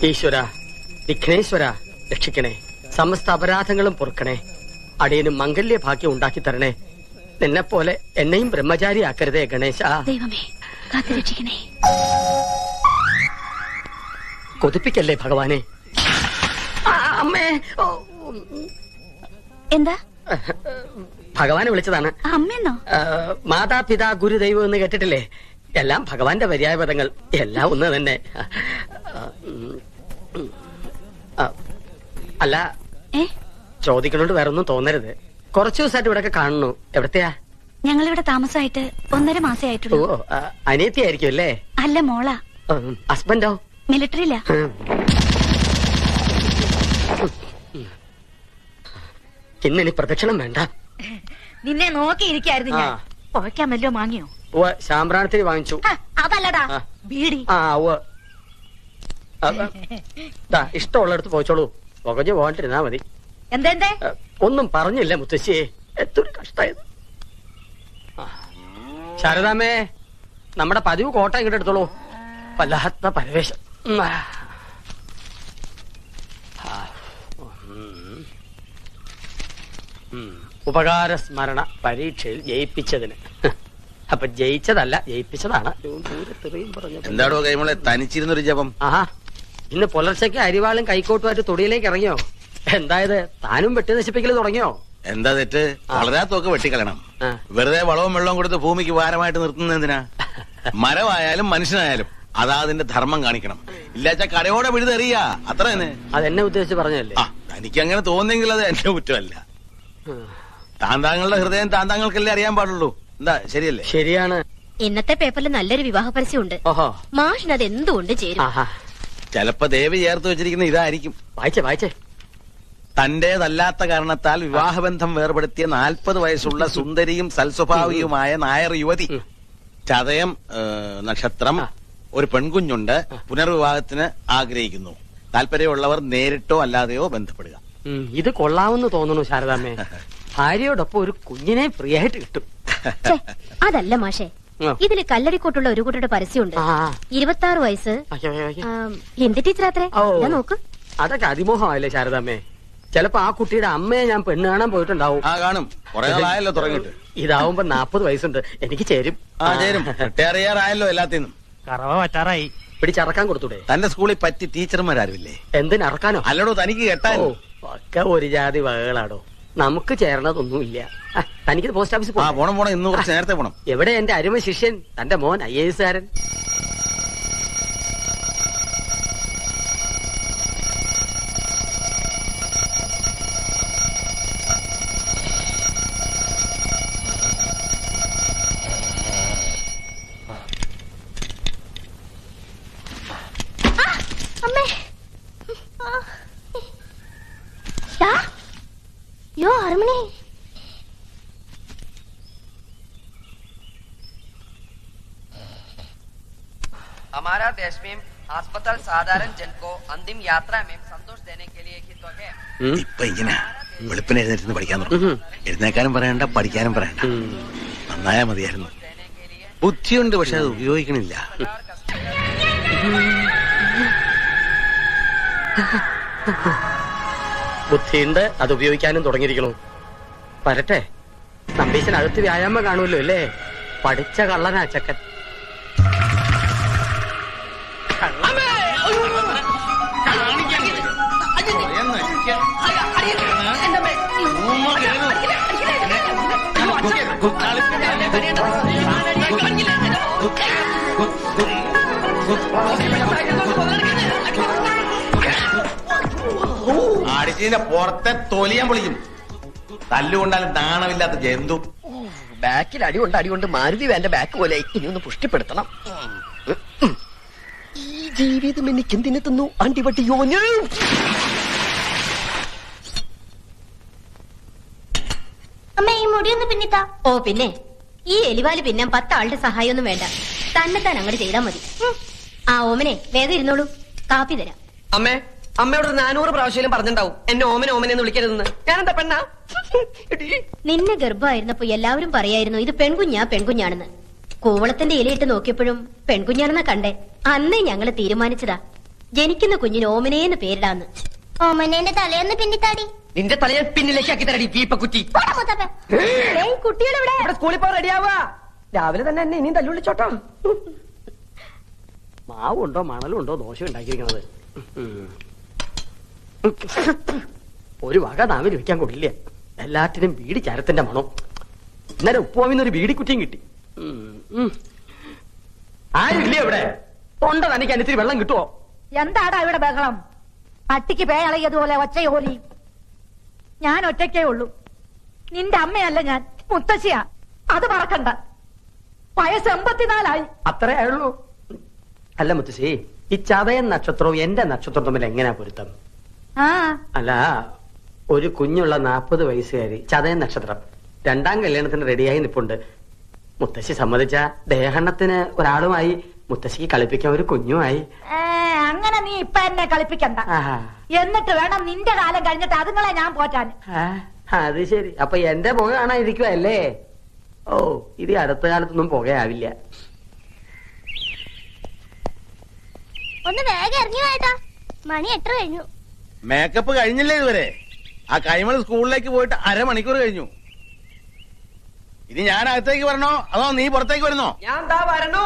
ഈശ്വര വിഘ്നേശ്വര രക്ഷിക്കണേ സമസ്ത അപരാധങ്ങളും പൊറുക്കണേ അടിയന് മംഗല്യ ഭാഗ്യം ഉണ്ടാക്കി തരണേ നിന്നെ പോലെ എന്നെയും ബ്രഹ്മചാരിയാക്കരുതേ ഗണേശ ദൈവമേ കാത്തു രക്ഷിക്കണേ കൊതിപ്പിക്കല്ലേ ഭഗവാനെ ആ, അമ്മേ ഓ, എന്താ ഭഗവാനെ വിളിച്ചതാണ് അമ്മയെന്നോ ആ, മാതാപിതാ ഗുരുദൈവം എന്ന് കേട്ടിട്ടില്ലേ എല്ലാം ഭഗവാന്റെ പര്യായപദങ്ങൾ എല്ലാം ഒന്ന് തന്നെ ആ, ഉം, ഉം. ആ, അല്ല ഏ ചോദിക്കണോണ്ട് വേറെ ഒന്നും തോന്നരുത് കുറച്ചു ദിവസമായിട്ട് ഇവിടെ കാണുന്നു എവിടത്തെയാ ഞങ്ങളിവിടെ താമസമായിട്ട് ഒന്നര മാസേ ഓ ആയിട്ടുള്ളൂ ആ, അനിയത്തിയായിരിക്കും അല്ലേ അല്ല മോള ഉം, ഹസ്ബൻഡോ മിലിറ്ററിയില്ല ഉം. ഇന്നിനി പ്രദക്ഷിണം വേണ്ട നിന്നെ നോക്കിയിരിക്കായിരുന്നു ഞാൻ ആ. പുകയ്ക്കാൻ വല്ലോ വാങ്ങിയോ ഉവ്വ് ശാമ്പ്രാണത്തിന് വാങ്ങിച്ചു ഹ, അതല്ലടാ ആ. ബീഡി ആ ഉവ്വ്. ആ, ആ. ദാ, ഇഷ്ടമുള്ളിടത്ത് പോയിച്ചോളൂ പുകഞ്ഞു പോകാണ്ടിരുന്നാ മതി എന്തെന്തേ ആ, ഒന്നും പറഞ്ഞില്ല മുത്തശ്ശിയെ എത്തൊരു കഷ്ടായത് ആ. ശാരദാമ്മേ നമ്മുടെ പതിവ് കോട്ട ഇങ്ങോട്ട് എടുത്തോളൂ വല്ലാത്ത പരവേശം ഉം, ആ. ആ, ഉം. ഉം. ഉപകാര സ്മരണ പരീക്ഷയിൽ ജയിപ്പിച്ചതിന് അപ്പൊ ജയിച്ചതല്ല ജയിപ്പിച്ചതാണ് ദൂരത്തെറിയും പറഞ്ഞ എന്താടോ കൈമളെ തനിച്ചിരുന്നൊരു ജപം ആഹാ ഇന്ന് പുലർച്ചയ്ക്ക് അരിവാളും കൈക്കോട്ടുമായിട്ട് തൊടിയിലേക്ക് ഇറങ്ങിയോ എന്തായത് താനും വെട്ടി നശിപ്പിക്കൽ തുടങ്ങിയോ എന്താ തെറ്റ് വളരാത്തൊക്കെ വെട്ടിക്കളയണം ആ. വെറുതെ വളവും വെള്ളവും കൊടുത്ത് ഭൂമിക്ക് ഭാരമായിട്ട് നിർത്തുന്നത് എന്തിനാ മരമായാലും മനുഷ്യനായാലും അതാ അതിന്റെ ധർമ്മം കാണിക്കണം ഇല്ലാച്ച കരയോടെ വിഴുതെറിയ അത്ര തന്നെ അതെന്നെ ഉദ്ദേശിച്ച് പറഞ്ഞല്ലേ ആ തനിക്ക് അങ്ങനെ തോന്നുന്നെങ്കിൽ അത് എന്റെ കുറ്റമല്ല താന്താങ്ങളുടെ ഹൃദയം താന്താങ്ങൾക്കല്ലേ അറിയാൻ പാടുള്ളൂ എന്താ ശരിയല്ലേ ശരിയാണ് ഇന്നത്തെ പേപ്പറിൽ നല്ലൊരു വിവാഹ പരസ്യമുണ്ട് ഓഹോ മാഷിന് അത് എന്തുകൊണ്ട് ചേരും ആഹാ ചിലപ്പോ ദേവി ചേർത്ത് വെച്ചിരിക്കുന്ന ഇതായിരിക്കും വായിച്ചേ വായിച്ചേ തന്റേതല്ലാത്ത കാരണത്താൽ വിവാഹബന്ധം വേർപെടുത്തിയ നാൽപ്പത് വയസ്സുള്ള സുന്ദരിയും സൽസ്വഭാവിയുമായ നായർ യുവതി ഉം. ചതയം ഏ, നക്ഷത്രം ആ. ഒരു പെൺകുഞ്ഞുണ്ട് പുനർവിവാഹത്തിന് ആഗ്രഹിക്കുന്നു താല്പര്യമുള്ളവർ നേരിട്ടോ അല്ലാതെയോ ബന്ധപ്പെടുക ഉം, ഇത് കൊള്ളാമെന്ന് തോന്നുന്നു ശാരദാമ്മേ ഭാര്യയോടൊപ്പം ഒരു കുഞ്ഞിനെ ഫ്രീ ആയിട്ട് കിട്ടും ഛെ, അതല്ല മാഷെ ആ. ഇതില് കല്ലടിക്കോട്ടുള്ള ഒരു കൂട്ടരുടെ പരസ്യമുണ്ട് ആ, ആ. ഇരുപത്തി ആറ് വയസ്സ് അയ്യോ, അയ്യോ, അയ്യോ. ആം, എന്ത് ടീച്ചറാത്രേ ഓ. ഇതാ നോക്ക് അതൊക്കെ അതിമോഹമല്ലേ ശാരദാമ്മേ ചിലപ്പോ ആ കുട്ടിയുടെ അമ്മയെ ഞാൻ പെണ്ണ് കാണാൻ പോയിട്ടുണ്ടാവും ആ കാണും കുറെ നാളായല്ലോ തുടങ്ങിയിട്ട് ഇതാവുമ്പോ നാപ്പത് വയസ്സുണ്ട് എനിക്ക് ചേരും ആ ചേരും റിട്ടയർ ചെയ്യാറായല്ലോ എല്ലാത്തിനും കറവ പറ്റാറായി പിടിച്ചറക്കാൻ കൊടുത്തൂടെ തന്റെ സ്കൂളിൽ പറ്റി ടീച്ചർമാരാരുമില്ലേ എന്തിനറക്കാനോ അല്ലടോ തനിക്ക് കെട്ടാൻ ഓ ഒക്കെ ഒരു ജാതി വകകളാടോ നമുക്ക് ചേരണതൊന്നുമില്ല ആ, തനിക്ക് പോസ്റ്റ് ഓഫീസിൽ ആ പോകണം പോണം പോണം ഇന്ന് കുറച്ച് നേരത്തെ പോണം എവിടെ എന്റെ അരുമ ശിഷ്യൻ തന്റെ മോൻ ഐ എസ് കാരൻ അമ്മേ യാ യോ ഹർമണി हमारा देश में अस्पताल साधारण जन को अंतिम यात्रा में संतोष देने के लिए ही तो है ഉം. ഇപ്പൊ ഇങ്ങനെ വെളുപ്പിന് എഴുന്നേറ്റ് പഠിക്കാൻ തുടങ്ങും ഉം. എഴുന്നേക്കാനും പറയണ്ട പഠിക്കാനും പറയണ്ട ഉം. നന്നായാ മതിയായിരുന്നു ബുദ്ധിയുണ്ട് പക്ഷെ അത് ഉപയോഗിക്കണില്ല ബുദ്ധിയുണ്ട് അത് ഉപയോഗിക്കാനും തുടങ്ങിയിരിക്കണു വരട്ടെ നമ്പീശനകത്ത് വ്യായാമം കാണുമല്ലോ അല്ലേ പഠിച്ച കള്ളനാ ചക്കൻ അടിച്ചതിന്റെ പുറത്തെ തൊലിയാൻ പൊളിക്കും തല്ലുകൊണ്ടാലും നാണമില്ലാത്ത ജന്തു ബാക്കിൽ അടി കൊണ്ട് അടി കൊണ്ട് മാരുതി വേന്റെ ബാക്ക് പോലെ ഇനി ഒന്ന് പുഷ്ടിപ്പെടുത്തണം ഈ ജീവിതം എനിക്ക് എന്തിനു തന്നു അണ്ടിപട്ടി യോന് അമ്മ ഈ മുടി ഒന്ന് പിന്നിത്താ ഓ പിന്നെ ഈ എലിവാല് പിന്നെ പത്താളുടെ സഹായമൊന്നും വേണ്ട തന്നെ താൻ അങ്ങോട്ട് ചെയ്താൽ മതി ഉം. ആ ഓമനെ വേഗം ഇരുന്നോളൂ കാപ്പി തരാം അമ്മേ അമ്മയോട് ഒരു നാനൂറ് പ്രാവശ്യം പറഞ്ഞിട്ടുണ്ടാവും എന്നെ ഓമനെ ഓമനെ എന്ന് വിളിക്കരുതെന്ന് ഞാനെന്താ പെണ്ണാ എടീ. നിന്നെ ഗർഭമായിരുന്നപ്പോ എല്ലാവരും പറയായിരുന്നു ഇത് പെൺകുഞ്ഞാ പെൺകുഞ്ഞാണെന്ന് കൂവളത്തിന്റെ ഇലയിട്ട് നോക്കിയപ്പോഴും പെൺകുഞ്ഞാണെന്നാ കണ്ടേ അന്നേ ഞങ്ങള് തീരുമാനിച്ചതാ ജനിക്കുന്ന കുഞ്ഞിന് ഓമനേന്ന് പേരിടാന്ന് ഓമനേന്റെ തലേന്ന് പിന്നിത്താടി നിന്റെ തലയെ പിന്നിലേക്കാക്കി തരടി വീപ്പക്കുറ്റി പോടാ മുത്തപ്പ കുട്ടികളെവിടെ ഇവിടെ സ്കൂളിൽ പോകാൻ റെഡിയാവാ രാവിലെ തന്നെ എന്നെ ഇനിയും തല്ലുള്ളിച്ചോട്ടോ മാവുണ്ടോ മണലുണ്ടോ ദോശ ഉണ്ടാക്കിയിരിക്കണത് ഉം. ഒരു വക നാവിൽ വെക്കാൻ കൊള്ളില്ല എല്ലാറ്റിനും ബീഡി ചരത്തിന്റെ മണം ഇന്നലെ ഉപ്പുവാമിന്ന് ഒരു ബീഡിക്കുറ്റിയും കിട്ടി ഉം, ഉം. ആരുമില്ലേ ഇവിടെ തൊണ്ട തനിക്ക് അനുസരിച്ച് വെള്ളം കിട്ടുമോ എന്താടാ ഇവിടെ ബഹളം പട്ടിക്ക് പേ ഇളകിയതുപോലെ ഒച്ചയോലി ഞാൻ ഒറ്റയ്ക്കേ ഉള്ളൂ നിന്റെ അമ്മയല്ല ഞാൻ മുത്തശ്ശിയാ അത് മറക്കണ്ട വയസ്സ് എൺപത്തിനാലായി അത്രേ ആയുള്ളൂ അല്ല മുത്തശ്ശി ഈ ചതയൻ നക്ഷത്രവും എന്റെ നക്ഷത്രവും തമ്മിൽ എങ്ങനെയാ പൊരുത്തം ആ അല്ല ഒരു കുഞ്ഞുള്ള നാൽപ്പത് വയസ്സുകാരി ചതയൻ നക്ഷത്രം രണ്ടാം കല്യാണത്തിന് റെഡിയായി നിപ്പുണ്ട് മുത്തശ്ശി സമ്മതിച്ച ദേഹണ്ണത്തിന് ഒരാളുമായി മുത്തശ്ശിക്ക് കളിപ്പിക്കാൻ ഒരു കുഞ്ഞുമായി ഏ, അങ്ങനെ നീ ഇപ്പൊ എന്നെ കളിപ്പിക്കണ്ട ആഹാ. എന്നിട്ട് വേണം നിന്റെ കാലം കഴിഞ്ഞിട്ട് അതുങ്ങളെ ഞാൻ പോറ്റാൻ ആ, അത് ശരി അപ്പൊ എന്റെ പുക കാണാതിരിക്കുവല്ലേ ഓ ഇത് ഈ അടുത്ത കാലത്തൊന്നും പുകയാവില്ല ഒന്ന് വേഗം ഇറങ്ങി പോയേട്ടാ മണി എത്ര കഴിഞ്ഞു മേക്കപ്പ് കഴിഞ്ഞില്ലേ ഇതുവരെ ആ കൈമൾ സ്കൂളിലേക്ക് പോയിട്ട് അരമണിക്കൂർ കഴിഞ്ഞു ഇനി ഞാൻ അകത്തേക്ക് വരണോ അതോ നീ പുറത്തേക്ക് വരുന്നോ ഞാൻ എന്താ വരണു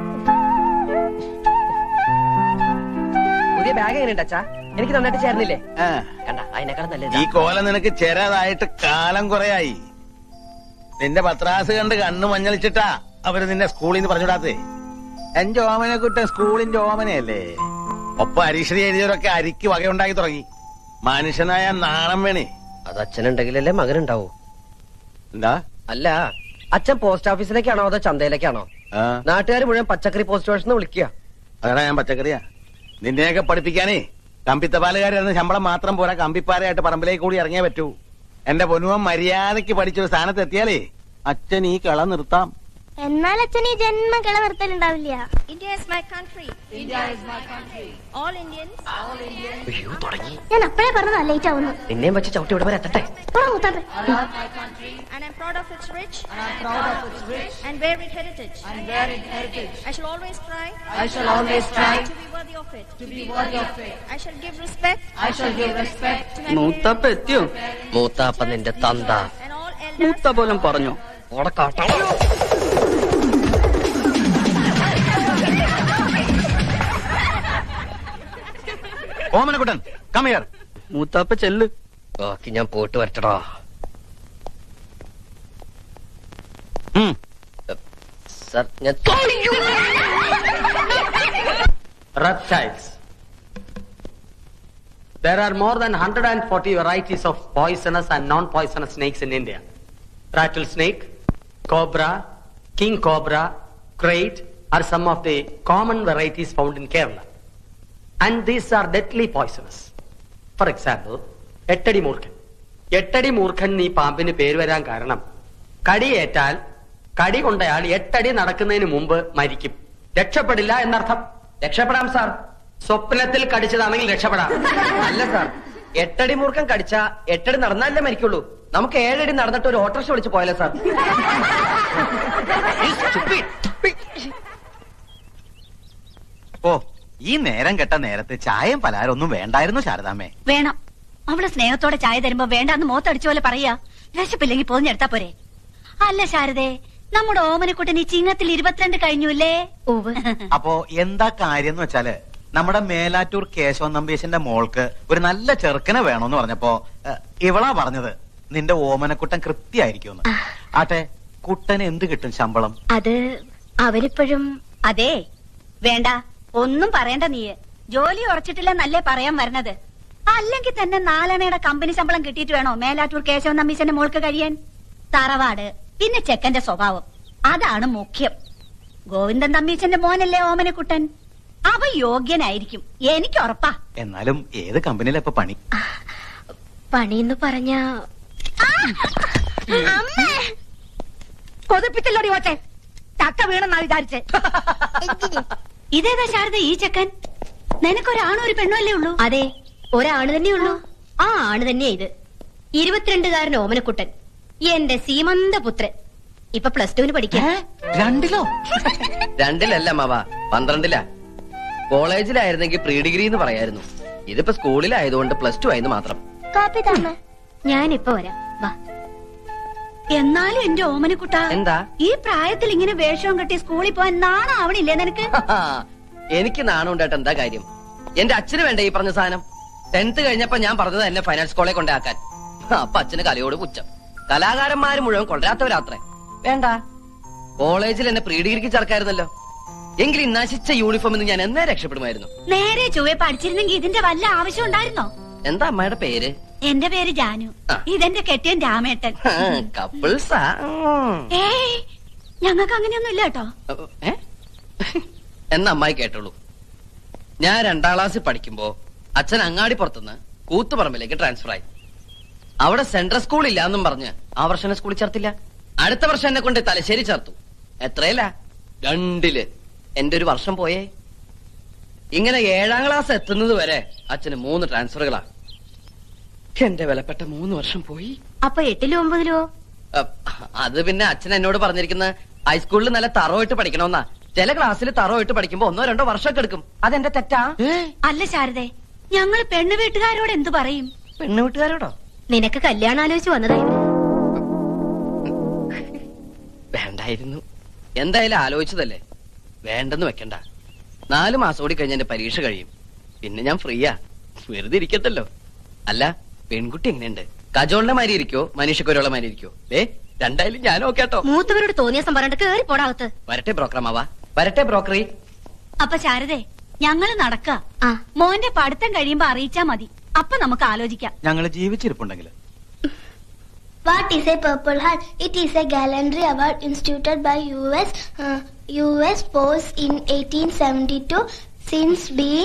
പുതിയ ബാഗ് എങ്ങനെയുണ്ട് അച്ഛാ എനിക്ക് നന്നായിട്ട് ചേർന്നില്ലേ ആ, കണ്ട അതിനേക്കാളും ഈ നല്ലത് കോല നിനക്ക് ചെറുതായിട്ട് കാലം കുറയായി നിന്റെ പത്രാസ് കണ്ട് കണ്ണു മഞ്ഞളിച്ചിട്ടാ അവര് നിന്നെ സ്കൂളിൽ നിന്ന് പറഞ്ഞുവിടാത്തേ എന്റെ ഓമനെ കുട്ടൻ സ്കൂളിന്റെ ഓമനയല്ലേ ഒപ്പം അരീക്ഷണി എഴുതിയവരൊക്കെ അരിക്ക് വകയുണ്ടാക്കി തുടങ്ങി മനുഷ്യനായ നാണം വേണേ അത് അച്ഛനുണ്ടെങ്കിലല്ലേ മകനുണ്ടാവൂ എന്താ അല്ല അച്ഛൻ പോസ്റ്റ് ഓഫീസിലേക്കാണോ അതോ ചന്തയിലേക്കാണോ ആ നാട്ടുകാർ മുഴുവൻ പച്ചക്കറി പോസ്റ്റ് സ്റ്റേഷനിൽ വിളിക്കുക അതാ ഞാൻ പച്ചക്കറിയാ നിന്നെയൊക്കെ പഠിപ്പിക്കാനേ കമ്പിത്തപാലുകാരെന്ന ശമ്പളം മാത്രം പോരാ കമ്പിപ്പാരയായിട്ട് പറമ്പിലേക്ക് കൂടി ഇറങ്ങിയേ പറ്റൂ എന്റെ പൊന്നുവൻ മര്യാദയ്ക്ക് പഠിച്ചൊരു സ്ഥാനത്ത് എത്തിയാലേ അച്ഛൻ ഈ കള നിർത്താം എന്നാൽ അച്ഛൻ ഈ ജന്മം കിള നിർത്തലുണ്ടാവില്ല India is my country. India is my country. All Indians. അയ്യോ തുടങ്ങി ഞാൻ അപ്പഴേ പറഞ്ഞതാ ലേറ്റ് ആവുന്നു നിന്നെയും വെച്ച് ചവിട്ടി ഇവിടെ വരെ എത്തട്ടെ പോടാ മുത്തപ്പ And I'm proud of its rich. And I'm proud of its rich. And varied heritage. And varied heritage. I shall always try. I shall always try. To be worthy of it. To be worthy of it. I shall give respect. I shall give respect. To my മൂത്താപ്പ എത്തിയോ മൂത്താപ്പ നിന്റെ തന്ത and all elders. മൂത്ത പോലും പറഞ്ഞു ഓടെ കാട്ടാ ഓമനക്കുട്ടൻ കമിയർ മൂത്താപ്പ ചെല്ല് ബാക്കി ഞാൻ പോയിട്ട് വരട്ടടാ സർ ഞാൻ reptiles. There are more than 140 varieties of poisonous and non-poisonous snakes in India. Rattlesnake, cobra, king cobra, crate are some of the common varieties found in Kerala. And these are deadly poisonous. For example, എട്ടടി മൂർഖൻ എട്ടടി മൂർഖൻ ഈ പാമ്പിന് പേര് വരാൻ കാരണം കടിയേറ്റാൽ കടി കൊണ്ടയാൾ എട്ടടി നടക്കുന്നതിന് മുമ്പ് മരിക്കും രക്ഷപ്പെടില്ല എന്നർത്ഥം രക്ഷപ്പെടാം സാർ സ്വപ്നത്തിൽ കടിച്ചതാണെങ്കിൽ രക്ഷപ്പെടാം അല്ല സാർ എട്ടടി മൂർഖം കടിച്ച എട്ടടി നടന്നാലേ മരിക്കുള്ളൂ നമുക്ക് ഏഴടി നടന്നിട്ട് ഒരു ഓട്ടോറിക്ഷ വിളിച്ച് പോയാലോ സാർ ഓ ഈ നേരം കെട്ട നേരത്ത് ചായയും പലഹാരം ഒന്നും വേണ്ടായിരുന്നു ശാരദാമ്മേ വേണം അവള് സ്നേഹത്തോടെ ചായ തരുമ്പോ വേണ്ടാന്ന് മോത്തടിച്ച പോലെ പറയാ വിശപ്പില്ലെങ്കിൽ പോഞ്ഞെടുത്താ പോരെ അല്ല ശാരദേ നമ്മുടെ ഓമനക്കുട്ടൻ ഈ ചിങ്ങത്തിൽ ഇരുപത്തിരണ്ട് കഴിഞ്ഞുല്ലേ അപ്പോ എന്താ കാര്യം എന്ന് വെച്ചാല് നമ്മുടെ മേലാറ്റൂർ കേശവൻ നമ്പീശന്റെ മോൾക്ക് ഒരു നല്ല ചെറുക്കനെ വേണമെന്ന് പറഞ്ഞപ്പോ ഏ, ഇവളാ പറഞ്ഞത് നിന്റെ ഓമനക്കുട്ടൻ കൃത്യായിരിക്കും ആട്ടെ കുട്ടന് എന്ത് കിട്ടും ശമ്പളം അത് അവരിപ്പോഴും അതെ വേണ്ട ഒന്നും പറയണ്ട നീ ജോലി ഉറച്ചിട്ടില്ലെന്നല്ലേ പറയാൻ വരണത് അല്ലെങ്കിൽ തന്നെ നാലണയുടെ കമ്പനി ശമ്പളം കിട്ടിയിട്ട് വേണോ മേലാറ്റൂർ കേശവൻ നമ്പീശന്റെ മോൾക്ക് കഴിയാൻ തറവാട് പിന്നെ ചെക്കന്റെ സ്വഭാവം അതാണ് മുഖ്യം ഗോവിന്ദൻ തമ്പീശന്റെ മോനല്ലേ ഓമനക്കുട്ടൻ അവ യോഗ്യനായിരിക്കും എനിക്ക് ഉറപ്പാ എന്നാലും ഏത് കമ്പനിയിലാ ഇപ്പൊ പണി പണിയെന്ന് പറഞ്ഞ കൊതിപ്പിച്ചല്ലോടി ഓച്ചെ ചക്ക വീണെന്നാ വിചാരിച്ചേ ഇതേതാ ശാരദ ഈ ചെക്കൻ നിനക്കൊരാണോ ഒരു പെണ്ണോ അല്ലേ ഉള്ളൂ അതെ ഒരാണ് തന്നെയുള്ളൂ ആ ആണ് തന്നെയാ ഇത് ഇരുപത്തിരണ്ടുകാരൻ ഓമനക്കുട്ടൻ എന്റെ സീമന്ത പുത്രൻ ഇപ്പൊ പ്ലസ് ടുവിന് പഠിക്കാം രണ്ടിലോ രണ്ടിലല്ല മാവ പന്ത്രണ്ടിലാ കോളേജിലായിരുന്നെങ്കിൽ പ്രീ ഡിഗ്രി എന്ന് പറയായിരുന്നു ഇതിപ്പോ സ്കൂളിലായതുകൊണ്ട് പ്ലസ് ടു ആയെന്ന് മാത്രം കാപ്പി താമേ ഞാനിപ്പോ വരാം വാ എന്നാലും എന്റെ ഓമനക്കുട്ട എന്താ ഈ പ്രായത്തിൽ ഇങ്ങനെ വേഷവും കെട്ടി സ്കൂളിൽ പോവാൻ നാണം ആവണില്ലേ നിനക്ക് എനിക്ക് നാണം ഉണ്ടായിട്ട് എന്താ കാര്യം എന്റെ അച്ഛന് വേണ്ട ഈ പറഞ്ഞ സാധനം ടെൻത്ത് കഴിഞ്ഞപ്പോ ഞാൻ പറഞ്ഞത് എന്നെ ഫൈനാൻസ് കോളേജ് കൊണ്ടാക്കാൻ അപ്പൊ അച്ഛന് കലയോട് പുച്ഛം കലാകാരന്മാര് മുഴുവൻ കൊണ്ടുവരാത്തവരാത്രേ വേണ്ട കോളേജിൽ എന്നെ പ്രീ ഡിഗ്രിക്ക് ചേർക്കായിരുന്നല്ലോ എങ്കിൽ ഈ നശിച്ച യൂണിഫോമിൽ ഞാൻ എന്നേ രക്ഷപ്പെടുമായിരുന്നു നേരെ ചൊവ്വെ പഠിച്ചിരുന്നെങ്കിൽ ഇതിന്റെ വല്ല ആവശ്യം ഉണ്ടായിരുന്നോ എന്താ അമ്മയുടെ പേര് എന്റെ പേര് ജാനു ആ. ഇതെന്റെ കെട്ടിയൻ രാമേട്ടൻ കപ്പിൾസാ ഏയ് ഞങ്ങൾക്ക് അങ്ങനെയൊന്നും ഇല്ല കേട്ടോ ഏ? എന്ന അമ്മായി കേട്ടോളൂ ഞാൻ രണ്ടാം ക്ലാസ്സിൽ പഠിക്കുമ്പോ അച്ഛൻ അങ്ങാടി പുറത്തുനിന്ന് കൂത്തുപറമ്പിലേക്ക് ട്രാൻസ്ഫർ ആയി അവിടെ സെൻട്രൽ സ്കൂൾ ഇല്ല എന്നും പറഞ്ഞ് ആ വർഷം എന്നെ സ്കൂളിൽ ചേർത്തില്ല അടുത്ത വർഷം എന്നെ കൊണ്ട് തലശ്ശേരി ചേർത്തു എത്രയല്ല രണ്ടില് എന്റെ ഒരു വർഷം പോയേ ഇങ്ങനെ ഏഴാം ക്ലാസ് എത്തുന്നത് വരെ അച്ഛന് മൂന്ന് ട്രാൻസ്ഫറുകളാ എന്റെ വിലപ്പെട്ട മൂന്ന് വർഷം പോയി അപ്പൊ എട്ടിലോ ഒമ്പതിലോ അഹ് അത് പിന്നെ അച്ഛൻ എന്നോട് പറഞ്ഞിരിക്കുന്ന ഹൈസ്കൂളിൽ നല്ല തറവായിട്ട് പഠിക്കണമെന്നാ ചില ക്ലാസ്സിൽ തറവായിട്ട് പഠിക്കുമ്പോ ഒന്നോ രണ്ടോ വർഷമൊക്കെ എടുക്കും അതെന്റെ തെറ്റാ അല്ല ശാരദേ ഞങ്ങള് പെണ്ണു വീട്ടുകാരോട് എന്തു പറയും പെണ്ണു വീട്ടുകാരോടോ നിനക്ക് കല്യാണം ആലോചിച്ച് വന്നതായിരുന്നു വേണ്ടായിരുന്നു എന്തായാലും ആലോചിച്ചതല്ലേ വേണ്ടെന്ന് വെക്കണ്ട നാലു മാസം കൂടി കഴിഞ്ഞ എന്റെ പരീക്ഷ കഴിയും പിന്നെ ഞാൻ ഫ്രീയാ വെറുതെ ഇരിക്കത്തല്ലോ അല്ല പെൺകുട്ടി എങ്ങനെയുണ്ട് കജോളിന്റെ മാതിരി ഇരിക്കോ മനുഷ്യക്കൊരുള്ള മാതിരി ഇരിക്കോ ഏ രണ്ടായാലും ഞാനും കേട്ടോ മൂത്തവരോട് തോന്നിയ പറഞ്ഞിട്ട് കേറി പോടാകത്ത് വരട്ടെ ബ്രോക്കറമാവാ വരട്ടെ ബ്രോക്കറി അപ്പൊ ശാരദേ ഞങ്ങള് നടക്ക ആ മോന്റെ പഠിത്തം കഴിയുമ്പോ അറിയിച്ചാ മതി അപ്പൊ നമുക്ക് ആലോചിക്കാം ഞങ്ങൾ ജീവിച്ചിരിപ്പുണ്ടെങ്കിൽ What is a Purple Heart? It is a gallantry award instituted by US uh, US Force in 1872. Since been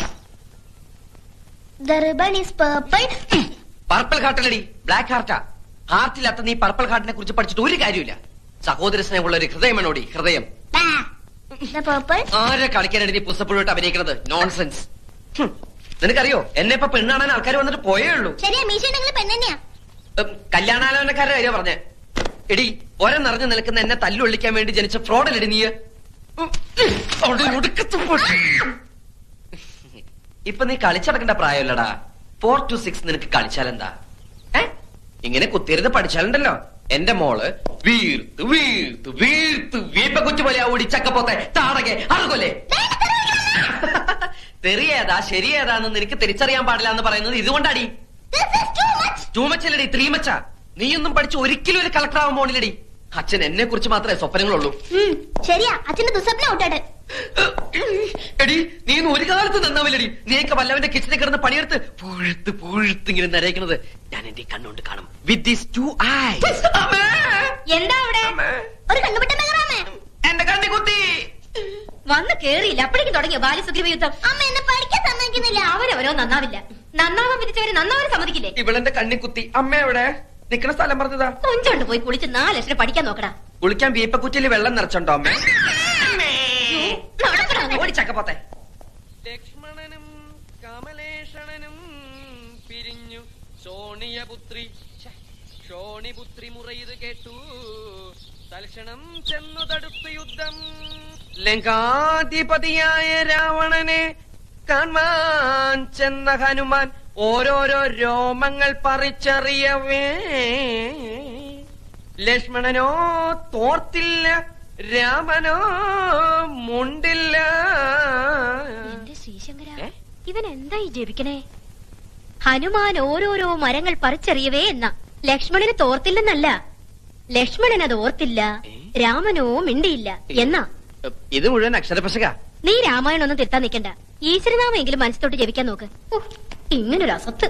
the ribbon is purple. Purple ഹാർട്ടല്ലടി ബ്ലാക്ക് ഹാർട്ടാ ഹാർട്ടില്ലാത്ത നീ പർപ്പിൾ ഹാർട്ടിനെ കുറിച്ച് പഠിച്ചിട്ട് ഒരു കാര്യമില്ല സഹോദര സ്നേഹമുള്ള ഒരു ഹൃദയമാണോടി ഹൃദയം Bah. the purple. ആരെ കളിക്കാനാണ് നീ പുസ്തപ്പുഴോട്ട് അഭിനയിക്കുന്നത് നോൺസെൻസ് ഹും. നിനക്കറിയോ എന്നെ ഇപ്പൊ പെണ്ണാണാൻ ആൾക്കാർ വന്നിട്ട് പോയേ ഉള്ളൂ ശരിയാ മീശ നിങ്ങൾ പെണ്ണെന്നെയാ ഉം, കല്യാണാലോചനക്കാരുടെ കാര്യം പറഞ്ഞേ എടി ഒരം നിറഞ്ഞു നിൽക്കുന്ന എന്നെ തല്ലുള്ളിക്കാൻ വേണ്ടി ജനിച്ച ഫ്രോഡല്ലടി നീ ഉം, അവിടെ ഒടുക്കത്ത് പൊട്ടി. ഇപ്പൊ നീ കളിച്ചടക്കേണ്ട പ്രായമല്ലടാ ഫോർ ടു സിക്സ് നിനക്ക് കളിച്ചാലെന്താ ഏ ഇങ്ങനെ കുത്തിയിരുന്ന് പഠിച്ചാലുണ്ടല്ലോ എന്റെ മോള് വീർത്ത് വീർത്ത് വീർത്ത് വീപ്പ കൊച്ചു പോലെ ഓടി ചക്കപ്പോത്തെ താടകെ അറുകൊല്ലേ തെറിയേതാ ശരിയേതാന്ന് നിനക്ക് തിരിച്ചറിയാൻ പാടില്ല എന്ന് പറയുന്നത് ഇതുകൊണ്ടാടി This is too much. ടൂമച്ചല്ലടി ത്രീമച്ച നീയൊന്നും പഠിച്ച് ഒരിക്കലും ഒരു കളക്ടർ ആവാൻ പോണില്ലടി അച്ഛൻ എന്നെ കുറിച്ച് മാത്രമേ സ്വപ്നങ്ങളുള്ളൂ ഉം, ശരിയാ അച്ഛന്റെ ദുസ്വപ്നം ഔട്ടാട് എടി നീ ഇന്ന് ഒരു കാലത്ത് നന്നാവില്ലടി നീയൊക്കെ വല്ലവന്റെ കിച്ചണിൽ കിടന്ന് പണിയെടുത്ത് പുഴുത്ത് പുഴുത്ത് ഇങ്ങനെ നരയിക്കുന്നത് ഞാൻ എന്റെ ഈ കണ്ണുകൊണ്ട് കാണും വിത്ത് ദീസ് ടു ഐസ് എന്താ അവിടെ ഒരു കണ്ണുപെട്ട മെഹറാമേ എന്റെ കണ്ണി കുത്തി വന്ന് കേറിയില്ല അപ്പോഴേക്കും തുടങ്ങിയ ബാല്യസുഗ്രീവ യുദ്ധം അമ്മ എന്നെ പഠിക്കാൻ സമ്മതിക്കുന്നില്ല അവരവരോ നന്നാവില്ല നന്നാവാൻ വിധിച്ചവര് നന്നാവാൻ സമ്മതിക്കില്ലേ ഇവളെന്റെ കണ്ണി കുത്തി അമ്മ എവിടെ നിക്കണ സ്ഥലം പറഞ്ഞതാ കൊഞ്ചോണ്ട് പോയി കുളിച്ച് നാല് ലക്ഷം പഠിക്കാൻ നോക്കടാ കുളിക്കാൻ വീപ്പക്കുറ്റിയിൽ വെള്ളം നിറച്ചുണ്ടോ അമ്മ നടക്കടാ അങ്ങ്. ഓടിച്ചക്കപ്പോത്തെ ലക്ഷ്മണനും കമലേഷണനും പിരിഞ്ഞു ശോണിയപുത്രി ഛെ, ശോണിപുത്രി മുറയത് കേട്ടു തൽക്ഷണം ചെന്നു തടുത്തു യുദ്ധം ലങ്കാധിപതിയായ രാവണനെ കാണാൻ ചെന്ന ഹനുമാൻ ഓരോരോ രോമങ്ങൾ പറിച്ചറിയവേ ലക്ഷ്മണനോ തോർത്തില്ല രാമനോ മുണ്ടില്ല എന്റെ ശ്രീശങ്കര ഏ? ഇവൻ എന്താ ഈ ജപിക്കണേ ഹനുമാൻ ഓരോരോ മരങ്ങൾ പറിച്ചെറിയവേ എന്ന ലക്ഷ്മണന് തോർത്തില്ലെന്നല്ല ലക്ഷ്മണൻ അത് ഓർത്തില്ല ഏ? രാമനോ മിണ്ടിയില്ല എന്നാ ഇത് മുഴുവൻ അക്ഷരപശക നീ രാമായണം ഒന്നും തിരുത്താൻ നിൽക്കണ്ട ഈശ്വരനാമെങ്കിലും മനസ്സിലോട്ട് ജപിക്കാൻ നോക്ക് ഉഹ്, ഇങ്ങനൊരു അസത്ത്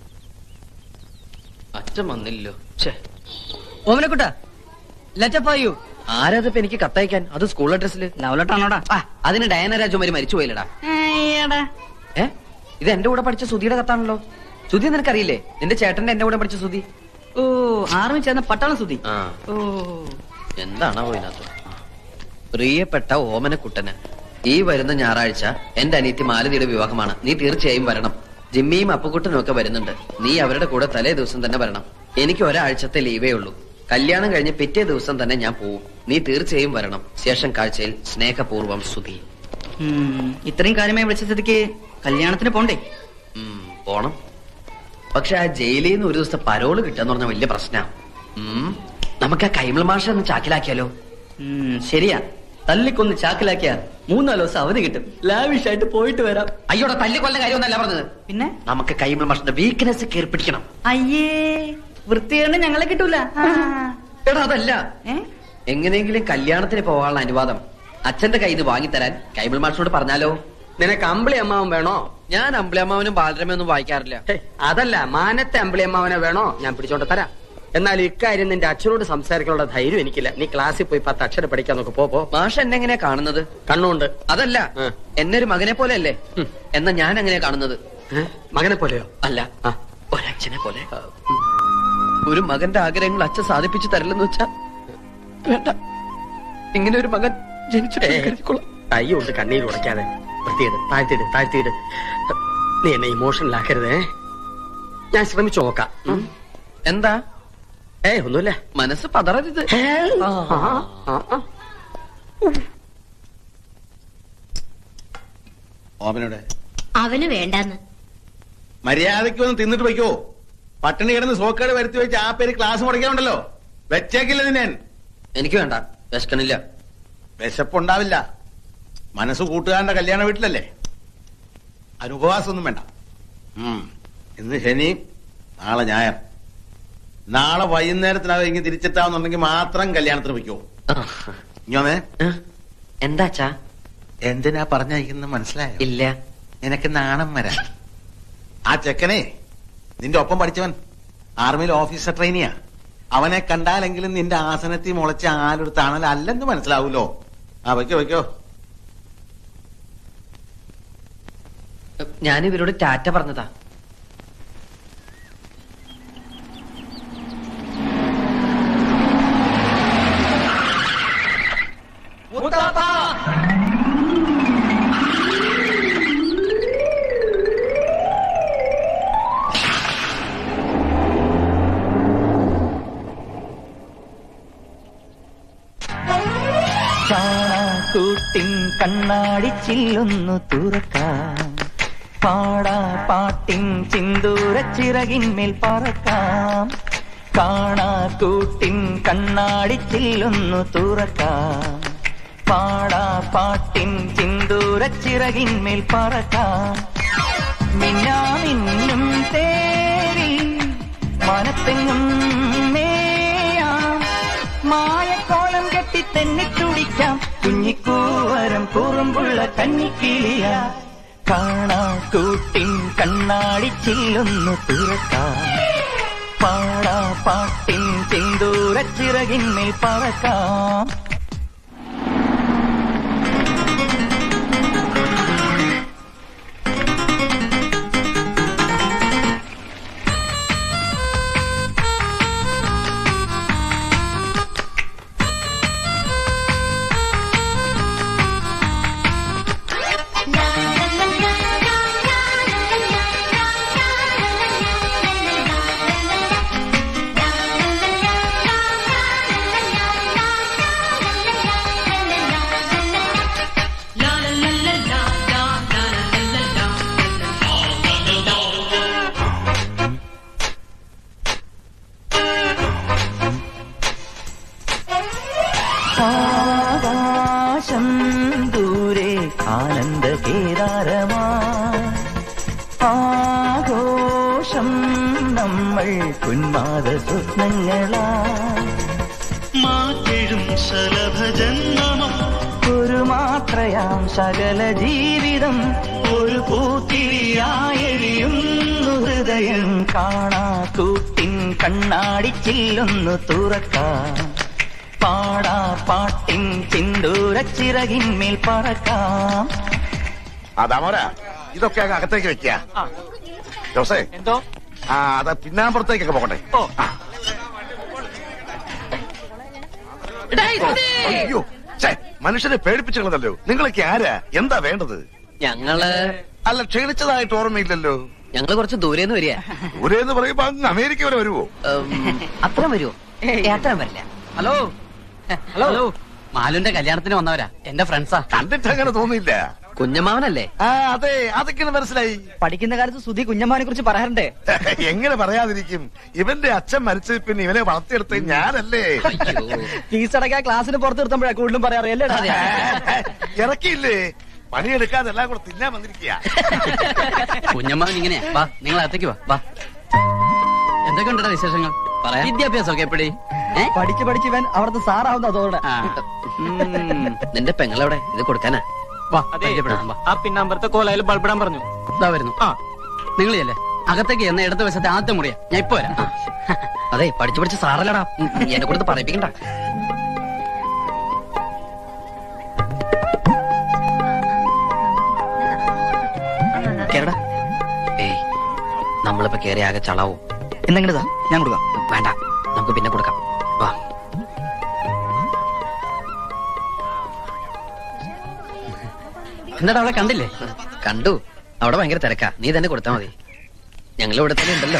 അച്ഛൻ വന്നില്ലോ ഓമനക്കുട്ട ലെറ്റപ്പായു ആരാതിപ്പോ എനിക്ക് കത്തയക്കാൻ അത് സ്കൂൾ അഡ്രസ്സില് ലവലട്ടാണോടാ ആ അതിന് ഡയന രാജകുമാരി മരിച്ചു പോയില്ലടാ ഏടാ ഏ ഇത് എന്റെ കൂടെ പഠിച്ച സുധിയുടെ കത്താണല്ലോ സുധി നിനക്കറിയില്ലേ നിന്റെ ചേട്ടന്റെ എന്റെ കൂടെ പഠിച്ച സുധി ഓ ആർമി ചേർന്ന പട്ടാളം സുതി ആ ഓ എന്താണോ ഇതിനകത്ത് പ്രിയപ്പെട്ട ഓമനക്കുട്ടന് ഈ വരുന്ന ഞായറാഴ്ച എന്റെ അനിയത്തി മാലതിയുടെ വിവാഹമാണ് നീ തീർച്ചയായും വരണം ജിമ്മിയും അപ്പുക്കുട്ടനും ഒക്കെ വരുന്നുണ്ട് നീ അവരുടെ കൂടെ തലേ ദിവസം തന്നെ വരണം എനിക്ക് ഒരാഴ്ചത്തെ ലീവേ ഉള്ളൂ കല്യാണം കഴിഞ്ഞ് പിറ്റേ ദിവസം തന്നെ ഞാൻ പോവും നീ തീർച്ചയായും വരണം ശേഷം കാഴ്ചയിൽ സ്നേഹപൂർവ്വം സുധി ഉം, ഇത്രയും കാര്യമായി വിളിച്ച സ്ഥിതിക്ക് കല്യാണത്തിന് പോണ്ടേ ഉം, പോണം പക്ഷെ ആ ജയിലിൽ നിന്ന് ഒരു ദിവസത്തെ പരോള് കിട്ടാന്ന് പറഞ്ഞ വലിയ പ്രശ്നമാണ് നമുക്ക് ആ കൈമൾ മാഷ ഒന്ന് ചാക്കിലാക്കിയാലോ ഉം, ശരിയാ തല്ലിക്കൊന്ന് ചാക്കിലാക്കിയ മൂന്നാല് ദിവസം അവധി കിട്ടും ലാവിഷായിട്ട് പോയിട്ട് വരാം അയ്യോടെ തല്ലിക്കൊല്ല കാര്യമൊന്നല്ല പറഞ്ഞത് പിന്നെ നമുക്ക് കൈമൾ മാഷിന്റെ വീക്ക്നെസ് കയറി പിടിക്കണം അയ്യേ വൃത്തിയാണ് ഞങ്ങളെ കിട്ടൂല ആ. എടാ അതല്ല ഏ? എങ്ങനെയെങ്കിലും കല്യാണത്തിന് പോകാനുള്ള അനുവാദം അച്ഛന്റെ കയ്യിൽ നിന്ന് വാങ്ങിത്തരാൻ കൈമൾ മാഷിനോട് പറഞ്ഞാലോ നിനക്ക് അമ്പിളി അമ്മാവൻ വേണോ ഞാൻ അമ്പിളിയമ്മാവനും ബാലരമയൊന്നും വായിക്കാറില്ല ഹേയ്, അതല്ല മാനത്തെ അമ്പിളി അമ്മാവനെ വേണോ ഞാൻ പിടിച്ചോണ്ട് തരാം എന്നാൽ ഇക്കാര്യം നിന്റെ അച്ഛനോട് സംസാരിക്കാനുള്ള ധൈര്യം എനിക്കില്ല നീ ക്ലാസ്സിൽ പോയി പത്ത് അക്ഷരം പഠിക്കാൻ നോക്ക് പോ പോ മാഷ് എന്നെ എങ്ങനെയാ കാണുന്നത് കണ്ണുണ്ട് അതല്ല ആ. എന്നെ ഒരു മകനെ പോലെ അല്ലേ ഉം. എന്നാ ഞാൻ എങ്ങനെയാ കാണുന്നത് ഏ? മകനെ പോലെയോ അല്ല ആ. ഒരച്ഛനെ പോലെ ഒരു മകന്റെ ആഗ്രഹങ്ങൾ അച്ഛൻ സാധിപ്പിച്ചു തരില്ലെന്ന് വെച്ചാ വേണ്ട ഇങ്ങനെ ഒരു മകൻ ജനിച്ചിട്ട് ഏ, കരുതിക്കൊള്ളാം. കൈ കൊണ്ട് കണ്ണീര് ഉടയ്ക്കാതെ വൃത്തിയിട് താഴ്ത്തിയിട് താഴ്ത്തിയിട് നീ എന്നെ ഇമോഷണലാക്കരുതേ ഞാൻ ശ്രമിച്ചു നോക്കാം ഉം. എന്താ ഏ ഒന്നുമില്ല മനസ്സ് പതറരുത് ആ, ആ, ആ. ഓമനോടെ അവന് വേണ്ടാന്ന് മര്യാദയ്ക്ക് വന്ന് തിന്നിട്ട് വയ്ക്കോ പട്ടിണി കിടന്ന് സോക്കേട് വരുത്തി വെച്ച് ആ പേര് ക്ലാസ് മുടക്കാനുണ്ടല്ലോ വെച്ചേക്കില്ല നിന്നെ എനിക്ക് വേണ്ട വിശക്കണില്ല വിശപ്പുണ്ടാവില്ല മനസ്സ് കൂട്ടുകാരന്റെ കല്യാണ വീട്ടിലല്ലേ അനുപവാസമൊന്നും വേണ്ട ഉം. ഇന്ന് ശനി നാളെ ഞായർ നാളെ വൈകുന്നേരത്തിനകം ഇങ്ങനെ തിരിച്ചെത്താവുന്നുണ്ടെങ്കിൽ മാത്രം കല്യാണത്തിന് വയ്ക്കോ ഇഞ്ഞോന്നേ ഏ? എന്താ അച്ഛാ എന്തിനാ പറഞ്ഞയക്കുന്നത് മനസ്സിലായോ ഇല്ല നിനക്ക് നാണം വരാൻ ആ ചെക്കനെ നിന്റെ ഒപ്പം പഠിച്ചവൻ ആർമിയിൽ ഓഫീസർ ട്രെയിനിയാ അവനെ കണ്ടാലെങ്കിലും നിന്റെ ആസനത്തിൽ മുളച്ച ആലൊരു തണൽ അല്ലെന്ന് മനസ്സിലാവൂലോ ആ വയ്ക്കോ വയ്ക്കോ ഞാൻ ഇവരോട് ടാറ്റ പറഞ്ഞതാ ചാണാക്കൂട്ടിൻ കണ്ണാടി ചില്ലൊന്നു തുറക്കാം പാടാ പാട്ടിൻ ചിന്തൂര ചിറകിന്മേൽ പറക്കാം കാണാക്കൂട്ടിൻ കണ്ണാടി ചില്ലൊന്നു തുറക്കാം പാടാ പാട്ടിൻ ചിന്തൂര ചിറകിന്മേൽ പറക്കാം മിന്നാമിന്നും തേരി മനത്തെങ്ങും മേയാം മായക്കോളം കെട്ടി തന്നെ തുടിക്കാം കുഞ്ഞിക്കൂവരം കുറുമ്പുള്ള കന്നിക്കിളിയ കാണാ കൂട്ടിൻ കണ്ണാടി ചില്ലൊന്നു തുറക്കാം പാടാ പാട്ടിൻ ചിന്തൂര ചിറകിന്മേൽ പറക്കാം ആകാശം ദൂരെ ആനന്ദ കേദാരമാ ആഘോഷം നമ്മൾ ഉന്മാദ സ്വപ്നങ്ങളാ മാറ്റെഴും ശലഭജന്മമാ ഒരു മാത്രയാം സകല ജീവിതം ഒരു പൂത്തിരിയായെരിയുന്നു ഹൃദയം കാണാ കൂട്ടിൻ കണ്ണാടി ചില്ലൊന്നു തുറക്കാം പാടാ പാട്ടിൻ ചിന്തൂര ചിറകിന്മേൽ പറക്കാം അതാമോരാ ഇതൊക്കെ അങ്ങ് അകത്തേക്ക് വെക്കുക ജോസേ എന്തോ ആ അത് പിന്നാമ്പുറത്തേക്കൊക്കെ പോകട്ടെ ആ. അയ്യോ ഛേ, മനുഷ്യനെ പേടിപ്പിച്ചുള്ളതല്ലോ നിങ്ങളൊക്കെ ആരാ എന്താ വേണ്ടത് ഞങ്ങള് അല്ല ക്ഷീണിച്ചതായിട്ട് ഓർമ്മയില്ലല്ലോ ഞങ്ങള് കുറച്ച് ദൂരേന്ന് വരിക ദൂരെ എന്ന് പറയുമ്പോ അങ്ങ് അമേരിക്ക വരെ വരുവോ അത്ര വരുമോ അത്ര വരില്ല ഹലോ ഹലോ മാലുന്റെ കല്യാണത്തിന് വന്നവരാ എന്റെ ഫ്രണ്ട്സാ കണ്ടിട്ട് അങ്ങനെ തോന്നിയില്ല കുഞ്ഞമാവനല്ലേ ആ അതെ അതൊക്കെയാണ് മനസ്സിലായി പഠിക്കുന്ന കാലത്ത് സുധി കുഞ്ഞമ്മാനെ കുറിച്ച് പറയാറുണ്ടേ എങ്ങനെ പറയാതിരിക്കും ഇവന്റെ അച്ഛൻ മരിച്ചത് പിന്നെ ഇവനെ വളർത്തിയെടുത്ത് ഞാനല്ലേ ഫീസ് അടക്കാൻ ക്ലാസ്സിന് പുറത്ത് നിർത്തുമ്പോഴാ കൂടുതലും പറയാറ് അല്ലേടാ ഇറക്കിയില്ലേ പണിയെടുക്കാതെ എല്ലാം കൂടെ തിന്നാൻ വന്നിരിക്കുക കുഞ്ഞമ്മാവൻ ഇങ്ങനെയാ വാ നിങ്ങൾ അകത്തേക്ക് വാ വാ എന്തൊക്കെ ഉണ്ടടാ വിശേഷങ്ങൾ പറയാം വിദ്യാഭ്യാസമൊക്കെ എപ്പടി പഠിച്ച് പഠിച്ച് ഇവൻ അവിടുത്തെ സാറാവുന്ന അതോടെ നിന്റെ പെങ്ങളെവിടെ ഇത് കൊടുക്കാനാ വാ പരിചയപ്പെടാം വാ ആ പിന്നാമ്പറത്തെ കോലയിൽ ബൾബിടാൻ പറഞ്ഞു ഇതാ വരുന്നു ആ നിങ്ങൾ ചെല്ലേ അകത്തേക്ക് എന്ന ഇടത് വശത്തെ ആദ്യത്തെ മുറിയാ ഞാൻ ഇപ്പൊ വരാം ആ. അതെ പഠിച്ചു പഠിച്ച് സാറല്ലടാ ഉം, എന്നെ കൊടുത്ത് പറയിപ്പിക്കണ്ട കേരടാ ഏയ് നമ്മളിപ്പോ കേറി ആകെ ചളാവും എന്നെങ്കിലതാ ഞാൻ കൊടുക്കാം വേണ്ട നമുക്ക് പിന്നെ കൊടുക്കാം വാ എന്താടാ അവളെ കണ്ടില്ലേ കണ്ടു അവിടെ ഭയങ്കര തിരക്കാ നീ തന്നെ കൊടുത്താ മതി ഞങ്ങൾ ഇവിടെ തന്നെ ഉണ്ടല്ലോ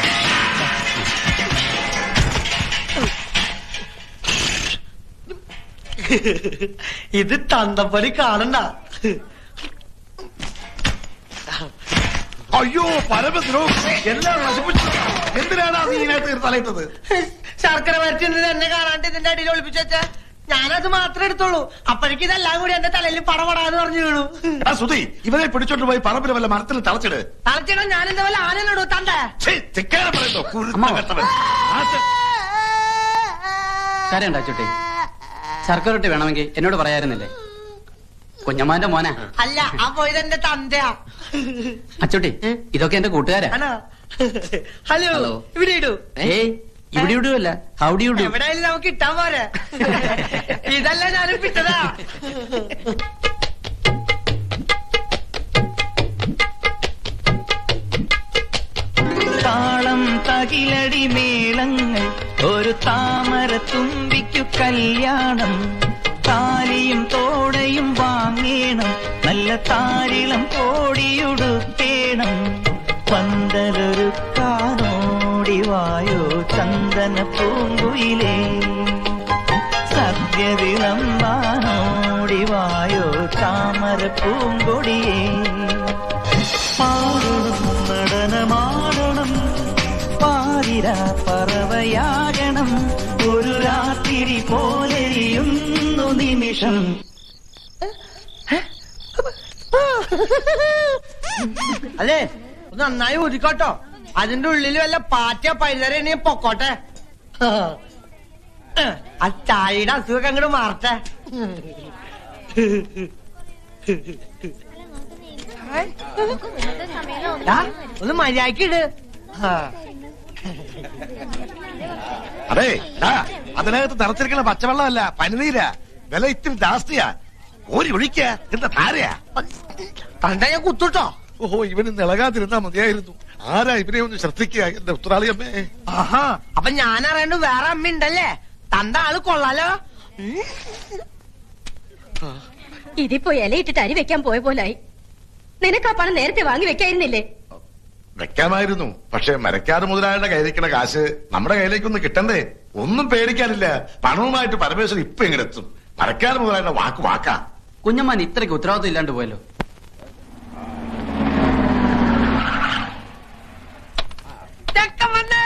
ഇത് തന്തപ്പടി കാണണ്ട അയ്യോ പരമദ്രോ എല്ലാം നശിപ്പിച്ചു എന്തിനാണ് നീ ഇതിനകത്ത് തലയിട്ടത് ശർക്കര വരച്ചിരുന്നത് എന്നെ കാണാണ്ട് ഇതിന്റെ അടിയിൽ ഒളിപ്പിച്ചു വെച്ചാ ഞാനത് മാത്രമേ എടുത്തോളൂ അപ്പോഴേക്കും ഇതെല്ലാം കൂടി എന്റെ തലയിൽ പടപടാന്ന് പറഞ്ഞു വീണു എടാ സുധി ഇവനെ പിടിച്ചോണ്ട് പോയി പറമ്പിലെ വല്ല മരത്തിൽ തളച്ചിട് തളച്ചിടാ ഞാൻ എന്താ പോലെ ആനയിലിടൂ തണ്ടേ ഛേ, ധിക്കാരം പറയുന്നു കുരുത്തം കെട്ടവൻ. ആ ചെ- കാര്യണ്ടാ ചുട്ടി ശർക്കര റൊട്ടി വേണമെങ്കിൽ എന്നോട് പറയായിരുന്നില്ലേ കുഞ്ഞമ്മാന്റെ മോനാ അല്ല ആ പോയത് എന്റെ തന്തയാ അച്ചുട്ടി ഇതൊക്കെ എന്റെ കൂട്ടുകാരാ ആണോ ഹലോ ഹലോ. ഇവിടെ ഇടൂ ഏയ് ഇവിടെ ഇടുവല്ല ഹൗഡി ഇടൂ എവിടെയായാലും നമുക്ക് ഇട്ടാൻ പോരെ ഇതല്ല ഞാനും പിട്ടതാ താളം തകിലടി മേളങ്ങൾ ഒരു താമര തുമ്പിക്കു കല്യാണം താലിയും തോടയും വാങ്ങേണം നല്ല താരിളം കോടിയുടുക്കേണം പന്തലൊരു കാനോടി വായോ ചന്ദന പൂങ്കുയിലേ സദ്യ വിളമ്പാനോടി വായോ താമര പൂങ്കൊടിയേ പാടണം നടനമാടണം പാതിരാ പറവയാകണം ഒരു രാത്രി പോലെയുന്നു നിമിഷം അല്ലേ ഒന്ന് നന്നായി ഊതിക്കോട്ടോ അതിന്റെ ഉള്ളിൽ വല്ല പാറ്റ പൈതരണി പൊക്കോട്ടെ ആ ചായയുടെ അസുഖം അങ്ങോട്ട് മാറട്ടെ ദാ, ഒന്ന് മര്യാദക്ക് ഇട് ആ. അതെ ആ, അതിനകത്ത് നിറച്ചിരിക്കുന്ന പച്ചവെള്ളമല്ല പനിനീര വില ഇത്തിരി ജാസ്തിയാ ഓരി ഒഴിക്ക എന്താ ധാരയാ കണ്ട ഞാൻ കുത്തുട്ടോ ഓഹോ ഇവന് നിളകാതിരുന്നാ മതിയായിരുന്നു ആരാ ഇവനെ ഒന്ന് ശ്രദ്ധിക്കുക എന്റെ ഉത്തരാളിയമ്മേ ആഹാ അപ്പൊ ഞാൻ അറിയണ്ട് വേറെ അമ്മ ഉണ്ടല്ലേ തന്റെ ആള് കൊള്ളാലോ ഇതിപ്പോ ഇലയിട്ടിട്ട് അരി വെക്കാൻ പോയ പോലായി നിനക്ക് ആ പണം നേരത്തെ വാങ്ങി വെക്കായിരുന്നില്ലേ വെക്കാമായിരുന്നു പക്ഷെ മരക്കാട് മുതലാളിയുടെ കയ്യിലിരിക്കുന്ന കാശ് നമ്മുടെ കയ്യിലേക്കൊന്നും കിട്ടണ്ടേ ഒന്നും പേടിക്കാനില്ല പണവുമായിട്ട് പരമേശ്വരൻ ഇപ്പൊ എങ്ങനെ എത്തും മരക്കാട് മുതലാളിയുടെ വാക്ക് വാക്കാ കുഞ്ഞമ്മാൻ ഇത്രയ്ക്ക് ഉത്തരവാദിത്വം ഇല്ലാണ്ട് പോയല്ലോ ചെക്കൻ വന്നേ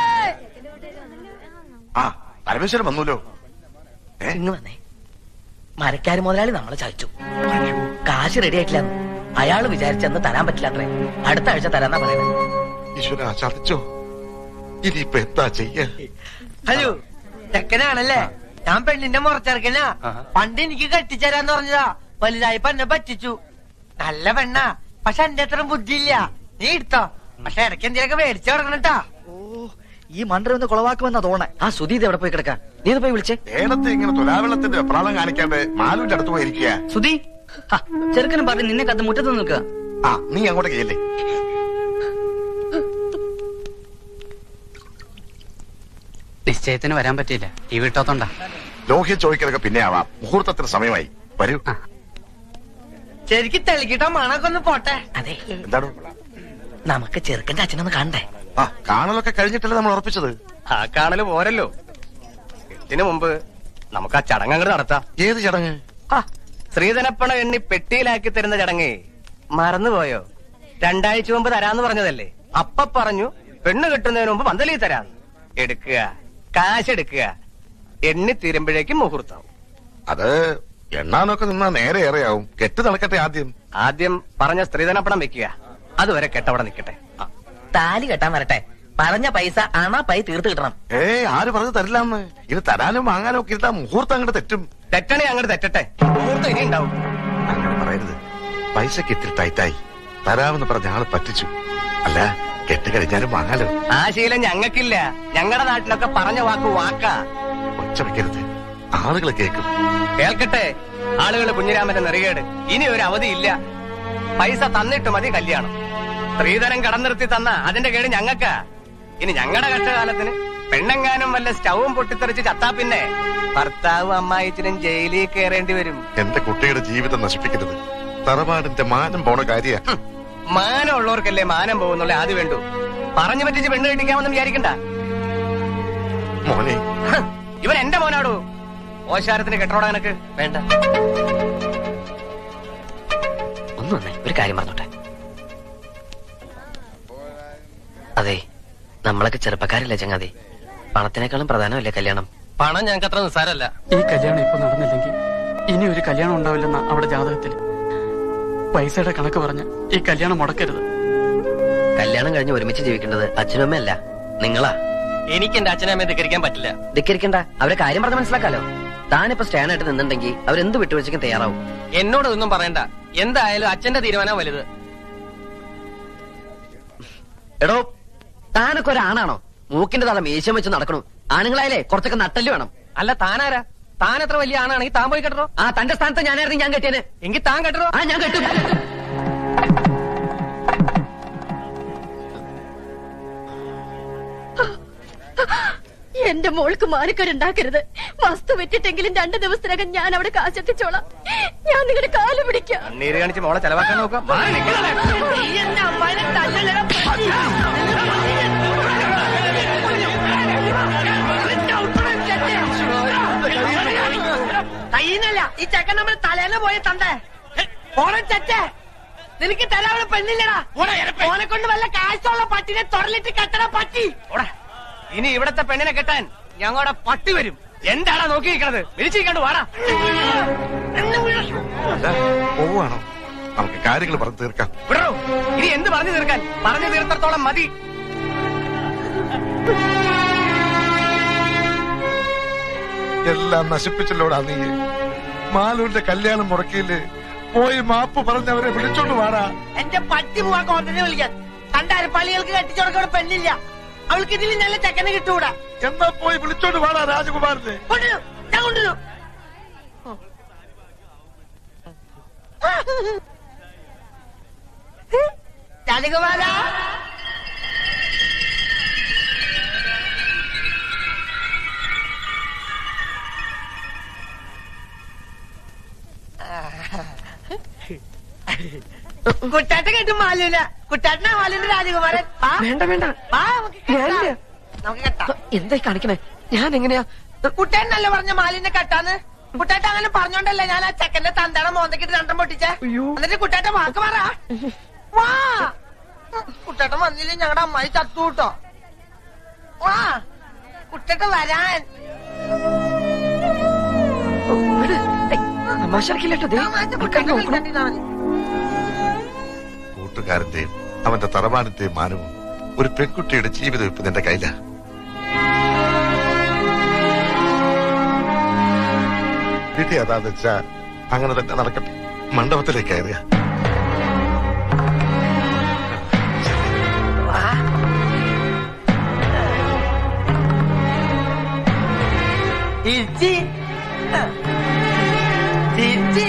ആ പരമേശ്വരൻ വന്നല്ലോ ഇങ്ങ് വന്നേ മരക്കാര് മുതലാളി നമ്മളെ ചതിച്ചു കാശ് റെഡി ആയിട്ടില്ല അയാള് വിചാരിച്ചെന്ന് തരാൻ പറ്റില്ല അത്രേ അടുത്ത ആഴ്ച തരാന്നാ പറയുന്നത് ഈശ്വര ചതിച്ചോ ഇനിയിപ്പൊ എന്താ ചെയ്യാ ഹലോ ചെക്കനാണല്ലേ ഞാൻ പെണ്ണിന്റെ മുറച്ചെറുക്കനാ പണ്ട് എനിക്ക് കെട്ടിച്ചേരാന്ന് പറഞ്ഞതാ വലുതായപ്പോ എന്നെ പറ്റിച്ചു നല്ല പെണ്ണാ പക്ഷെ എന്റെ അത്ര ബുദ്ധിയില്ല നീ എടുത്തോ പക്ഷെ ഇടയ്ക്ക് എന്തെങ്കിലുമൊക്കെ മേടിച്ചു തുടങ്ങണട്ടാ ഈ മണ്ടർ ഒന്ന് കുളവാക്കുമെന്നാ തോന്നേ ആ സുധി ഇത് എവിടെ പോയി കിടക്കാ നീ ഇത് പോയി വിളിച്ചേ നേരത്തെ ഇങ്ങനെ തുലാവെള്ളത്തിന്റെ വെപ്രാളം കാണിക്കാണ്ട് മാലുവിന്റെ അടുത്ത് പോയിരിക്കുക സുധി ഹാ, ചെറുക്കനും പറഞ്ഞ് നിന്നെ കത്ത് മുറ്റത്ത് നിൽക്കുക ആ നീ അങ്ങോട്ട് ചെയ്യല്ലേ നിശ്ചയത്തിന് വരാൻ പറ്റിയില്ല ഈ വീട്ടോത്തോണ്ടാ ലോഹ്യ ചോദിക്കലൊക്കെ പിന്നെ ആവാം മുഹൂർത്തത്തിന് സമയമായി വരൂ ശരിക്കും തെളിക്കിട്ടോ മണൊക്കെ ഒന്ന് പോട്ടെ അതെ എന്താണ് നമുക്ക് ചെറുക്കന്റെ അച്ഛനൊന്ന് കണ്ടേ ആ കാണലൊക്കെ കഴിഞ്ഞിട്ടല്ലേ നമ്മൾ ഉറപ്പിച്ചത് ആ കാണല് പോരല്ലോ ഇതിനു മുമ്പ് നമുക്ക് ആ ചടങ്ങ് അങ്ങോട്ട് നടത്താം ഏത് ചടങ്ങ് ആ ശ്രീധനപ്പണം എണ്ണി പെട്ടിയിലാക്കി തരുന്ന ചടങ്ങേ മറന്നുപോയോ രണ്ടാഴ്ച മുമ്പ് തരാന്ന് പറഞ്ഞതല്ലേ അപ്പ പറഞ്ഞു പെണ്ണ് കിട്ടുന്നതിന് മുമ്പ് പന്തലി തരാം എടുക്കുക കാശ് എടുക്കുക എണ്ണി തീരുമ്പോഴേക്കും മുഹൂർത്തം അത് എണ്ണാനൊക്കെ നിന്നാ നേരെ ഏറെയാവും കെട്ട് നടക്കട്ടെ ആദ്യം ആദ്യം പറഞ്ഞ സ്ത്രീധനപ്പണം വെക്കുക അതുവരെ കെട്ടവിടെ നിൽക്കട്ടെ താലി കെട്ടാൻ വരട്ടെ പറഞ്ഞ പൈസ അണ പൈ തീർത്ത് കിട്ടണം ഏ ആര് പറഞ്ഞു തരില്ലാന്ന് ഇത് തരാനും വാങ്ങാനും ഒക്കെ ഇരുത്താ മുഹൂർത്തം അങ്ങോട്ട് തെറ്റും തെറ്റണേ അങ്ങോട്ട് തെറ്റട്ടെ മുഹൂർത്തം ഇനി ഉണ്ടാവും അങ്ങനെ പറയരുത് പൈസക്ക് ഇത്തിരി ടൈറ്റായി തരാമെന്ന് പറഞ്ഞ ആള് പറ്റിച്ചു അല്ല കെട്ട് കഴിഞ്ഞാലും വാങ്ങാലോ ആ ശീലം ഞങ്ങൾക്കില്ല ഞങ്ങളുടെ നാട്ടിലൊക്കെ പറഞ്ഞ വാക്ക് വാക്കാ ഒച്ച വെക്കരുത് ആളുകൾ കേൾക്കും കേൾക്കട്ടെ ആളുകൾ കുഞ്ഞിരാമന്റെ നെറികേട് ഇനി ഒരു അവധി ഇല്ല പൈസ തന്നിട്ട് മതി കല്യാണം സ്ത്രീധനം കടം നിർത്തി തന്ന അതിന്റെ കേട് ഞങ്ങൾക്കാ ഇനി ഞങ്ങളുടെ കഷ്ടകാലത്തിന് പെണ്ണെങ്ങാനും വല്ല സ്റ്റൗവും പൊട്ടിത്തെറിച്ച് ചത്താ പിന്നെ ഭർത്താവും അമ്മായിച്ചനും ജയിലിൽ കയറേണ്ടി വരും എന്റെ കുട്ടിയുടെ ജീവിതം നശിപ്പിക്കരുത് തറവാടിന്റെ മാനം പോണ കാര്യ മാനം ഉള്ളവർക്കല്ലേ മാനം പോകുന്നുള്ള ആദ്യം വേണ്ടു പറഞ്ഞു പറ്റിച്ച് പെണ്ണ് കെട്ടിക്കാമെന്ന് വിചാരിക്കണ്ട മോനെ ഹ്, ഇവൻ എന്റെ മോനാടോ ഓശാരത്തിന് കെട്ടോടാ എനക്ക് വേണ്ട ഒന്ന് വന്നേ ഒരു കാര്യം പറഞ്ഞോട്ടെ അതെ നമ്മളൊക്കെ ചെറുപ്പക്കാരല്ലേ ചങ്ങാതി പണത്തിനേക്കാളും പ്രധാനമല്ലേ കല്യാണം പണം ഞങ്ങൾക്ക് അത്ര നിസ്സാരല്ല ഈ കല്യാണം ഇപ്പൊ നടന്നില്ലെങ്കിൽ ഇനി ഒരു കല്യാണം ഉണ്ടാവില്ലെന്ന അവിടെ ജാതകത്തിൽ പൈസയുടെ കണക്ക് പറഞ്ഞ് ഈ കല്യാണം മുടക്കരുത് കല്യാണം കഴിഞ്ഞ് ഒരുമിച്ച് ജീവിക്കേണ്ടത് അച്ഛനും അമ്മയല്ല നിങ്ങളാ എനിക്ക് എന്റെ അച്ഛനെ അമ്മയെ ധിക്കരിക്കാൻ പറ്റില്ല ധിക്കരിക്കണ്ട അവരെ കാര്യം പറഞ്ഞ് മനസ്സിലാക്കാലോ താനിപ്പോ സ്റ്റാൻഡ് ആയിട്ട് നിന്നുണ്ടെങ്കിൽ അവരെന്ത് വിട്ടുവീഴ്ചയ്ക്കും തയ്യാറാവും എന്നോട് ഒന്നും പറയണ്ട എന്തായാലും അച്ഛന്റെ തീരുമാനം വലുത് എടോ താനൊക്കെ ഒരാണാണോ മൂക്കിന്റെ തല മീശം വെച്ച് നടക്കണു ആണുങ്ങളായാലേ കുറച്ചൊക്കെ നട്ടല് വേണം അല്ല താനാരാ താൻ എത്ര വലിയ ആണാണെങ്കിൽ താൻ പോയി കെട്ടറോ ആ തന്റെ സ്ഥാനത്ത് ഞാനായിരുന്നു ഞാൻ കെട്ടിയത് എങ്കിൽ താൻ കെട്ടറോ ആ ഞാൻ കെട്ടും എന്റെ മോൾക്ക് മാനക്കേടുണ്ടാക്കരുത് വസ്തു വിറ്റിട്ടെങ്കിലും രണ്ടു ദിവസത്തിനകം ഞാൻ അവിടെ കാശെത്തിച്ചോളാം ഞാൻ നിങ്ങളുടെ കാല് പിടിക്കാം കണ്ണീര് കാണിച്ച് മോളെ ചെലവാക്കാൻ നോക്കാം മാറി നിൽക്കണേ. കയ്യിന്നല്ല ഈ ചെക്കൻ നമ്മൾ തലേന്ന് പോയ തന്തേ ഓണം ചച്ചേ നിനക്ക് തരാവുന്ന പെണ്ണില്ലടാ ഓനെ കൊണ്ട് വല്ല കാശുള്ള പട്ടിനെ തൊടലിട്ട് കെട്ടണ പട്ടി ഓടാ. ഇനി ഇവിടത്തെ പെണ്ണിനെ കെട്ടാൻ ഞങ്ങളുടെ പട്ടി വരും എന്താടാ നോക്കിയിരിക്കണത് വിളിച്ചിരിക്കണ്ടു വാടാ അല്ല പോവാണോ നമുക്ക് കാര്യങ്ങൾ പറഞ്ഞു തീർക്കാം വിടറോ ഇനി എന്ത് പറഞ്ഞു തീർക്കാൻ പറഞ്ഞു തീർത്തത്തോളം മതി എല്ലാം നശിപ്പിച്ചല്ലോടാ നീ മാലൂരിന്റെ കല്യാണം മുടക്കിയില്ലേ പോയി മാപ്പ് പറഞ്ഞവരെ വിളിച്ചോണ്ട് വാടാ എന്റെ പട്ടി പോവാ കോന്തനെ വിളിക്കാൻ കണ്ടാര് പള്ളികൾക്ക് കെട്ടിച്ചോടക്കോടെ പെണ്ണില്ല അവൾക്ക് ഇതിൽ നല്ല ചെക്കനെ കിട്ടൂടാ എന്നാ പോയി വിളിച്ചോണ്ട് വാടാ രാജകുമാരനെ കൊണ്ടുവരൂ ഞാൻ കൊണ്ടുവരൂ രാജകുമാര കുട്ടാട്ട കേട്ടു മാലൂല കുട്ടാട്ടനാ മാലൂന്റെ രാജകുമാരൻ വേണ്ട വേണ്ട നമുക്ക് കെട്ടാം. നമുക്ക് കെട്ടാം എന്തായി കാണിക്കണേ ഞാൻ എങ്ങനെയാ കുട്ടേനല്ലേ പറഞ്ഞ മാലിനെ കെട്ടാന്ന് കുട്ടേട്ട അങ്ങനെ പറഞ്ഞോണ്ടല്ലേ ഞാൻ ആ ചെക്കന്റെ തന്തയുടെ മോന്തക്കിട്ട് രണ്ടും പൊട്ടിച്ചേ എന്നിട്ട് കുട്ടേട്ട വാക്ക് പറ വാ കുട്ടേട്ടൻ വന്നില്ലേ ഞങ്ങളുടെ അമ്മായി ചത്തു കേട്ടോ വാ കുട്ടേട്ട വരാൻ കൂട്ടുകാരന്റെയും അവന്റെ തറവാടിന്റെയും മാനവും ഒരു പെൺകുട്ടിയുടെ ജീവിതം ഇപ്പൊ നിന്റെ കയ്യിലാ വിധി അതാന്ന് വെച്ചാ അങ്ങനെ തന്നെ നടക്കട്ടെ മണ്ഡപത്തിലേക്ക് കയറുക തിരിച്ച് തിരിച്ച്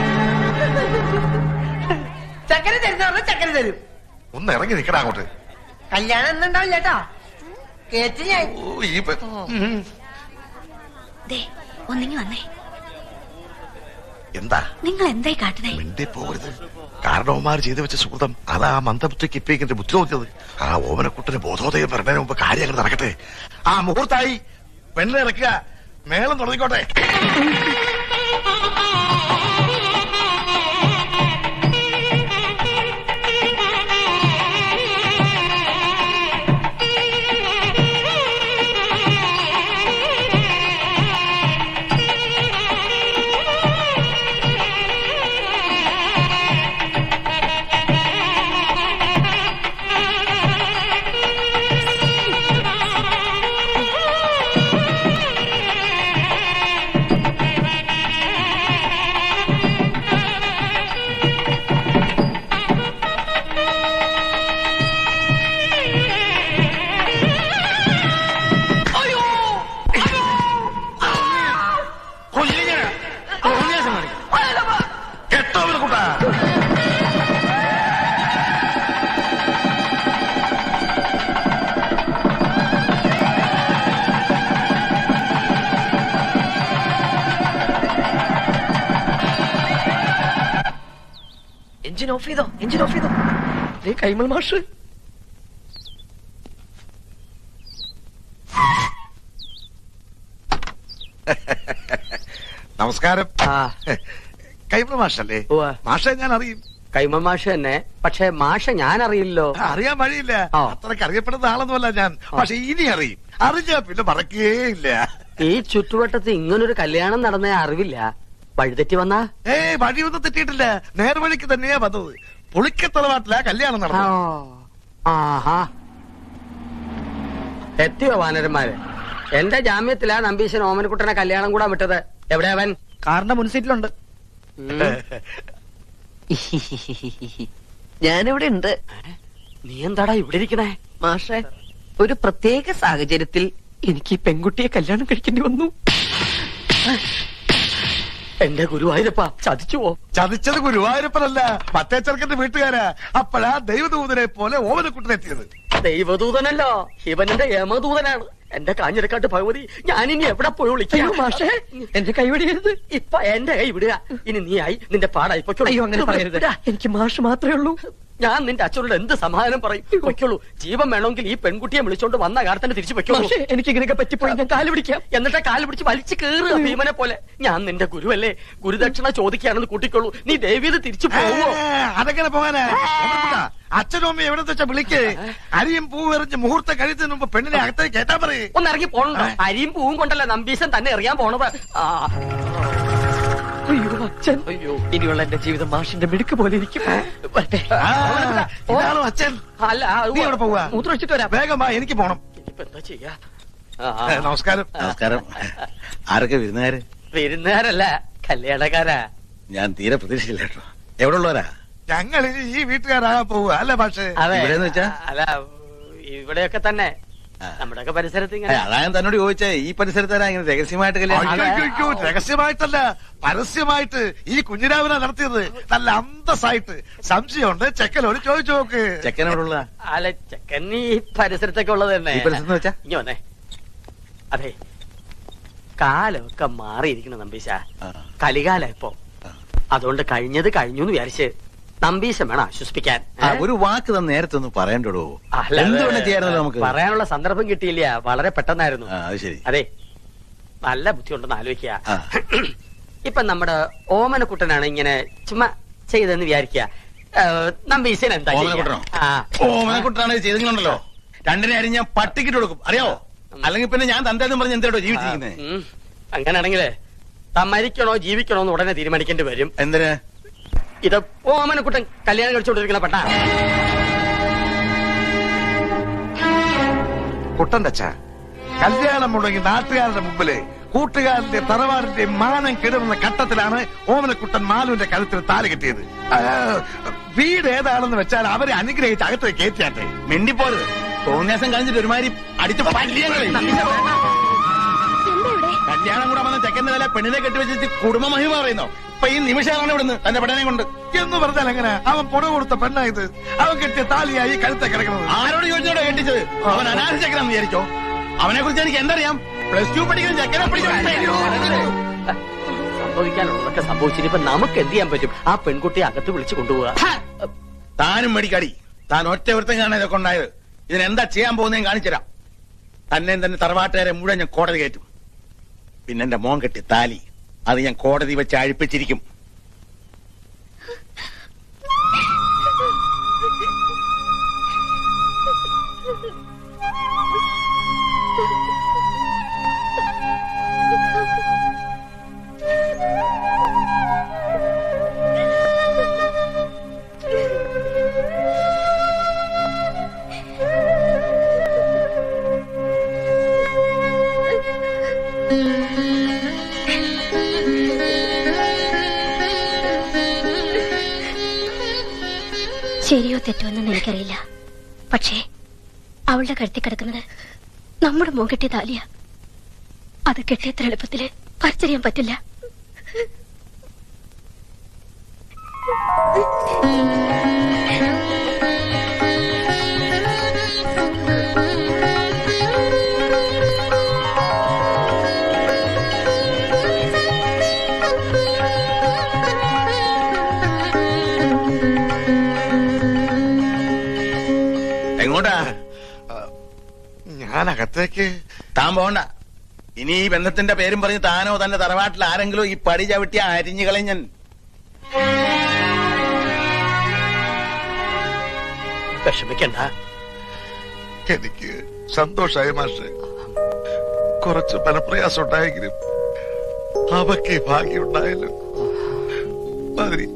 ചക്കര തരുന്ന ചക്കര തരും ഒന്ന് ഇറങ്ങി നിൽക്കടാ അങ്ങോട്ട് കല്യാണം എന്നുണ്ടാവില്ല കേട്ടോ കേട്ട് ഞാൻ ഓ, ഈ പെ- ഉം. ദേ ഒന്നിങ്ങി വന്നേ എന്താ നിങ്ങൾ എന്തായി കാട്ടണേ മിണ്ടി പോകരുത് കാരണവന്മാർ ചെയ്തു വെച്ച സുഹൃതം അതാ ആ മന്ദബുദ്ധിക്ക് ഇപ്പിക്കിന്റെ ബുദ്ധി നോക്കിയത് ആ ഓമനക്കുട്ടന് ബോധോദയം പറഞ്ഞതിന് മുമ്പ് കാര്യങ്ങൾ നടക്കട്ടെ ആ മുഹൂർത്തായി പെണ്ണിനെ ഇറക്കുക മേളം തുടങ്ങിക്കോട്ടെ ഓമനക്കുട്ട എഞ്ചിൻ ഓഫ് ചെയ്തോ എഞ്ചിൻ ഓഫ് ചെയ്തോ ദേ കൈമൾ മാഷ് നമസ്കാരം കൈമ മാഷല്ലേ മാഷെ ഞാൻ അറിയും കൈമ മാഷ് തന്നെ പക്ഷെ മാഷ ഞാൻ അറിയില്ലോ അറിയാൻ വഴിയില്ല അത്രക്ക് അറിയപ്പെടുന്ന ആളൊന്നുമല്ല ഞാൻ പക്ഷെ ഇനി അറിയും അറിഞ്ഞാ പിന്നെ മറക്കുകയില്ല ഈ ചുറ്റുവട്ടത്ത് ഇങ്ങനൊരു കല്യാണം നടന്ന അറിവില്ല വഴിതെറ്റി വന്നാ ഏ വഴിയൊന്നും തെറ്റിയിട്ടില്ല നേർവഴിക്ക് തന്നെയാ വന്നത് പുളിക്കത്തറവാട്ടിലാ കല്യാണം നടന്നത് ആഹാ എത്തിയോ വാനരന്മാര് എന്റെ ജാമ്യത്തിലാ നമ്പീശൻ ഓമനക്കുട്ടനെ കല്യാണം കൂടാൻ വിട്ടത് എവിടെ അവൻ കാറിന്റെ മുൻസീറ്റിലുണ്ട് ഞാനിവിടെ ഉണ്ട് നീ എന്താടാ ഇവിടെ ഇരിക്കണേ മാഷെ ഒരു പ്രത്യേക സാഹചര്യത്തിൽ എനിക്ക് ഈ പെൺകുട്ടിയെ കല്യാണം കഴിക്കേണ്ടി വന്നു എന്റെ ഗുരുവായൂരപ്പ ചതിച്ചുവോ ചതിച്ചത് ഗുരുവായൂരപ്പനല്ല മറ്റേ ചെറുക്കന്റെ വീട്ടുകാരാ അപ്പോഴാ ദൈവദൂതനെ പോലെ ഓമനക്കുട്ടനെത്തിയത് ദൈവദൂതനല്ലോ ശിവനന്റെ യമദൂതനാണ് എന്റെ കാഞ്ഞിരക്കാട്ട് ഭഗവതി ഞാനിനി എവിടെ പോയി അയ്യോ, മാഷേ, എന്റെ കൈ വിടരുത് ഇപ്പൊ എന്റെ കൈ വിടുക ഇനി നീ ആയി നിന്റെ പാടായി പൊയ്ക്കോളൂ. അയ്യോ അങ്ങനെ പറയരുത് വിടാ. എനിക്ക് മാഷ് മാത്രമേ ഉള്ളൂ ഞാൻ നിന്റെ അച്ഛനോട് എന്ത് സമാധാനം പറയും പൊയ്ക്കോളൂ ജീവൻ വേണമെങ്കിൽ ഈ പെൺകുട്ടിയെ വിളിച്ചോണ്ട് വന്ന കാലത്തിന് തിരിച്ചു പൊയ്ക്കോളൂ മാഷേ, എനിക്ക് ഇങ്ങനെയൊക്കെ പറ്റിപ്പോയി ഞാൻ കാല് പിടിക്കാം എന്നിട്ട് കാല് പിടിച്ച് വലിച്ചു കയറുക ഭീമനെ പോലെ ഞാൻ നിന്റെ ഗുരുവല്ലേ ഗുരുദക്ഷിണ ചോദിക്കുകയാണെന്ന് കൂട്ടിക്കോളൂ നീ ദേവീത് തിരിച്ചു പോവോ അതെങ്ങനെ പോകാനാ ഓമനക്കുട്ടാ, അച്ഛനും അമ്മയും എവിടെ വെച്ചാ വിളിക്ക് അരിയും പൂവ് എറിഞ്ഞ് മുഹൂർത്തം കഴിച്ചതിന് മുമ്പ് പെണ്ണിനെ അകത്തേക്ക് കേട്ടാ പറയേ ഒന്ന് ഇറങ്ങി പോണോ അരിയും പൂവും കൊണ്ടല്ല നമ്പീശൻ തന്നെ എറിയാൻ പോണത് ആ അയ്യോ അച്ഛൻ അയ്യോ ഇനിയുള്ള എന്റെ ജീവിതം മാഷിന്റെ മിടുക്ക് പോലെ ഇരിക്കും വരട്ടെ. ഇതാണോ അച്ഛൻ അല്ല നീ എവിടെ പോവാ മൂത്രമൊഴിച്ചിട്ട് വരാം വേഗം വാ എനിക്ക് പോണം ഇനിയിപ്പോ എന്താ ചെയ്യാ ഏ, നമസ്കാരം നമസ്കാരം ആരൊക്കെ വിരുന്നുകാര് വിരുന്നുകാരല്ല കല്യാണക്കാരാ ഞാൻ തീരെ പ്രതീക്ഷയില്ല കേട്ടോ എവിടെ ഉള്ളവരാ ഞങ്ങൾ ഇനി ഈ വീട്ടുകാരാകാൻ പോവുക അല്ലേ പക്ഷേ അതെ ഇവിടെന്ന് വെച്ചാ? അല്ല ഇവിടെയൊക്കെ തന്നെ നമ്മുടെയൊക്കെ പരിസരത്ത് ഏ, ഇങ്ങനെ അതാ ഞാൻ തന്നോട് ചോദിച്ചേ ഈ പരിസരത്താരാ ഇങ്ങനെ രഹസ്യമായിട്ട് കല്യാണം അയ്യോ, അയ്യോ, അയ്യോ, രഹസ്യമായിട്ടല്ല പരസ്യമായിട്ട് ഈ കുഞ്ഞിരാവിനെ നടത്തിയത് നല്ല അന്തസ്സായിട്ട് സംശയമുണ്ട് ചെക്കലോട് ചോദിച്ചു നോക്ക് ചെക്കൻ എവിടെ ഉള്ള അല്ല ചെക്കൻ ഈ പരിസരത്തൊക്കെ ഉള്ളത് തന്നെ ഈ പരിസരത്ത് വെച്ചാ? ഇനി വന്നേ അതെ കാലമൊക്കെ മാറിയിരിക്കണം നമ്പീശ കലികാല ഇപ്പൊ അതുകൊണ്ട് കഴിഞ്ഞത് കഴിഞ്ഞു എന്ന് വിചാരിച്ച് നമ്പീശം വേണം ആശ്വസിപ്പിക്കാൻ ആ, ഒരു വാക്ക് തന്നെ നേരത്തെ ഒന്ന് പറയണ്ടോ അല്ല, എന്ത് അത് വേണം ചെയ്യാറുണ്ടല്ലോ നമുക്ക് പറയാനുള്ള സന്ദർഭം കിട്ടിയില്ല വളരെ പെട്ടെന്നായിരുന്നു ആ, അത് ശരി അതെ നല്ല ബുദ്ധിയുണ്ടെന്ന് ആലോചിക്കുക ആ. ഇപ്പൊ നമ്മുടെ ഓമനക്കുട്ടനാണ് ഇങ്ങനെ ചുമ്മാ ചെയ്തെന്ന് വിചാരിക്കുക ഏഹ്, നമ്പീശൻ എന്താ ചെയ്യാ? ഓമനക്കുട്ടനോ? ആ ഓമനക്കുട്ടാണ് ചെയ്തെങ്കിലുണ്ടല്ലോ രണ്ടിനെ അരി ഞാൻ പട്ടിക്കിട്ട് കൊടുക്കും അറിയാവോ അല്ലെങ്കിൽ പിന്നെ ഞാൻ തന്തേന്നും പറഞ്ഞ് എന്തോ ജീവിച്ചിരിക്കുന്നത് ഉം. അങ്ങനെയാണെങ്കിലേ താൻ മരിക്കണോ ജീവിക്കണോ എന്ന് ഉടനെ തീരുമാനിക്കേണ്ടി വരും എന്തിന് ഇത് ഓമനക്കുട്ടൻ കല്യാണം കഴിച്ചുകൊണ്ടിരിക്കുന്ന പെട്ട കുട്ടന്റെ അച്ഛ കല്യാണം മുടങ്ങി നാട്ടുകാരുടെ മുമ്പില് കൂട്ടുകാരന്റെ തറവാടിന്റെ മാനം കിടന്ന ഘട്ടത്തിലാണ് ഓമനക്കുട്ടൻ മാലുവിന്റെ കഴുത്തിൽ താല് കെട്ടിയത് ആ, വീട് ഏതാണെന്ന് വെച്ചാൽ അവരെ അനുഗ്രഹിച്ച് അകത്തേക്ക് കയറ്റിയാട്ടെ മിണ്ടിപ്പോരുത് തോന്നിയാസം കഴിഞ്ഞിട്ട് ഒരുമാതിരി അടിച്ച് പല്ലിയങ്ങളെ കല്യാണം കൂടെ വന്ന ചെക്കന്റെ തല പെണ്ണിനെ കെട്ടിവെച്ചിട്ട് കുടുംബ മഹിമ പറയുന്നോ ഇപ്പൊ ഈ നിമിഷമാണ് ഇവിടുന്ന് തന്റെ പെടനെ കൊണ്ട് എന്ന് പറഞ്ഞാൽ എങ്ങനെ അവൻ പുറ കൊടുത്ത പെണ്ണായത് അവൻ കെട്ടിയ താലിയായി കഴുത്തെ കിടക്കുന്നത് ആരോട് ചോദിച്ചോടോ കെട്ടിച്ചത് അവൻ അനാഥ ചെക്കനാന്ന് വിചാരിച്ചോ അവനെ കുറിച്ച് എനിക്ക് എന്തറിയാം പ്ലസ് ടു പഠിക്കുന്ന ചെക്കനെ പിടിച്ചു സംഭവിക്കാനുള്ളതൊക്കെ സംഭവിച്ചിട്ട് ഇപ്പൊ നമുക്ക് എന്ത് ചെയ്യാൻ പറ്റും ആ പെൺകുട്ടിയെ അകത്ത് വിളിച്ചു കൊണ്ടുപോവുക താനും മേടിക്കാടി താൻ ഒറ്റ ഒരുത്തം കാണാൻ ഇതൊക്കെ ഉണ്ടായത് ഇതിനെന്താ ചെയ്യാൻ പോകുന്നതെന്ന് കാണിച്ചുതരാം തന്നെ തന്നെ തറവാട്ടുകാരെ മുഴുവൻ ഞാൻ കോടതി കയറ്റും പിന്നെ എന്റെ മോൻ കെട്ടി താലി അത് ഞാൻ കോടതി വെച്ച് അഴിപ്പിച്ചിരിക്കും ശരിയോ തെറ്റോ എന്നൊന്നും എനിക്കറിയില്ല പക്ഷേ അവളുടെ കഴുത്തി കിടക്കുന്നത് നമ്മുടെ മോൻ കെട്ടിയ താലിയ അത് കെട്ടിയത്ര എളുപ്പത്തില് പറിച്ചറിയാൻ പറ്റില്ല എങ്ങോട്ടാ ഞാൻ അകത്തേക്ക് താൻ പോണ്ട ഇനി ഈ ബന്ധത്തിന്റെ പേരും പറഞ്ഞ് താനോ തന്റെ തറവാട്ടിൽ ആരെങ്കിലും ഈ പടി ചവിട്ടി അരിഞ്ഞു കളഞ്ഞൻ വിഷമിക്കണ്ട എനിക്ക് സന്തോഷായി മാഷെ കുറച്ച് ബലപ്രയാസം ഉണ്ടായെങ്കിലും അവക്ക് ഈ ഭാഗ്യം ഉണ്ടായല്ലോ മതി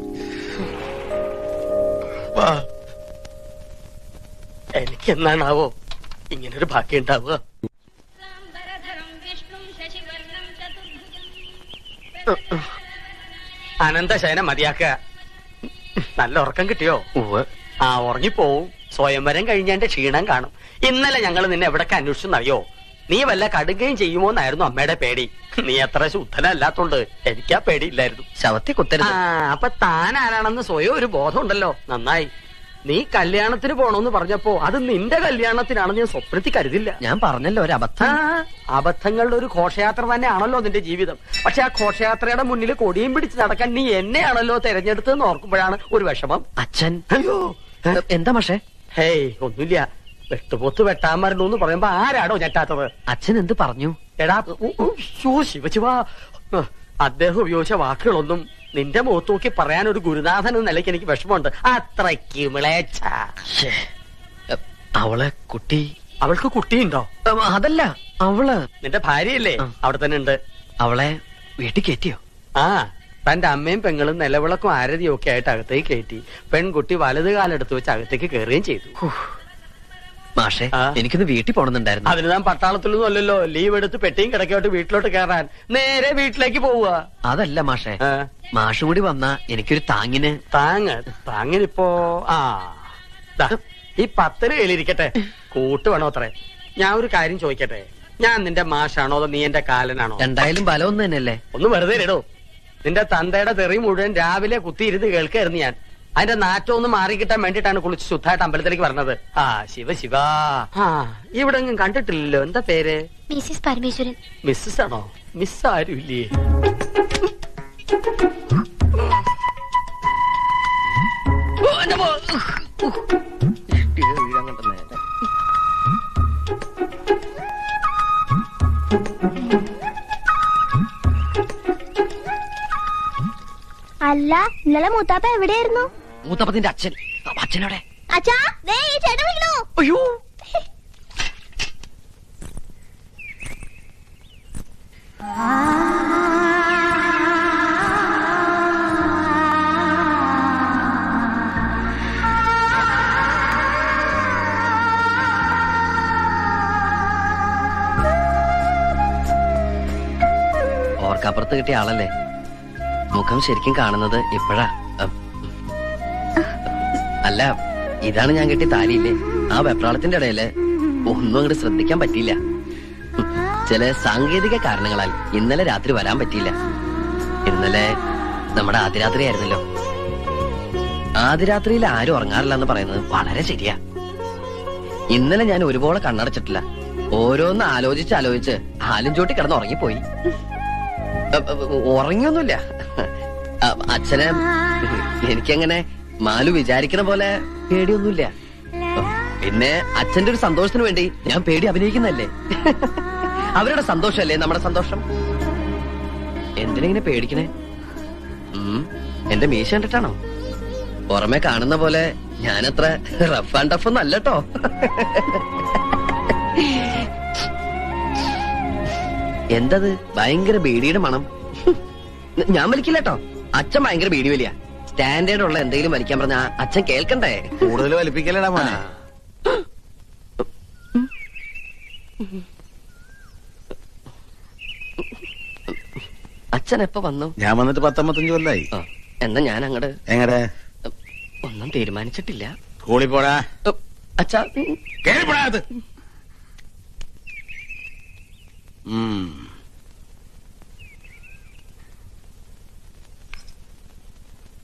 വാ എനിക്ക് എന്നാണാവോ ഇങ്ങനൊരു ഭാഗ്യം ഉണ്ടാവുക അനന്തശയനം മതിയാക്കുക നല്ല ഉറക്കം കിട്ടിയോ ആ ഉറങ്ങിപ്പോവും സ്വയംവരം കഴിഞ്ഞതിന്റെ ക്ഷീണം കാണും ഇന്നലെ ഞങ്ങൾ നിന്നെ എവിടൊക്കെ അന്വേഷിച്ചെന്നറിയോ നീ വല്ല കടുകയും ചെയ്യുമോ എന്നായിരുന്നു അമ്മയുടെ പേടി നീ അത്ര ശുദ്ധനല്ലാത്തോണ്ട് എനിക്കാ പേടിയില്ലായിരുന്നു ശവത്തി കുത്തരുത് ആ അപ്പൊ താൻ ആരാണെന്ന് സ്വയം ഒരു ബോധമുണ്ടല്ലോ നന്നായി നീ കല്യാണത്തിന് പോണോന്ന് പറഞ്ഞപ്പോ അത് നിന്റെ കല്യാണത്തിനാണെന്ന് ഞാൻ സ്വപ്നത്തിൽ കരുതില്ല ഞാൻ പറഞ്ഞല്ലോ ഒരു അബദ്ധം ആ, അബദ്ധങ്ങളുടെ ഒരു ഘോഷയാത്ര തന്നെയാണല്ലോ നിന്റെ ജീവിതം പക്ഷെ ആ ഘോഷയാത്രയുടെ മുന്നിൽ കൊടിയും പിടിച്ച് നടക്കാൻ നീ എന്നെയാണല്ലോ തെരഞ്ഞെടുത്തതെന്ന് ഓർക്കുമ്പോഴാണ് ഒരു വിഷമം അച്ഛൻ അയ്യോ എന്താ പക്ഷേ ഹേയ് ഒന്നുമില്ല വെട്ടുപോത്ത് വെട്ടാൻ മരണു എന്ന് പറയുമ്പോ ആരാടോ ഞെട്ടാത്തത് അച്ഛൻ എന്ത് പറഞ്ഞു എടാ ഉ, ഉ, ശോ, ശിവശിവ ഉം, അദ്ദേഹം ഉപയോഗിച്ച വാക്കുകളൊന്നും നിന്റെ മുഖത്ത് നോക്കി പറയാൻ ഒരു ഗുരുനാഥൻ എന്ന നിലയ്ക്ക് എനിക്ക് വിഷമമുണ്ട് അത്രയ്ക്ക് മിളേച്ച അവളെ കുട്ടി അവൾക്ക് കുട്ടിയുണ്ടോ ഉം, അതല്ല അവള് നിന്റെ ഭാര്യയല്ലേ അവിടെ തന്നെ ഉണ്ട് അവളെ വീട്ടിൽ കയറ്റിയോ ആ തന്റെ അമ്മയും പെങ്ങളും നിലവിളക്കും ആരതിയും ഒക്കെ ആയിട്ട് അകത്തേക്ക് കയറ്റി പെൺകുട്ടി വലത് കാലെടുത്ത് വെച്ച് അകത്തേക്ക് കയറുകയും ചെയ്തു മാഷെ എനിക്കൊന്ന് വീട്ടിൽ പോണെന്നുണ്ടായിരുന്നു അതിന് താൻ പട്ടാളത്തിലൊന്നും അല്ലല്ലോ ലീവ് എടുത്ത് പെട്ടിയും കിടക്കോട്ട് വീട്ടിലോട്ട് കയറാൻ നേരെ വീട്ടിലേക്ക് പോവുക അതല്ല മാഷെ മാഷും കൂടി വന്നാ എനിക്കൊരു താങ്ങിന് താങ്ങ് താങ്ങിനിപ്പോ ആ ദാ, ഈ പത്തര കയ്യിലിരിക്കട്ടെ കൂട്ട് വേണോ അത്രേ ഞാൻ ഒരു കാര്യം ചോദിക്കട്ടെ ഞാൻ നിന്റെ മാഷാണോ അതോ നീ എന്റെ കാലനാണോ എന്തായാലും ബലം ഒന്ന് തന്നെയല്ലേ ഒന്ന് വെറുതെ ഇടോ നിന്റെ തന്തയുടെ തെറി മുഴുവൻ രാവിലെ കുത്തിയിരുന്ന് കേൾക്കായിരുന്നു ഞാൻ അതിന്റെ നാറ്റം ഒന്ന് മാറിക്കിട്ടാൻ വേണ്ടിയിട്ടാണ് കുളിച്ച് ശുദ്ധമായിട്ട് അമ്പലത്തിലേക്ക് പറഞ്ഞത് ആ ശിവ ശിവ ആ ഇവിടെ എങ്ങും കണ്ടിട്ടില്ലല്ലോ എന്താ പേര് മിസ്സിസ് പരമേശ്വരൻ മിസ്സസ് ആണോ മിസ് ആരുമില്ലേ അല്ല ഇന്നലെ മൂത്താപ്പ എവിടെയായിരുന്നു മൂത്തപ്പത്തിന്റെ അച്ഛൻ അച്ഛനോടെ അച്ഛാ ദേ ഈ ചേട്ടൻ വിളിക്കണു അയ്യോ ഓർക്കപ്പുറത്ത് കിട്ടിയ ആളല്ലേ മുഖം ശരിക്കും കാണുന്നത് ഇപ്പോഴാ ഉം. അല്ല ഇതാണ് ഞാൻ കെട്ടിയ താലിയില്ലേ ആ വെപ്രാളത്തിന്റെ ഇടയില് ഒന്നും അങ്ങോട്ട് ശ്രദ്ധിക്കാൻ പറ്റിയില്ല ഉം. ചില സാങ്കേതിക കാരണങ്ങളാൽ ഇന്നലെ രാത്രി വരാൻ പറ്റിയില്ല ഇന്നലെ നമ്മുടെ ആദ്യരാത്രി ആയിരുന്നല്ലോ ആദ്യരാത്രിയിൽ ആരും ഉറങ്ങാറില്ല എന്ന് പറയുന്നത് വളരെ ശരിയാ ഇന്നലെ ഞാൻ ഒരുപോലെ കണ്ണടച്ചിട്ടില്ല ഓരോന്ന് ആലോചിച്ച് ആലോചിച്ച് ആലും ചോട്ടി കിടന്ന് ഉറങ്ങിപ്പോയി അ- അ- ഉറങ്ങിയൊന്നുമില്ല അ- അച്ഛനെ എനിക്കങ്ങനെ മാലു വിചാരിക്കണ പോലെ പേടിയൊന്നുമില്ല പിന്നെ അച്ഛന്റെ ഒരു സന്തോഷത്തിന് വേണ്ടി ഞാൻ പേടി അഭിനയിക്കുന്നല്ലേ അവരുടെ സന്തോഷമല്ലേ നമ്മുടെ സന്തോഷം എന്തിനെങ്ങനെ പേടിക്കണേ ഉം, എന്റെ മീശ കണ്ടിട്ടാണോ പുറമെ കാണുന്ന പോലെ ഞാനത്ര റഫ് ആൻഡ് ടഫ് ഒന്നും അല്ലട്ടോ എന്തത് ഭയങ്കര ബീഡിയുടെ മണം ഞാൻ വലിക്കില്ല കേട്ടോ അച്ഛൻ ഭയങ്കര ബീഡി വലിയ സ്റ്റാൻഡേർഡ് ഉള്ള എന്തെങ്കിലും വലിക്കാൻ പറഞ്ഞ അച്ഛൻ കേൾക്കണ്ടേ കൂടുതൽ വലിപ്പിക്കലടാ മോനെ അച്ഛൻ എപ്പോ വന്നു ഞാൻ വന്നിട്ട് പത്തൊമ്പത്തഞ്ച് കൊല്ലായി എന്നാ ഞാൻ അങ്ങട് എങ്ങടെ ഒന്നും തീരുമാനിച്ചിട്ടില്ല സ്കൂളിൽ പോടാ അച്ഛാ കേറിപ്പോടാ അത് ഉം.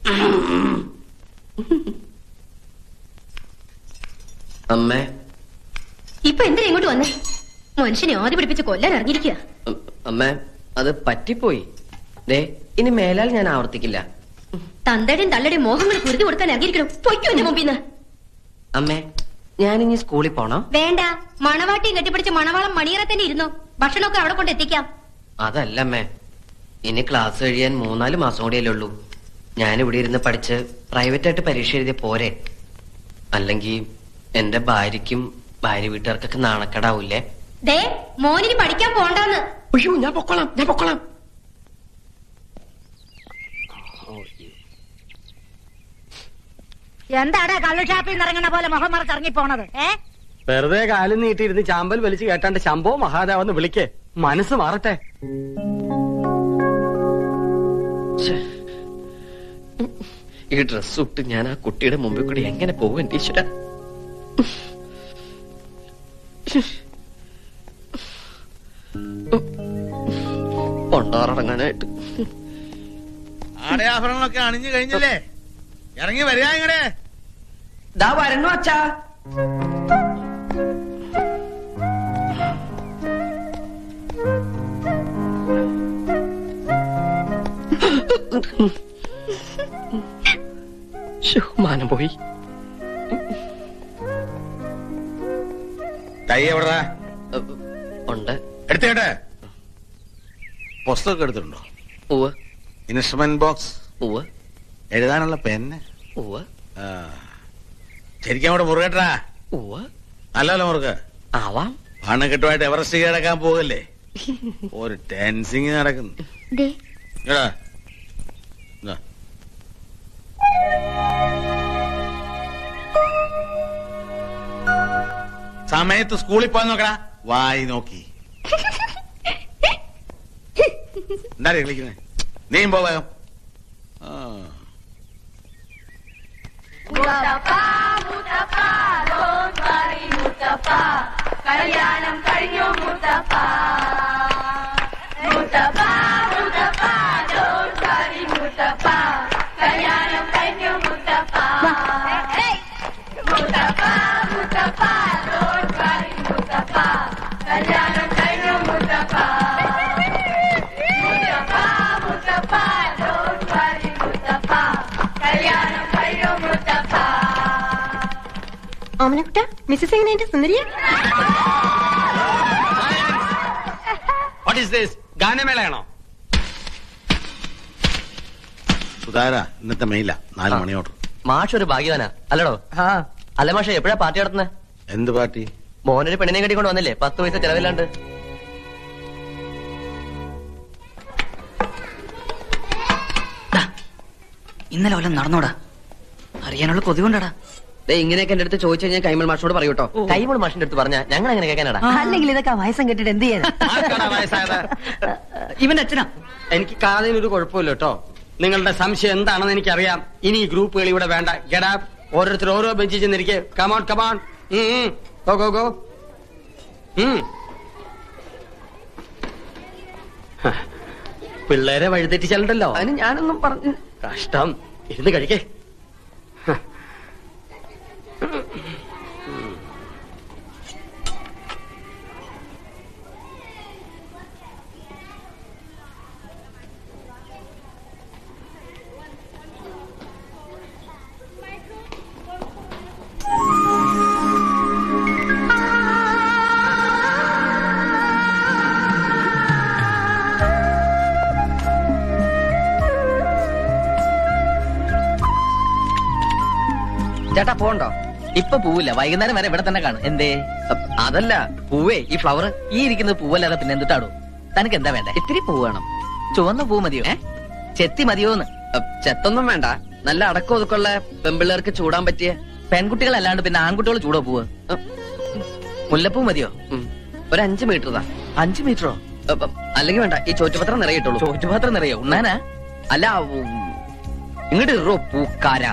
അമ്മേ ഇപ്പൊ എന്തിനാ ഇങ്ങോട്ട് വന്നേ മനുഷ്യനെ ആദ്യ പിടിപ്പിച്ച് കൊല്ലാൻ ഇറങ്ങിയിരിക്കുക ഉം, അമ്മേ അത് പറ്റിപ്പോയി ദേ ഇനി മേലാൽ ഞാൻ ആവർത്തിക്കില്ല തന്തയുടെയും തള്ളയുടെയും മോഹങ്ങൾ കുരുതി കൊടുക്കാൻ ഇറങ്ങിയിരിക്കണം പൊയ്ക്കോ എന്റെ മുമ്പിന്ന് അമ്മേ ഞാനിനി സ്കൂളിൽ പോണോ വേണ്ട മണവാട്ടിയും കെട്ടിപ്പിടിച്ച് മണവാളം മണിയറ തന്നെ ഇരുന്നോ ഭക്ഷണമൊക്കെ അവിടെ കൊണ്ട് എത്തിക്കാം അതല്ല അമ്മേ ഇനി ക്ലാസ് കഴിയാൻ മൂന്നാല് മാസം കൂടിയല്ലേ ഉള്ളൂ ഞാൻ ഇവിടെ ഇരുന്ന് പഠിച്ച് പ്രൈവറ്റ് ആയിട്ട് പരീക്ഷ എഴുതിയ പോരെ അല്ലെങ്കിൽ എന്റെ ഭാര്യയ്ക്കും ഭാര്യ വീട്ടുകാർക്കൊക്കെ നാണക്കേടാവൂലേ ദേ മോനിന് പഠിക്കാൻ പോണ്ടാന്ന് അയ്യോ ഞാൻ പൊക്കോളാം ഞാൻ പൊക്കോളാം എന്താടാ കള്ളു ഷാപ്പിൽ നിന്ന് ഇറങ്ങണ പോലെ മുഖം മറച്ച് ഇറങ്ങി പോണത് ഏ വെറുതെ കാലും നീട്ടിയിരുന്ന് ചാമ്പൽ വലിച്ചു കേട്ടാണ്ട് ശംഭോ മഹാദേവെന്ന് വിളിക്കേ മനസ്സ് മാറട്ടെ ഈ ഡ്രസ് ഇട്ട് ഞാൻ ആ കുട്ടിയുടെ മുമ്പിൽ കൂടി എങ്ങനെ പോകും എന്റെ ഈശ്വര കൊണ്ടാറടങ്ങാനായിട്ട് ആടയാഭരണങ്ങളൊക്കെ അണിഞ്ഞു കഴിഞ്ഞല്ലേ ഇറങ്ങി വരിക ഇങ്ങടെ ദാ വരണു അച്ഛാ ശ്ശോ, മാനം പോയി കൈ എവിടാ ഉണ്ട് എടുത്തേട്ടെ പുസ്തകം എടുത്തിട്ടുണ്ടോ ഉവ്വ് ഇൻസ്ട്രുമെന്റ് ബോക്സ് ഉവ്വ് എഴുതാനുള്ള പെന്ന് ഉവ്വ് ആ. ശരിക്കും അവിടെ മുറുകട്ടാ ഉവ്വ് അല്ലല്ലോ മുറുക ആവാം പണക്കെട്ടുമായിട്ട് എവറസ്റ്റ് കിടക്കാൻ പോകല്ലേ ഒരു ടെൻസിങ് നടക്കുന്നു ദേ എടാ ഇതാ. സമയത്ത് സ്കൂളിൽ പോയി നോക്കടാ വായി നോക്കി എന്താ കളിക്കുന്നത് നീയും പോവാം ആ കല്യാണം കഴിഞ്ഞു മുത്തപ്പ മുത്തപ്പ മുത്തപ്പ don't worry മുത്തപ്പ കല്യാണം കഴിഞ്ഞു മുത്തപ്പ മുത്തപ്പ മുത്തപ്പ don't worry മുത്തപ്പ കല്യാണം കഴിഞ്ഞു മുത്തപ്പ മുത്തപ്പ മുത്തപ്പ don't worry മുത്തപ്പ കല്യാണം കഴിഞ്ഞു മുത്തപ്പ ഓമനക്കുട്ട മിസ്സസ് എങ്ങനെയുണ്ട് സുന്ദരിയ വാട്ട് ഈസ് ദിസ് ഗാനമേളയാണോ സുധാര ഇന്നത്തെ മെയില നാല് മണിയോട് മാഷ് ഒരു ഭാഗ്യവാനാ അല്ലടോ അല്ല മാഷ എപ്പോഴാ പാർട്ടി നടത്തുന്നത് എന്ത് പാർട്ടി മോനൊരു പെണ്ണിനെ കെട്ടിക്കൊണ്ട് വന്നില്ലേ പത്ത് പൈസ ചെലവില്ലാണ്ട് ഇന്നലെ വല്ലതും നടന്നോടാ അറിയാനുള്ള കൊതികൊണ്ടാടാ ദേ ഇങ്ങനെയൊക്കെ എന്റെ അടുത്ത് ചോദിച്ചു കഴിഞ്ഞാൽ കൈമൾ മാഷോട് പറയൂട്ടോ കൈമൾ മാഷിന്റെ അടുത്ത് പറഞ്ഞാ ഞങ്ങൾ എങ്ങനെ കേൾക്കാനടാ അല്ലെങ്കിൽ ഇതൊക്കെ വയസ്സം കെട്ടിട്ട് എന്ത് ചെയ്യാനാ ഇവന്റെ അച്ഛനാ എനിക്ക് കാതിനൊരു കുഴപ്പമില്ല കേട്ടോ നിങ്ങളുടെ സംശയം എന്താണെന്ന് എനിക്കറിയാം ഇനി ഈ ഗ്രൂപ്പുകൾ ഇവിടെ വേണ്ട ഗഡാ ഓരോരുത്തർ ഓരോ ബെഞ്ചിൽ ചെന്നിരിക്കെ come on come on go go go പിള്ളേരെ വഴിതെറ്റിച്ചല്ലോ അതിന് ഞാനൊന്നും പറഞ്ഞു കഷ്ടം ഇരുന്ന് കഴിക്കേ ചേട്ടാ പോണ്ടോ ഇപ്പൊ പൂവില്ല വൈകുന്നേരം വരെ ഇവിടെ തന്നെ കാണും എന്തേ അതല്ല പൂവേ ഈ ഫ്ലവർ ഈ ഇരിക്കുന്നത് പൂവല്ലാതെ പിന്നെ എന്തിട്ടാടോ തനിക്ക് എന്താ വേണ്ടേ ഇത്തിരി പൂ വേണം ചുവന്ന പൂ മതിയോ ചെത്തി മതിയോന്ന് അഹ് ചെത്തൊന്നും വേണ്ട നല്ല അടക്കം ഒതുക്കുള്ള പെമ്പിള്ളേർക്ക് ചൂടാൻ പറ്റിയ പെൺകുട്ടികളല്ലാണ്ട് പിന്നെ ആൺകുട്ടികൾ ചൂടോ പൂവ് മുല്ലപ്പൂ മതിയോ ഒരു അഞ്ചു മീറ്റർ താ അഞ്ചു മീറ്ററോ അല്ലെങ്കിൽ വേണ്ട ഈ ചോറ്റുപത്രം നിറയിട്ടുള്ളൂ ചോറ്റുപാത്രം നിറയോ ഉണ്ണാനാ അല്ല ഉം, ഇങ്ങോട്ട് ഇറോ പൂക്കാര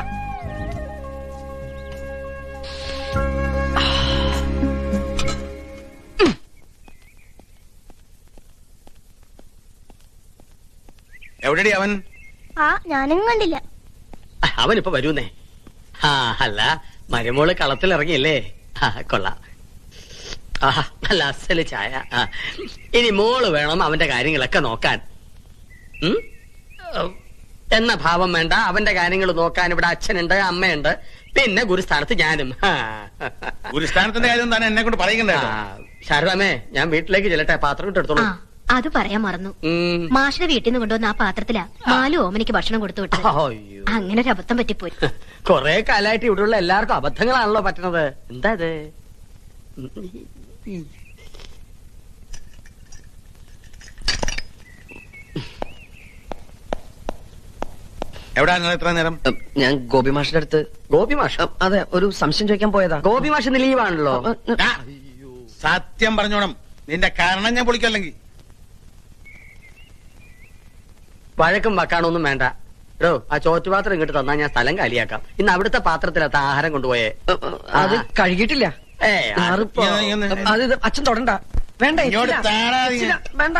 എവിടെടി അവൻ ആ ഞാനും കണ്ടില്ല അവനിപ്പോ വരൂന്നേ ആ അല്ല മരുമോള് കളത്തിലിറങ്ങിയില്ലേ ആ കൊള്ളാം ആ നല്ല അസല് ചായ ആ. ഇനി മോള് വേണം അവന്റെ കാര്യങ്ങളൊക്കെ നോക്കാൻ ഉം? എന്ന ഭാവം വേണ്ട അവന്റെ കാര്യങ്ങൾ നോക്കാൻ ഇവിടെ അച്ഛനുണ്ട് അമ്മയുണ്ട് പിന്നെ ഗുരുസ്ഥാനത്ത് ഞാനും ആ. ഗുരുസ്ഥാനത്തിന്റെ കാര്യം താൻ എന്നെ കൊണ്ട് പറയിക്കണ്ടേ ആ, ശാരദാമ്മേ ഞാൻ വീട്ടിലേക്ക് ചെല്ലട്ടെ പാത്രം ഇട്ട് എടുത്തോളൂ ആ അത് പറയാൻ മറന്നു ഉം. മാഷിനെ വീട്ടിൽ നിന്ന് കൊണ്ടുവന്ന ആ പാത്രത്തിലാ മാലു ഓമനിക്ക് ഭക്ഷണം കൊടുത്തു വിട്ടത് അയ്യോ. അങ്ങനെ ഒരു അബദ്ധം പറ്റിപ്പോയി കൊറേ കാലായിട്ട് ഇവിടെയുള്ള എല്ലാവർക്കും അബദ്ധങ്ങളാണല്ലോ പറ്റുന്നത് എന്താ ഇത് എവിടാ നിങ്ങൾ ഇത്ര നേരം ഞാൻ ഗോപി മാഷിന്റെ അടുത്ത് ഗോപി മാഷ് അതെ ഒരു സംശയം ചോദിക്കാൻ പോയതാ ഗോപി മാഷ് ഇന്ന് ലീവാണല്ലോ ആ, സത്യം പറഞ്ഞോണം നിന്റെ കാരണം ഞാൻ പൊളിക്കല്ലെങ്കിൽ വഴക്കും വക്കാണൊന്നും വേണ്ട എടോ ആ ചോറ്റുപാത്രം ഇങ്ങോട്ട് തന്നാ ഞാൻ സ്ഥലം കാലിയാക്കാം ഇന്ന് അവിടുത്തെ പാത്രത്തിലത്ത ആഹാരം കൊണ്ടുപോയേ അത് കഴുകിയിട്ടില്ല ഏ ആറിപ്പോ- അത് ഇത് അച്ഛൻ തൊടണ്ട വേണ്ട ഇങ്ങോട്ട് ഇച്ചിരി- താടാ നീ. ഇച്ചിരി വേണ്ട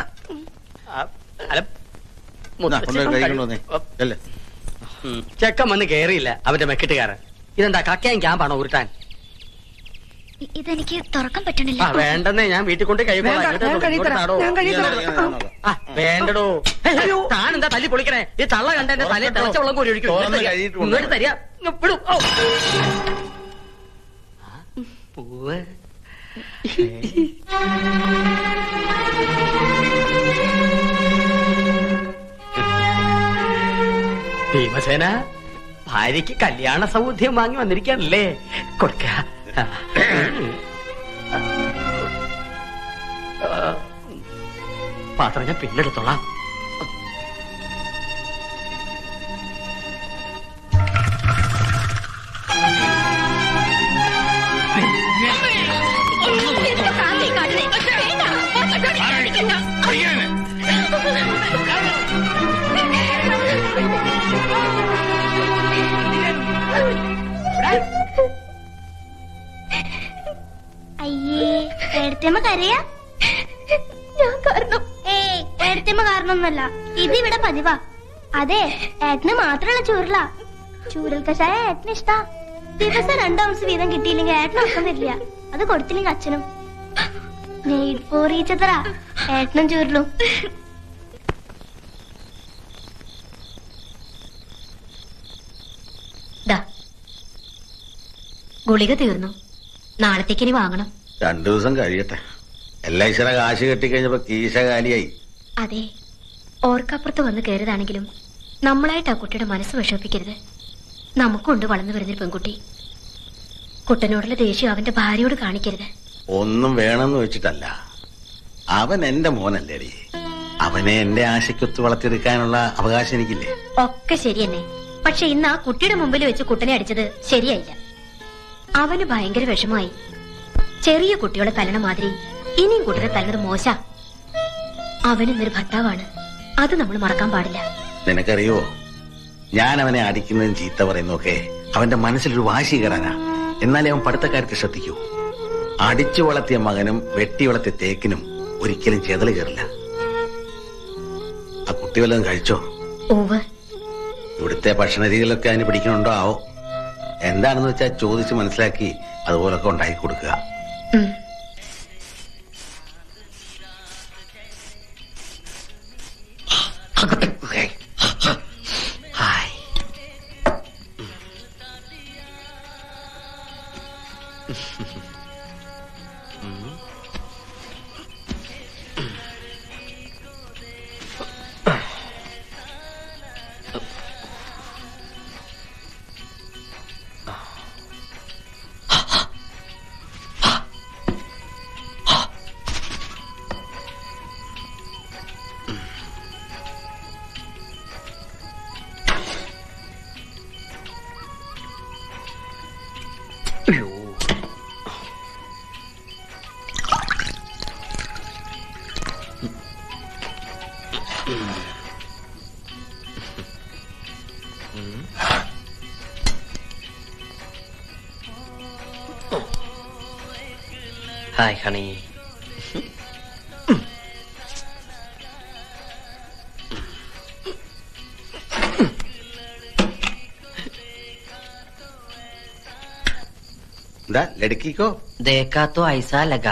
കൊണ്ടുപോയി കൈ കൊണ്ടുവന്നേ അല്ലേ ഉം. ചെക്കൻ വന്ന് കേറിയില്ല അവന്റെ മെക്കിട്ടുകാരൻ ഇതെന്താ കക്കയും ക്യാമ്പാണോ ഉരുട്ടാൻ ഇതെനിക്ക് തുറക്കാൻ പറ്റണില്ല ആ വേണ്ടെന്നേ ഞാൻ വീട്ടിൽ കൊണ്ട് കൈ വേണ്ട, ഞാൻ കഴിത്തരാം, ഞാൻ കഴിത്തരാം. വേണ്ടടോ താൻ എന്താ തല്ലി പൊളിക്കണേ ഈ തള്ള കണ്ട എന്റെ തലയിൽ തിളച്ച വെള്ളം കോരി ഒഴിക്കും തുറന്ന് ഇങ്ങോട്ട് കഴിയിട്ട് തരിക. ഇങ്ങോട്ട് തരിക ഇങ്ങ് വിടൂ. ഓ. പൂവ് ഭീമസേന ഭാര്യയ്ക്ക് കല്യാണ സൗദ്യം വാങ്ങി വന്നിരിക്കാനല്ലേ കൊടുക്ക പാത്രം ഞാൻ പിന്നെടുത്തോളാം അയ്യേ ഏടത്തിയമ്മ കരയാ ഞാൻ കാരണം ഏയ് ഏടത്തിയമ്മ കാരണമൊന്നുമല്ല ഇത് ഇവിടെ പതിവാ അതെ ഏട്ടന് മാത്രമുള്ള ചൂരല ചൂരൽ കഷായ ഏട്ടന് ഇഷ്ടാ ദിവസം രണ്ട് ഔൺസ് വീതം കിട്ടിയില്ലെങ്കിൽ ഏട്ടന് ഉറക്കം വരില്ല അത് കൊടുത്തില്ലെങ്കിൽ അച്ഛനും നെയ്ഡ് ഫോർ ഈച്ചത്ര ഏട്ടനും ചൂരലും ദാ ഗുളിക തീർന്നു നാളത്തേക്ക് ഇനി വാങ്ങണം രണ്ടു ദിവസം കഴിയട്ടെ എല്ലാ ഈശ്വര കാശ് കെട്ടിക്കഴിഞ്ഞപ്പോ കീശ കാലിയായി അതെ ഓർക്കപ്പുറത്ത് വന്ന് കയറിയതാണെങ്കിലും നമ്മളായിട്ട് ആ കുട്ടിയുടെ മനസ്സ് വിഷമിപ്പിക്കരുത് നമുക്കുണ്ട് വളർന്നു വരുന്നൊരു പെൺകുട്ടി കുട്ടനോടുള്ള ദേഷ്യം അവന്റെ ഭാര്യയോട് കാണിക്കരുത് ഒന്നും വേണമെന്ന് വെച്ചിട്ടല്ല അവൻ എന്റെ മോനല്ലേടി അവനെ എന്റെ ആശയ്ക്കൊത്ത് വളർത്തിയെടുക്കാനുള്ള അവകാശം എനിക്കില്ലേ ഒക്കെ ശരി തന്നെ പക്ഷെ ഇന്ന് ആ കുട്ടിയുടെ മുമ്പിൽ വെച്ച് കുട്ടനെ അടിച്ചത് ശരിയായില്ല അവന് ഭയങ്കര വിഷമായി ചെറിയ കുട്ടികളെ തല്ലണ മാതിരി ഇനിയും കുട്ടനെ തല്ലണത് മോശ അവനിന്നൊരു ഭർത്താവാണ് അത് നമ്മൾ മറക്കാൻ പാടില്ല നിനക്കറിയോ ഞാൻ അവനെ അടിക്കുന്നതും ചീത്ത പറയുന്നതൊക്കെ അവന്റെ മനസ്സിലൊരു വാശി കയറാനാ എന്നാലേ അവൻ പഠിത്തക്കാർക്ക് ശ്രദ്ധിക്കൂ അടിച്ചു വളർത്തിയ മകനും വെട്ടി വളർത്തിയ തേക്കിനും ഒരിക്കലും ചെതല് കയറില്ല ആ കുട്ടി വല്ലതും കഴിച്ചോ ഓവ് ഇവിടുത്തെ ഭക്ഷണ രീതികളൊക്കെ അതിന് പിടിക്കണുണ്ടോ ആവോ എന്താണെന്ന് വെച്ചാൽ ചോദിച്ച് മനസ്സിലാക്കി അതുപോലൊക്കെ ഉണ്ടാക്കി കൊടുക്കുക ഉം. ഹായ് ഹണി എന്താ ലടുക്കിക്കോ ദേക്കാത്തോ ഐസാ ലഗ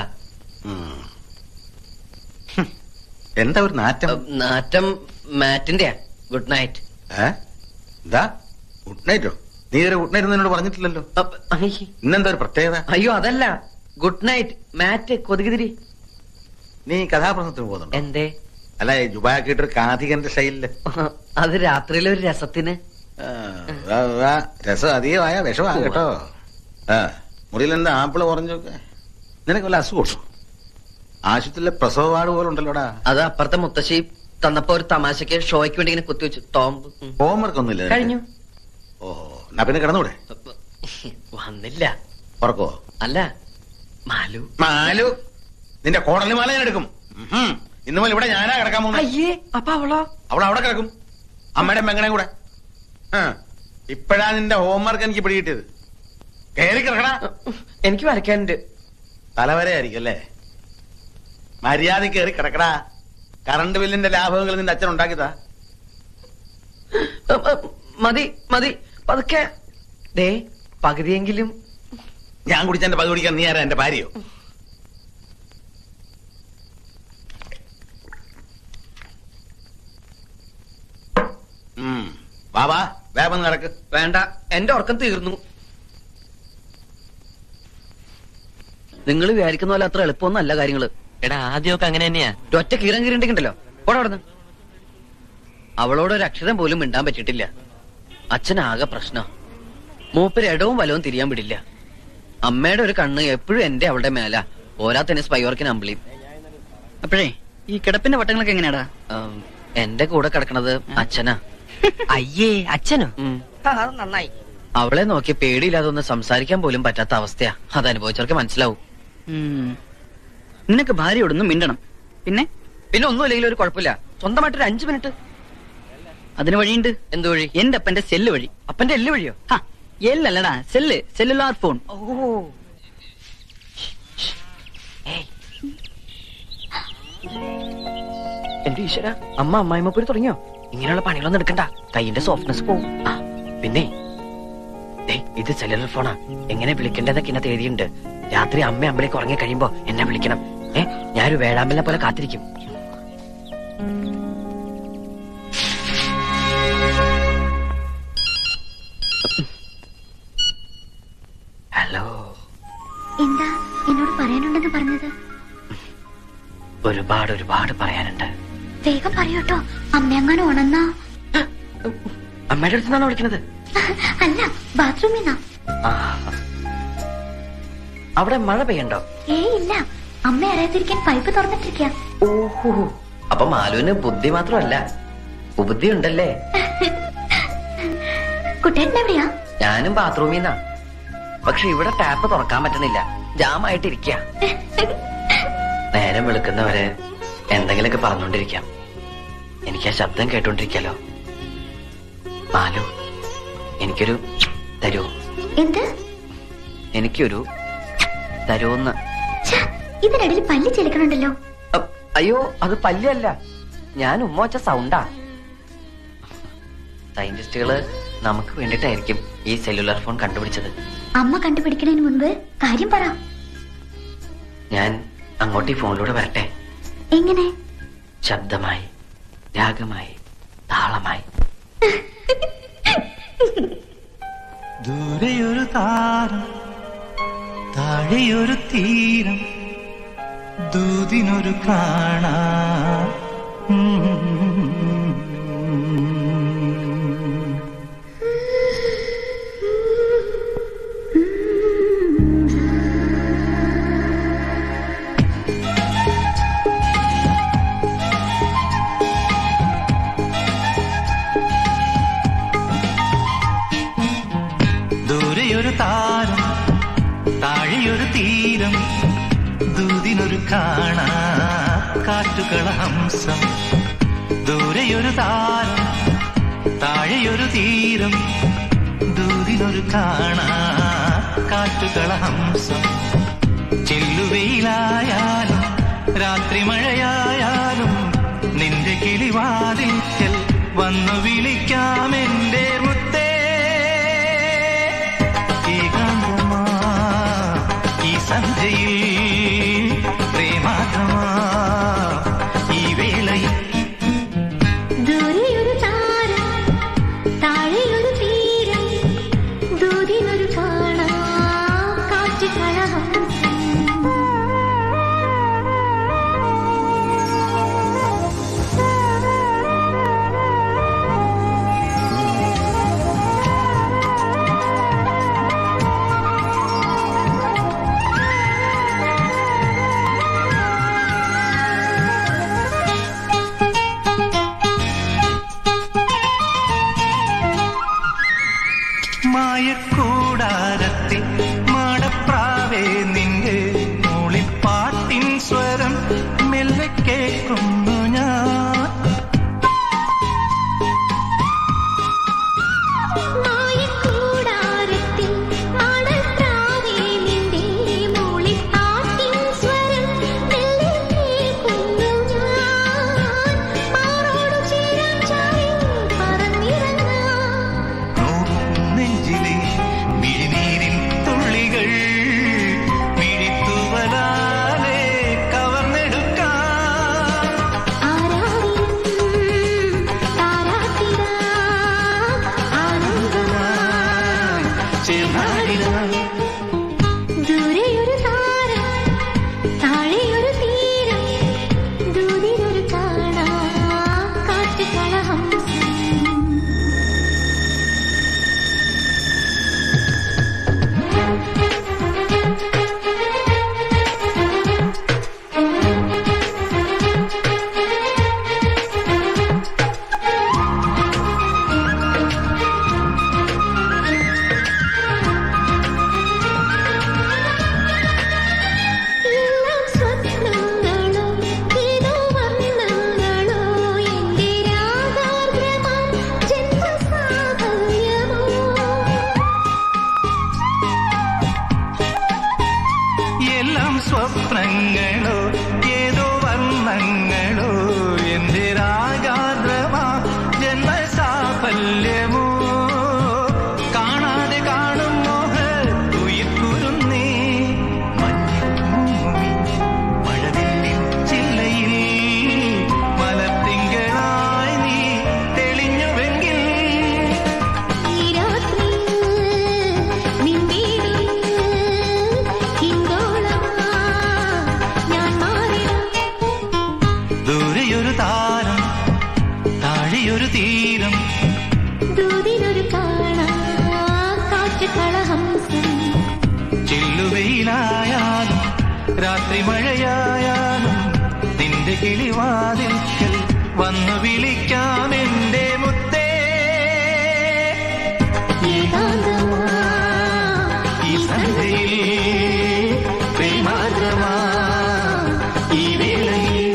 എന്താ ഒരു നാറ്റം നാറ്റം മാറ്റിന്റെയാ ഗുഡ് നൈറ്റ് ഏ എന്താ ഗുഡ് നൈറ്റോ നീ ഇതുവരെ ഗുഡ് നൈറ്റ് എന്നോട് പറഞ്ഞിട്ടില്ലല്ലോ ഇന്നെന്താ ഒരു പ്രത്യേകത അയ്യോ അതല്ല ഗുഡ് നൈറ്റ് മാറ്റ് കൊതുകുതിരി നീ കഥാപ്രസംഗത്തിന് പോകുന്നുണ്ടോ എന്തേ അല്ല ജുബാക്കിട്ടൊരു കാഥികന്റെ സ്റ്റൈലില് അത് രാത്രിയിലെ ഒരു രസത്തിന് വാ, വാ. രസം അധികമായ വിഷമാ കേട്ടോ ആ മുറിയിൽ എന്താ ആപ്പിള് കുറഞ്ഞൊക്കെ നിനക്ക് വല്ല അസുഖമുണ്ടോ ആശുപത്രിയിലെ പ്രസവ വാർഡ് പോലെ ഉണ്ടല്ലോടാ അത് അപ്പുറത്തെ മുത്തശ്ശി തന്നപ്പോ ഒരു തമാശക്ക് ഷോയ്ക്ക് വേണ്ടി ഇങ്ങനെ കുത്തിവെച്ചു ടോംബ് ഉം. ഹോംവർക്ക് ഒന്നുമില്ല നിനക്ക്? കഴിഞ്ഞു ഓ എന്നാ പിന്നെ കിടന്നൂടെ വന്നില്ല ഉറക്കോ അല്ല മാലു മാലു നിന്റെ കോടലി മാല ഞാൻ എടുക്കും ഉഹും. ഇന്ന് മുതൽ ഇവിടെ ഞാനാ കിടക്കാൻ പോകുന്നത് അയ്യേ അപ്പൊ അവളോ അവൾ അവിടെ കിടക്കും അമ്മയുടെ മെങ്ങണേ കൂടെ ആ ഇപ്പഴാ നിന്റെ ഹോംവർക്ക് എനിക്ക് പിടികിട്ടിയത് കയറി കിടക്കണ എനിക്ക് വരയ്ക്കാനുണ്ട് തലവരെയായിരിക്കും അല്ലേ മര്യാദ കയറി കിടക്കടാ കറണ്ട് ബില്ലിന്റെ ലാഭങ്ങൾ നിന്റെ അച്ഛൻ ഉണ്ടാക്കിയതാ ഉം, ഉം, മതി മതി പതുക്കെ ദേ പകുതിയെങ്കിലും ഞാൻ കുടിച്ചെന്റെ പകുതി കുടിക്കാൻ നീ ആരാ എന്റെ ഭാര്യയോ ഉം. വാ വാ വേഗം നടക്ക് വേണ്ട എന്റെ ഉറക്കം തീർന്നു നിങ്ങൾ വിചാരിക്കുന്ന പോലെ അത്ര എളുപ്പമൊന്നല്ല കാര്യങ്ങള് എടാ ആദ്യമൊക്കെ അങ്ങനെ തന്നെയാ ഒറ്റ കീറം കീറിണ്ടെങ്കിണ്ടല്ലോ പോടെ അവിടുന്ന് അവളോട് ഒരു അക്ഷരം പോലും മിണ്ടാൻ പറ്റിയിട്ടില്ല അച്ഛനാകെ പ്രശ്നം മൂപ്പര് ഇടവും വലവും തിരിയാൻ വിടില്ല അമ്മയുടെ ഒരു കണ്ണ് എപ്പോഴും എന്റെ അവളുടെ മേല പോരാത്തന്നെ സ്പൈവർക്കിന് അമ്പിളിയും അപ്പോഴേ ഈ കിടപ്പിന്റെ വട്ടങ്ങളൊക്കെ എങ്ങനെയാടാ ഉം, എന്റെ കൂടെ കിടക്കണത് അച്ഛനാ അയ്യേ അച്ഛനോ അത് നന്നായി അവളെ നോക്കി പേടിയില്ലാതെ ഒന്ന് സംസാരിക്കാൻ പോലും പറ്റാത്ത അവസ്ഥയാ അത് അനുഭവിച്ചവർക്ക് മനസ്സിലാവും ഉം. നിനക്ക് ഭാര്യയോടൊന്നും മിണ്ടണം പിന്നെ പിന്നെ ഒന്നുമില്ലെങ്കിൽ ഒരു കുഴപ്പമില്ല സ്വന്തമായിട്ട് ഒരു അഞ്ചു മിനിറ്റ് അതിന് വഴിയുണ്ട് എന്ത് വഴി എന്റെ അപ്പന്റെ സെല്ല് വഴി അപ്പന്റെ എല്ല് വഴിയോ ഹാ, എല്ലല്ലടാ സെല്ല് സെല്ലുലാർ ഫോൺ ഓ എന്റെ ഈശ്വര അമ്മ അമ്മായിമ്മ പോയി തുടങ്ങിയോ ഇങ്ങനെയുള്ള പണികളൊന്നും എടുക്കണ്ട കൈയിന്റെ സോഫ്റ്റ്നെസ് പോവും ആ പിന്നെ ദേ, ഇത് സെല്ലുലർ ഫോണാ എങ്ങനെ വിളിക്കേണ്ടതൊക്കെ ഇന്നത്തെ എഴുതിയുണ്ട് രാത്രി അമ്മ അമ്പലേക്ക് ഉറങ്ങി കഴിയുമ്പോ എന്നെ വിളിക്കണം ഏ ഞാനൊരു വേഴാമ്പലിനെ പോലെ കാത്തിരിക്കും ഹലോ എന്താ എന്നോട് പറയാനുണ്ടെന്ന് പറഞ്ഞത് ഒരുപാട് ഒരുപാട് പറയാനുണ്ട് വേഗം പറയൂട്ടോ അമ്മയങ്ങാനും ഉണന്നാ അമ്മയുടെ അടുത്ത് നിന്നാണോ വിളിക്കുന്നത് അല്ല ബാത്റൂമിൽ നിന്നാ ആ. അവിടെ മഴ പെയ്യണ്ടോ ഏയ് ഇല്ല അമ്മ അറിയാതിരിക്കാൻ പൈപ്പ് തുറന്നിട്ടിരിക്ക ഓഹോ അപ്പൊ മാലുവിന് ബുദ്ധി മാത്രമല്ല ഉപുദ്ധി ഉണ്ടല്ലേ കുട്ടേട്ടൻ എവിടെയാ ഞാനും ബാത്റൂമിൽ നിന്നാ പക്ഷെ ഇവിടെ ടാപ്പ് തുറക്കാൻ പറ്റുന്നില്ല ജാമായിട്ടിരിക്ക നേരം വെളുക്കുന്നവരെ എന്തെങ്കിലുമൊക്കെ പറഞ്ഞോണ്ടിരിക്കാം എനിക്ക് ആ ശബ്ദം കേട്ടോണ്ടിരിക്കാലോ മാലു എനിക്കൊരു തരൂ എന്ത് എനിക്കൊരു തരൂന്ന് ഇതിനിടയിൽ പല്ല് ചെലുക്കണുണ്ടല്ലോ അ- അയ്യോ അത് പല്ലല്ല ഞാൻ ഉമ്മ വച്ച സൗണ്ടാ സയന്റിസ്റ്റുകള് നമുക്ക് വേണ്ടിട്ടായിരിക്കും ഈ സെല്ലുലാർ ഫോൺ കണ്ടുപിടിച്ചത് അമ്മ കണ്ടുപിടിക്കണതിന് മുൻപ് കാര്യം പറ ഞാൻ അങ്ങോട്ട് ഈ ഫോണിലൂടെ വരട്ടെ എങ്ങനെ ശബ്ദമായി രാഗമായി താളമായി ദൂരെയൊരു താരം താഴെയൊരു തീരം ദൂതിനൊരു കാണാ ദൂരെയൊരു താരം താഴെയൊരു തീരം ദൂതിനൊരു കാണാ കാറ്റുകള ഹംസം ദൂരെയൊരു താരം താഴെയൊരു തീരം ദൂതിനൊരു കാണാ കാറ്റുകള ഹംസം ചെല്ലുവെയിലായാലും രാത്രി മഴയായാലും നിന്റെ കിളിവാതിൽക്കൽ വന്നു വിളിക്കാം എന്റെ മുത്തേ ഏകാന്തമായി കൂടാരത്തിൽ മാടപ്രാവേ നിന്റെ മൂളിപ്പാട്ടിൻ സ്വരം മെല്ലെ കേൾക്കുന്നു ഞാൻ മായക്കൂടാരത്തിൽ ആടൽപ്രാവേ നിന്റെ മൂളിപ്പാട്ടിൻ സ്വരം മെല്ലെ കേൾക്കുന്നു ഞാൻ. മാറോടു ചേരാൻ ചാരി പറന്നിറങ്ങാം. നെഞ്ചിലെ മിഴിനീരിൻ തുള്ളികൾ മിഴിത്തുവലാലെ കവർന്നെടുക്കാം ദൂരെയൊരു താരം താഴെയൊരു തീരം ദൂതിലൊരു കാണാ കാട്ടുകളഹംസം എല്ലാം സ്വപ്നങ്ങളോ ഏതോ വർണ്ണങ്ങളോ എന്റെ രാഗാർദ്രമാം ജന്മസാഫല്യമോ എല്ലാം സ്വപ്നങ്ങളോ ഏതോ വർണ്ണങ്ങളോ എന്റെ രാഗാദ്രമാ ജന്മസാഫല്യമോ കാണാതെ കാണും മോഹ ഉയിർക്കുരുന്നേ മഴവില്ലിൻ ചില്ലയിൽ മലത്തിങ്കളായി നീ തെളിഞ്ഞുവെങ്കിൽ ഈ രാത്രിയിൽ നിൻവീടിൽ ഹിന്ദോളമാ ഞാൻ മാറിടാം ദൂരെയൊരു താരം താഴെയൊരു തീരം ദൂതിലൊരു കാണാ കാട്ടുകളഹംസം ചെല്ലുവെയിലായാലും രാത്രി മഴയായാലും നിന്റെ കിളിവാതിൽക്കൽ വന്നു വിളിക്കാം എന്റെ മുത്തേ ഏകാന്തമാ ഈ സന്ധ്യയിൽ പ്രേമാദ്രമാ ഈ വേളയിൽ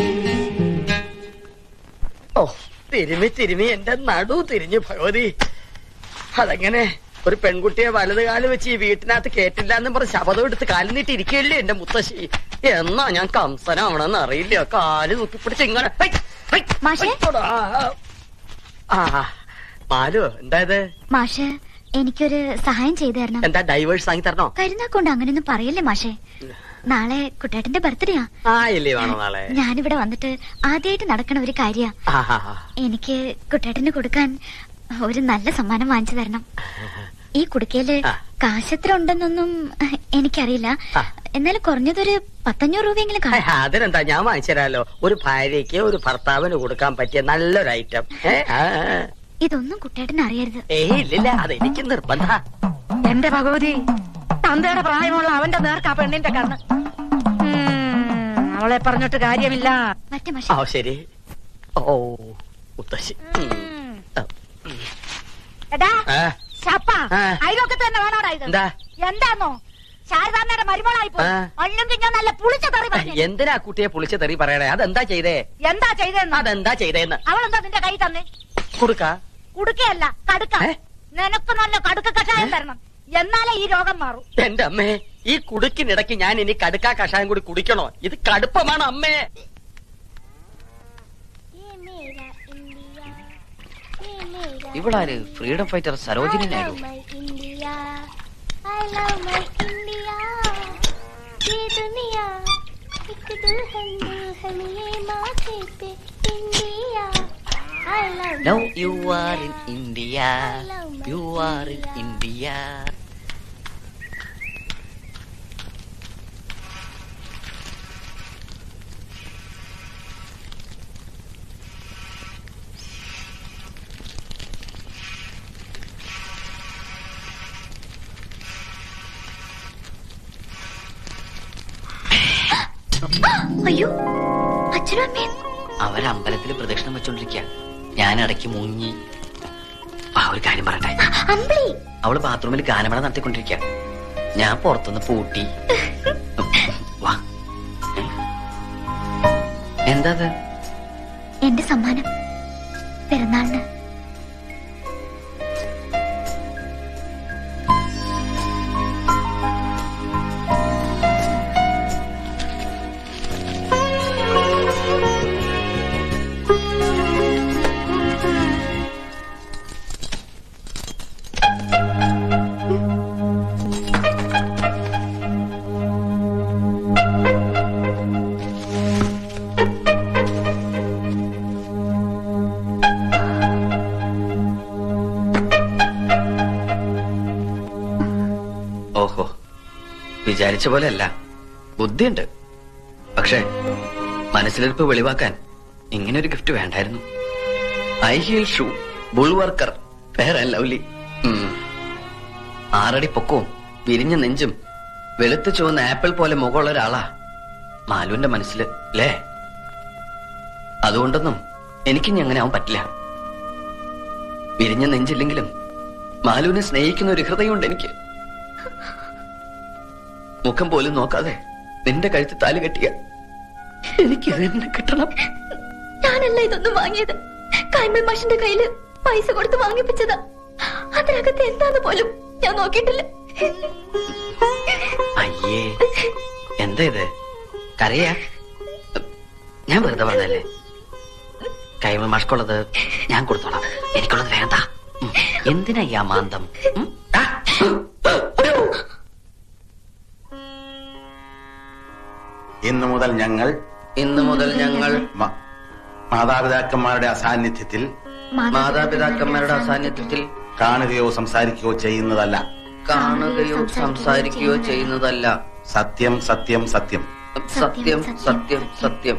ഓ തിരുമി തിരുമി എന്റെ നടു തിരിഞ്ഞു ഭഗവതി അതെങ്ങനെ ഒരു പെൺകുട്ടിയെ വലത് കാല് വെച്ച് ഈ വീട്ടിനകത്ത് കേട്ടില്ല എന്നും പറഞ്ഞ് ശബദം എടുത്ത് കാലിൽ നീട്ടി ഇരിക്കുകയല്ലേ എന്റെ മുത്തശ്ശി എന്നാ ഞാൻ കംസനാവണമെന്ന് അറിയില്ല കാല് നോക്കി പിടിച്ച് ഇങ്ങനെ ഹൈ, ഹൈ, ഹൈത്തോടാ. ആ മാലു എന്തായത് മാഷ് എനിക്കൊരു സഹായം ചെയ്തു തരണം എന്താ ഡൈവേഴ്സ് വാങ്ങി തരണോ കരുനാക്കൊണ്ട് അങ്ങനെയൊന്നും പറയല്ലേ മാഷേ നാളെ കുട്ടേട്ടന്റെ ബർത്ത്ഡേയാ ആ ഇല്ലേ വേണോ നാളെ ഞാനിവിടെ വന്നിട്ട് ആദ്യമായിട്ട് നടക്കണ ഒരു കാര്യ ആ, ആ, ആ. എനിക്ക് കുട്ടേട്ടന് കൊടുക്കാൻ ഒരു നല്ല സമ്മാനം വാങ്ങിച്ചു തരണം ഈ കുടുക്കയില് കാശെത്ര ഉണ്ടെന്നൊന്നും എനിക്കറിയില്ല എന്നാലും കുറഞ്ഞതൊരു പത്തഞ്ഞൂറ് രൂപയെങ്കിലും ഹൈ, കാണും അതിനെന്താ ഞാൻ വാങ്ങിച്ചു തരാലോ ഒരു ഭാര്യയ്ക്ക് ഒരു ഭർത്താവിന് കൊടുക്കാൻ പറ്റിയ നല്ലൊരു ഐറ്റം ഏ ആ, ആ. ഇതൊന്നും കുട്ടേട്ടന് അറിയരുത് ഏയ് ഇല്ലില്ല അത് എനിക്ക് നിർബന്ധ എന്റെ ഭഗവതി തന്തയുടെ പ്രായമുള്ള അവന്റെ നേർക്കാ പെണ്ണിന്റെ കണ്ണ് ഉം, അവളെ പറഞ്ഞിട്ട് കാര്യമില്ല മറ്റേ ആ ശരി ഓ മുത്തശ്ശി ഉം. എടാ ആ, ശപ്പ ആ. അയലൊക്കെ തന്നെ വേണോടാ ഇത് എന്താ? എന്താന്നോ ശാരദാമ്മയുടെ മരുമോളായി പോയി ആ. അല്ലെങ്കിൽ ഞാൻ നല്ല പുളിച്ച തെറി പറഞ്ഞു എന്തിനാ കുട്ടിയെ പൊളിച്ച് തെറി പറയണേ അതെന്താ ചെയ്തേ എന്താ ചെയ്തെന്ന് അതെന്താ ചെയ്തേന്ന് അവളെന്താ നിന്റെ കൈ തന്നെ കൊടുക്ക കുടുക്കയല്ല കടുക്ക നിനക്ക് നല്ല കടുക്ക കഷായം തരണം എന്നാലേ ഈ രോഗം മാറൂ എന്റെ അമ്മേ ഈ കുടുക്കിനിടയ്ക്ക് ഞാൻ ഇനി കടുക്കാ കഷായം കൂടി കുടിക്കണോ ഇത് കടുപ്പമാണ് അമ്മേ ഇവളാര് freedom fighter Sarojini Naidu India I love my India ये दुनिया एक दुल्हन दुल्हन ये माथे पे India I love now you are in India you are in India അയ്യോ അച്ഛനും അമ്മയും അവരമ്പലത്തിൽ പ്രദക്ഷിണം വെച്ചോണ്ടിരിക്കുക ഞാൻ ഇടയ്ക്ക് മുങ്ങി ആ ഒരു കാര്യം പറയട്ടെ അമ്പിളി അവള് ബാത്റൂമിൽ ഗാനമേള നടത്തിക്കൊണ്ടിരിക്കുക ഞാൻ പുറത്തുനിന്ന് പൂട്ടി വാ എന്താ അത് എന്റെ സമ്മാനം പിറന്നാളിന് ഓഹോ വിചാരിച്ച പോലെ അല്ല ബുദ്ധിയുണ്ട് പക്ഷേ മനസ്സിലിരിപ്പ് വെളിവാക്കാൻ ഇങ്ങനെ ഒരു ഗിഫ്റ്റ് വേണ്ടായിരുന്നു high heel shoe Bullworker Fair and Lovely ആറടി പൊക്കവും വിരിഞ്ഞ നെഞ്ചും വെളുത്ത് ചുവന്ന ആപ്പിൾ പോലെ മുഖമുള്ള ഒരാളാ മാലുവിന്റെ മനസ്സിൽ അല്ലേ അതുകൊണ്ടൊന്നും എനിക്കിനി അങ്ങനെ ആവാൻ പറ്റില്ല വിരിഞ്ഞ നെഞ്ചില്ലെങ്കിലും മാലുവിനെ സ്നേഹിക്കുന്ന ഒരു ഹൃദയമുണ്ട് എനിക്ക് മുഖം പോലും നോക്കാതെ നിന്റെ കഴുത്ത് താലി കെട്ടിയ എനിക്ക് തന്നെ കിട്ടണം ഞാനല്ല ഇതൊന്നും വാങ്ങിയത് കൈമൾ മാഷിന്റെ കയ്യില് പൈസ കൊടുത്ത് വാങ്ങിപ്പിച്ചതാ അതിനകത്ത് എന്താന്ന് പോലും ഞാൻ നോക്കിയിട്ടില്ല അയ്യേ എന്താ ഇത് കരയാ ഞാൻ വെറുതെ പറഞ്ഞല്ലേ കൈമൾ മാഷ്കുള്ളത് ഞാൻ കൊടുത്തോളാം എനിക്കുള്ളത് വേണ്ട ഉം. എന്തിനാ ഈ അമാന്തം ഉം? ആ. ഇന്നു മുതൽ ഞങ്ങൾ ഇന്നു മുതൽ ഞങ്ങൾ മ- മാതാപിതാക്കന്മാരുടെ അസാന്നിധ്യത്തിൽ മാതാപിതാക്കന്മാരുടെ അസാന്നിധ്യത്തിൽ കാണുകയോ സംസാരിക്കുകയോ ചെയ്യുന്നതല്ല കാണുകയോ സംസാരിക്കുകയോ ചെയ്യുന്നതല്ല സത്യം സത്യം സത്യം സത്യം സത്യം സത്യം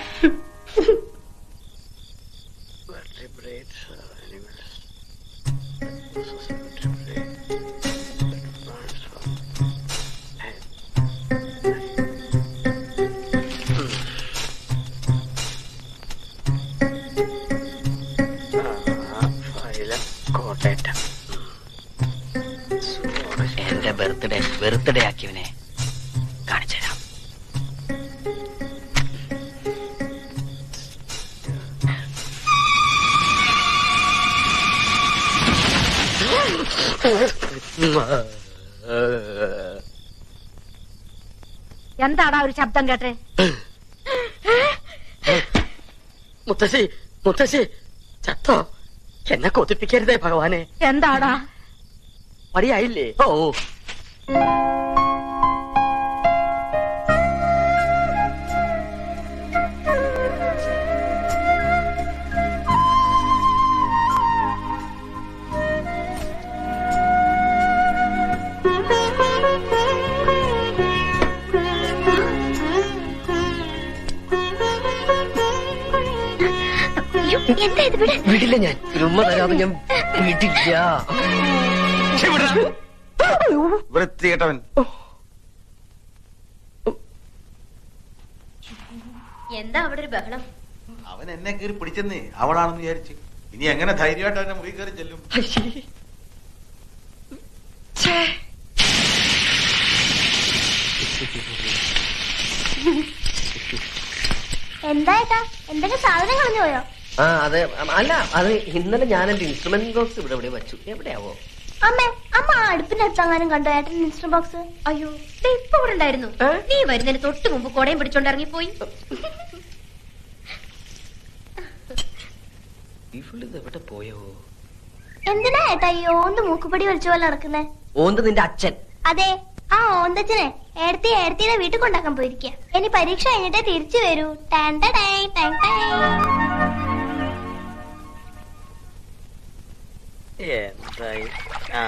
കോട്ടയറ്റം എന്റെ ബർത്ത്ഡേ ബർത്ത്ഡേ ആക്കിയവനെ കാണിച്ചു തരാം എന്താടാ ഒരു ശബ്ദം കേട്ടെ മുത്തശ്ശി മുത്തശ്ശി ചത്തോ എന്നെ കൊതിപ്പിക്കരുതേ ഭഗവാനെ എന്താടാ മടിയായില്ലേ ഓ അയ്യോ, എന്താ ഇത് ഇവിടെ വിടില്ല ഞാൻ ഒരു ഉമ്മ തരാതെ ഞാൻ വിടില്ല വൃത്തികെട്ടവൻ എന്താ അവിടെ ഒരു ബഹളം അവൻ എന്നെ കയറി പിടിച്ചെന്നേ അവളാണെന്ന് വിചാരിച്ചു ഇനി എങ്ങനെ ധൈര്യമായിട്ട് അവന്റെ മുറി കയറി ചെല്ലും എന്താ ഏട്ടാ എന്തെങ്കിലും സാധനം കളഞ്ഞു പോയോ ആ അതെ അല്ല അത് ഇന്നലെ ഞാൻ എന്റെ ഇൻസ്ട്രുമെന്റ് ബോക്സ് ഇവിടെ ഇവിടെ വെച്ചു എവിടെയാവോ അമ്മേ അമ്മ ആ അടുപ്പിന്റെ അടുത്തെങ്ങാനും കണ്ടോ ഏട്ടൻ ഇൻസ്റ്റന്റ് ബോക്സ് അയ്യോ ദേ ഇപ്പൊ ഇവിടെ ഉണ്ടായിരുന്നു നീ വരുന്നതിന് തൊട്ട് മുമ്പ് കൊടയും പിടിച്ചോണ്ട് ഇറങ്ങിപ്പോയി ഇവളിത് എവിടെ പോയോ എന്തിനാ ഏട്ടാ ഈ ഓന്ത് മൂക്കുപടി വലിച്ച പോലെ നടക്കുന്നേ ഓന്ത് നിന്റെ അച്ഛൻ അതെ ആ ഓന്തച്ചനെ ഏടത്തി ഏടത്തിയുടെ വീട്ടിൽ കൊണ്ടാക്കാൻ പോയിരിക്കുക ഇനി പരീക്ഷ കഴിഞ്ഞിട്ടേ തിരിച്ചു വരൂ ടാൻ ടാ ടൈ, ടൈ ടൈ. എന്തായി ആ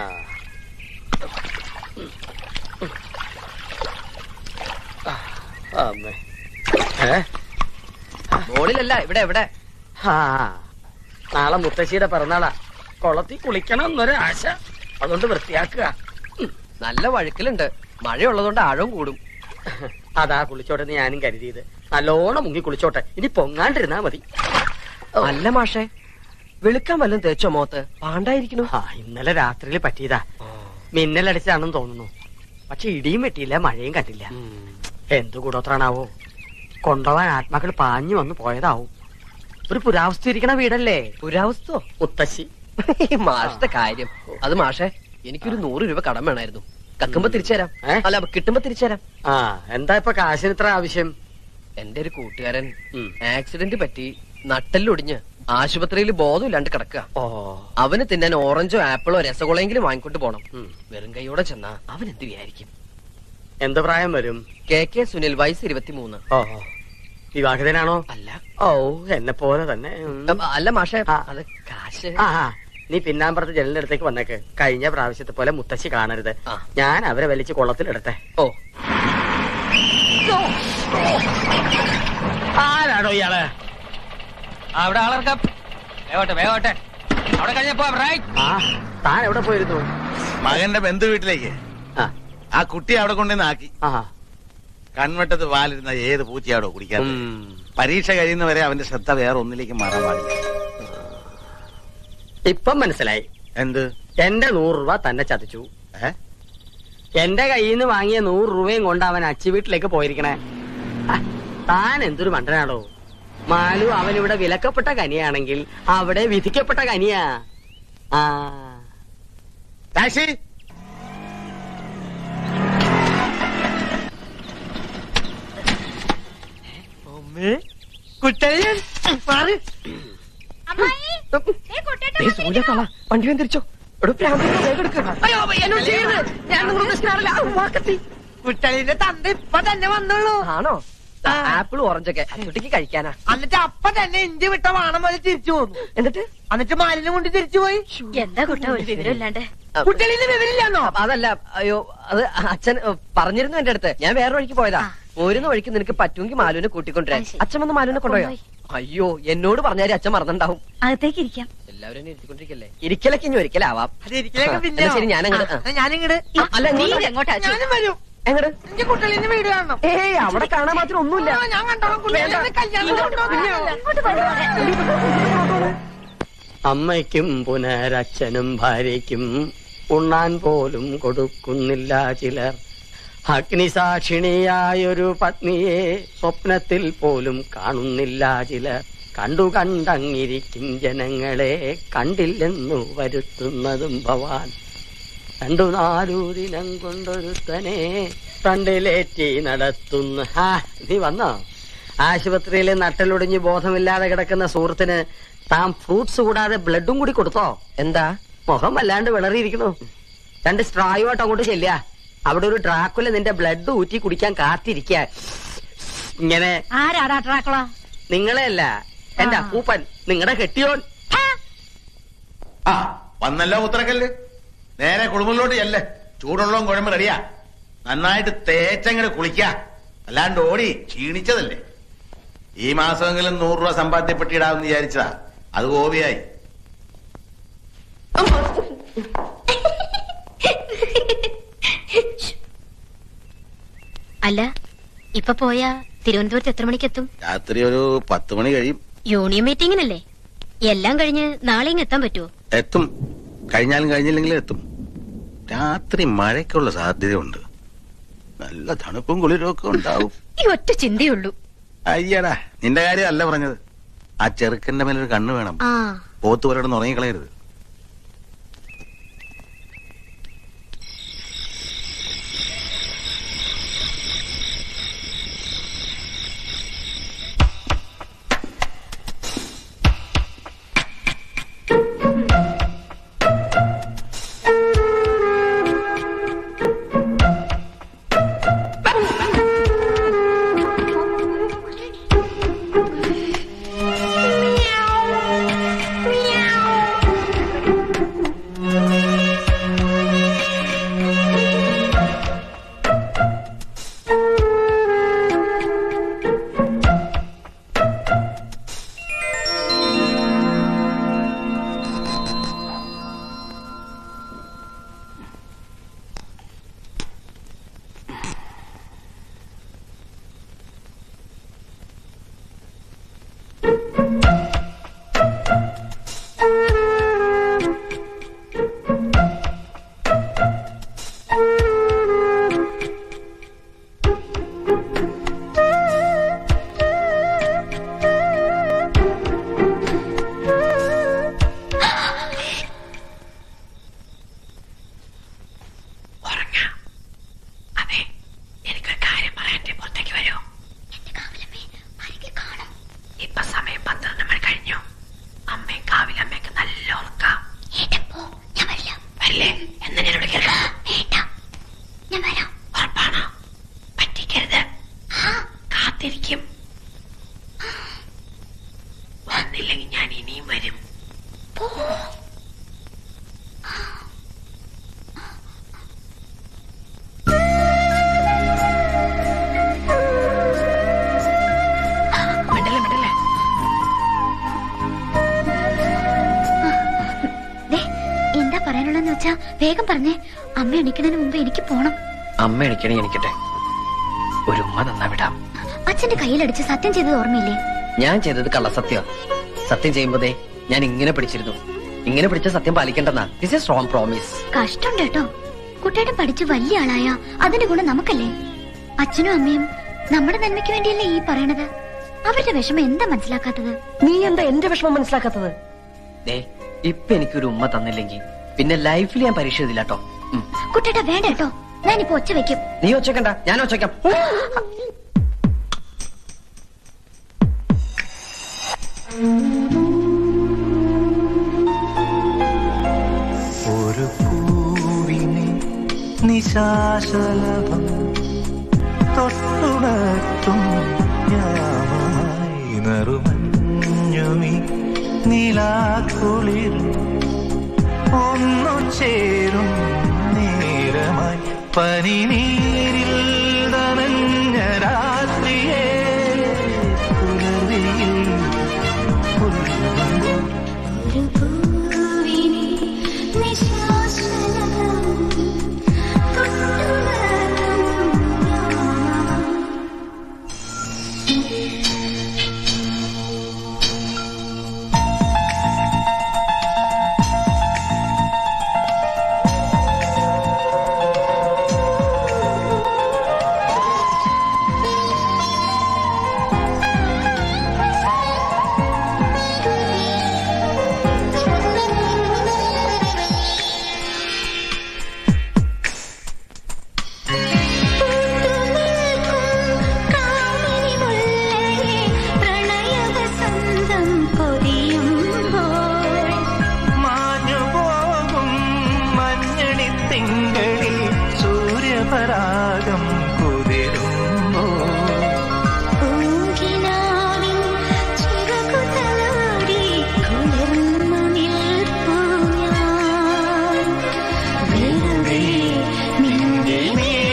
ആ, അമ്മേ ഏ മോളിലല്ല ഇവിടെ എവിടെ ആ നാളെ മുത്തശ്ശിയുടെ പിറന്നാളാ കുളത്തിൽ കുളിക്കണം എന്നൊരു ആശ അതുകൊണ്ട് വൃത്തിയാക്കുക നല്ല വഴുക്കലുണ്ട് മഴയുള്ളതുകൊണ്ട് ആഴവും കൂടും അതാ കുളിച്ചോട്ടെ എന്ന് ഞാനും കരുതിയത് നല്ലോണം മുങ്ങി കുളിച്ചോട്ടെ ഇനി പൊങ്ങാണ്ടിരുന്നാ മതി അല്ല മാഷേ വെളുക്കാൻ വല്ലതും തേച്ചോ മോത്ത് പാണ്ടായിരിക്കണു ആ ഇന്നലെ രാത്രിയിൽ പറ്റിയതാ മിന്നലടിച്ചാണെന്ന് തോന്നുന്നു പക്ഷെ ഇടിയും വെട്ടിയില്ല മഴയും കണ്ടില്ല എന്തു കൂടോത്രാണാവോ കൊണ്ടുപോവാൻ ആത്മാക്കൾ പാഞ്ഞു വന്ന് പോയതാവും ഒരു പുരാവസ്തു ഇരിക്കണ വീടല്ലേ പുരാവസ്തോ മുത്തശ്ശി മാഷത്തെ കാര്യം അത് മാഷെ എനിക്കൊരു നൂറ് രൂപ കടം വേണമായിരുന്നു കക്കുമ്പോ തിരിച്ചുതരാം അല്ല കിട്ടുമ്പോ തിരിച്ചുതരാം ആ എന്താ ഇപ്പൊ കാശിന് ഇത്ര ആവശ്യം എന്റെ ഒരു കൂട്ടുകാരൻ ആക്സിഡന്റ് പറ്റി നട്ടെല്ലൊടിഞ്ഞ് ആശുപത്രിയിൽ ബോധമില്ലാണ്ട് കിടക്കുക അവന് തിന്നാൻ ഓറഞ്ചോ ആപ്പിളോ രസഗുളയെങ്കിലും വാങ്ങിക്കൊണ്ട് പോണം വെറും കൈയോടെ ചെന്നാ അവൻ എന്ത് വിചാരിക്കും എന്ത് പ്രായം വരും കെ കെ സുനിൽ വയസ്സ് ഇരുപത്തിമൂന്ന് ഓ വിവാഹിതനാണോ അല്ല ഓ എന്നെ പോലെ തന്നെ ഉം. അല്ല മാഷെ അത് കാശ് ആ ആ, നീ പിന്നാമ്പറത്ത് ജനലിന്റെ അടുത്തേക്ക് വന്നേക്ക് കഴിഞ്ഞ പ്രാവശ്യത്തെ പോലെ മുത്തശ്ശി കാണരുത് ഞാൻ അവരെ വലിച്ച് കുളത്തിലിടട്ടെ ഓ ആരാണോ ഇയാള് അവിടെ ആളർക്കാം വേഗോട്ടെ വേഗോട്ടെ അവിടെ കഴിഞ്ഞപ്പോ റൈറ്റ് ആ താൻ എവിടെ പോയിരുന്നു മകന്റെ ബന്ധു വീട്ടിലേക്ക് ആ കുട്ടി അവിടെ കൊണ്ടുവന്ന് ആക്കി കൺവെട്ടത്ത് പാലിരുന്ന ഏത് പൂച്ചയാടോ കുടിക്കാൻ പരീക്ഷ കഴിയുന്നവരെ അവന്റെ ശ്രദ്ധ വേറെ ഒന്നിലേക്ക് മാറാൻ പാടില്ല ഇപ്പം മനസ്സിലായി എന്ത് എന്റെ നൂറ് രൂപ തന്നെ ചതിച്ചു എന്റെ കയ്യിൽ നിന്ന് വാങ്ങിയ നൂറ് രൂപയും കൊണ്ട് അവൻ അച്ചി വീട്ടിലേക്ക് പോയിരിക്കണേ ഹ, താൻ എന്തൊരു മണ്ടനാടോ മാലു അവൻ ഇവിടെ വിലക്കപ്പെട്ട കനിയാണെങ്കിൽ അവിടെ വിധിക്കപ്പെട്ട കനിയാ ആ ടാക്സി കുട്ടയൻ മാറി വണ്ടി വന്നിരിച്ചോ എടോ പ്രാന്തിനെ വേഗം എടുക്ക്. അയ്യോ എന്നോട് ചെയ്യരുത് ഞാൻ നിങ്ങളൊന്നും സ്റ്റാറില്ല വാക്കത്തി കുട്ടളിന്റെ തന്ത ഇപ്പൊ തന്നെ വന്നുള്ളൂ ആണോ ആപ്പിൾ ഓറഞ്ചൊക്കെ കുട്ടിക്ക് കഴിക്കാനാ എന്നിട്ട് അപ്പൊ തന്നെ ഇഞ്ചി വിട്ട വാണം പോലെ തിരിച്ചു പോന്നു എന്നിട്ട് എന്നിട്ട് മാലിന്യം കൊണ്ട് തിരിച്ചു പോയി എന്താ കുട്ട ഒരു വിവരമില്ലാണ്ട് കുട്ടളിന്റെ വിവരില്ലാന്നോ അതല്ല അയ്യോ അത് അച്ഛൻ ഏ, പറഞ്ഞിരുന്നു എന്റെ അടുത്ത് ഞാൻ വേറെ വഴിക്ക് പോയതാ പോരുന്ന വഴിക്ക് നിനക്ക് പറ്റുമെങ്കിൽ മാലുവിനെ കൂട്ടിക്കൊണ്ടുവരാൻ അച്ഛൻ വന്ന് മാലുവിനെ കൊണ്ടുപോയോ അയ്യോ എന്നോട് പറഞ്ഞാലും അച്ഛൻ മറന്നുണ്ടാവും അകത്തേക്ക് ഇരിക്കാം എല്ലാവരും എന്നെ ഇരുത്തിക്കൊണ്ടിരിക്കല്ലേ ഇരിക്കലൊക്കെ ഇനി ഒരിക്കലാവാം അത് ഇരിക്കലൊക്കെ ആ, പിന്നെ എന്നാ ശരി ഞാനങ്ങട് ആ. ഞാനിങ്ങട് ആ, അല്ല, എങ്ങോട്ടാ? എങ്ങോട്ടാ ഞാനും വരും എങ്ങട് എന്റെ കുട്ടളിന്റെ വീട് കാണണം ഏയ് അവിടെ കാണാൻ മാത്രം ഒന്നുമില്ല ആ, ഞാൻ കണ്ടോളാം കുട്ടളിന്റെ കല്യാണം അമ്മയ്ക്കും പുനരച്ഛനും ഭാര്യയ്ക്കും ഉണ്ണാൻ പോലും കൊടുക്കുന്നില്ല ചിലർ അഗ്നിസാക്ഷിണിയായൊരു പത്നിയെ സ്വപ്നത്തിൽ പോലും കാണുന്നില്ല ചിലർ കണ്ടു കണ്ടങ്ങിരിക്കും ജനങ്ങളെ കണ്ടില്ലെന്നു വരുത്തുന്നതും ഭവാൻ രണ്ടു നാലു ദിനം കൊണ്ടൊരുത്തനെ ഫ്രണ്ടിലേറ്റി നടത്തുന്ന ഹാ നീ വന്നോ ആശുപത്രിയിൽ നട്ടലൊടിഞ്ഞ് ബോധമില്ലാതെ കിടക്കുന്ന സുഹൃത്തിന് താൻ ഫ്രൂട്ട്സ് കൂടാതെ ബ്ലഡും കൂടി കൊടുത്തോ എന്താ മുഖം വല്ലാണ്ട് വിളറിയിരിക്കണു രണ്ട് സ്ട്രായുമായിട്ട് അങ്ങോട്ട് ചെല്ലുക അവിടെ ഒരു ഡ്രാക്കുല നിന്റെ ബ്ലഡ് ഊറ്റി കുടിക്കാൻ കാത്തിരിക്ക ഇങ്ങനെ ആരാടാ ട്രാക്കുള നിങ്ങളെ അല്ല എന്റെ അപ്പൂപ്പൻ നിങ്ങളുടെ കെട്ടിയോൻ ആ വന്നല്ലോ ഉത്തരക്കല്ല് നേരെ കുടുംബത്തിലോട്ട് ചെല്ലേ ചൂടുള്ളതും കുഴമ്പ് റെഡിയാ നന്നായിട്ട് തേച്ചങ്ങട് കുളിക്ക അല്ലാണ്ട് ഓടി ക്ഷീണിച്ചതല്ലേ ഈ മാസമെങ്കിലും നൂറ് രൂപ സമ്പാദ്യപ്പെട്ടിടാമെന്ന് വിചാരിച്ചതാ അത് ഗോപിയായി അല്ല ഇപ്പൊ പോയാ തിരുവനന്തപുരത്ത് എത്ര മണിക്കെത്തും രാത്രി ഒരു പത്ത് മണി കഴിയും യൂണിയൻ മീറ്റിംഗിനല്ലേ എല്ലാം കഴിഞ്ഞ് നാളെ ഇങ്ങ് എത്താൻ പറ്റുമോ എത്തും കഴിഞ്ഞാലും കഴിഞ്ഞില്ലെങ്കിലും എത്തും രാത്രി മഴയ്ക്കുള്ള സാധ്യതയുണ്ട് നല്ല തണുപ്പും കുളിരും ഒക്കെ ഉണ്ടാവും ഈ ഒറ്റ ചിന്തയുള്ളൂ അയ്യടാ നിന്റെ കാര്യം അല്ല പറഞ്ഞത് ആ ചെറുക്കന്റെ മേലൊരു കണ്ണ് വേണം ആ പോത്ത് പോലെ കിടന്ന് ഉറങ്ങിക്കളയരുത് Meow. എനിക്ക് പോണം അമ്മ എണിക്കണേ എനിക്കട്ടെ ഒരു ഉമ്മ തന്നാ വിടാം അച്ഛന്റെ കയ്യിലടിച്ച് സത്യം ചെയ്തത് ഓർമ്മയില്ലേ ഞാൻ ചെയ്തത് കള്ളസത്യ സത്യം ചെയ്യുമ്പോതേ ഞാൻ ഇങ്ങനെ പിടിച്ചിരുന്നു ഇങ്ങനെ പിടിച്ച സത്യം പാലിക്കേണ്ടെന്നാ ദിസ് എ സ്ട്രോങ് പ്രോമിസ് കഷ്ടമുണ്ട് കേട്ടോ കുട്ടേട്ടൻ പഠിച്ച് വലിയ ആളായ അതിന്റെ ഗുണം നമുക്കല്ലേ അച്ഛനും അമ്മയും നമ്മുടെ നന്മയ്ക്ക് വേണ്ടിയല്ലേ ഈ പറയണത് അവരുടെ വിഷമം എന്താ മനസ്സിലാക്കാത്തത് നീ എന്താ എന്റെ വിഷമം മനസ്സിലാക്കാത്തത് ദേ ഇപ്പൊ എനിക്കൊരു ഉമ്മ തന്നില്ലെങ്കിൽ പിന്നെ ലൈഫിൽ ഞാൻ പരീക്ഷ എഴുതില്ല കേട്ടോ കുട്ടേട്ട വേണ്ട കേട്ടോ ഞാനിപ്പോ ഒച്ച വെക്കും നീ ഒച്ചക്കണ്ട ഞാൻ ഒച്ചക്കാം ഒരു പൂവിനെ നിശാശലഭം തൊട്ടുണർത്തും യാമായി നറുമഞ്ഞുമി നിലാക്കുളിർ ഒന്നു ചേരും നേരമായി പനിനീരിൽ നനഞ്ഞ രാത്രിയെ പുലരിയിൽ പുൽകുമ്പോൾ മാഞ്ഞുപോകും മഞ്ഞണി തിങ്കളിൽ സൂര്യപരാഗം കുതിരുമ്പോ നിന്റെ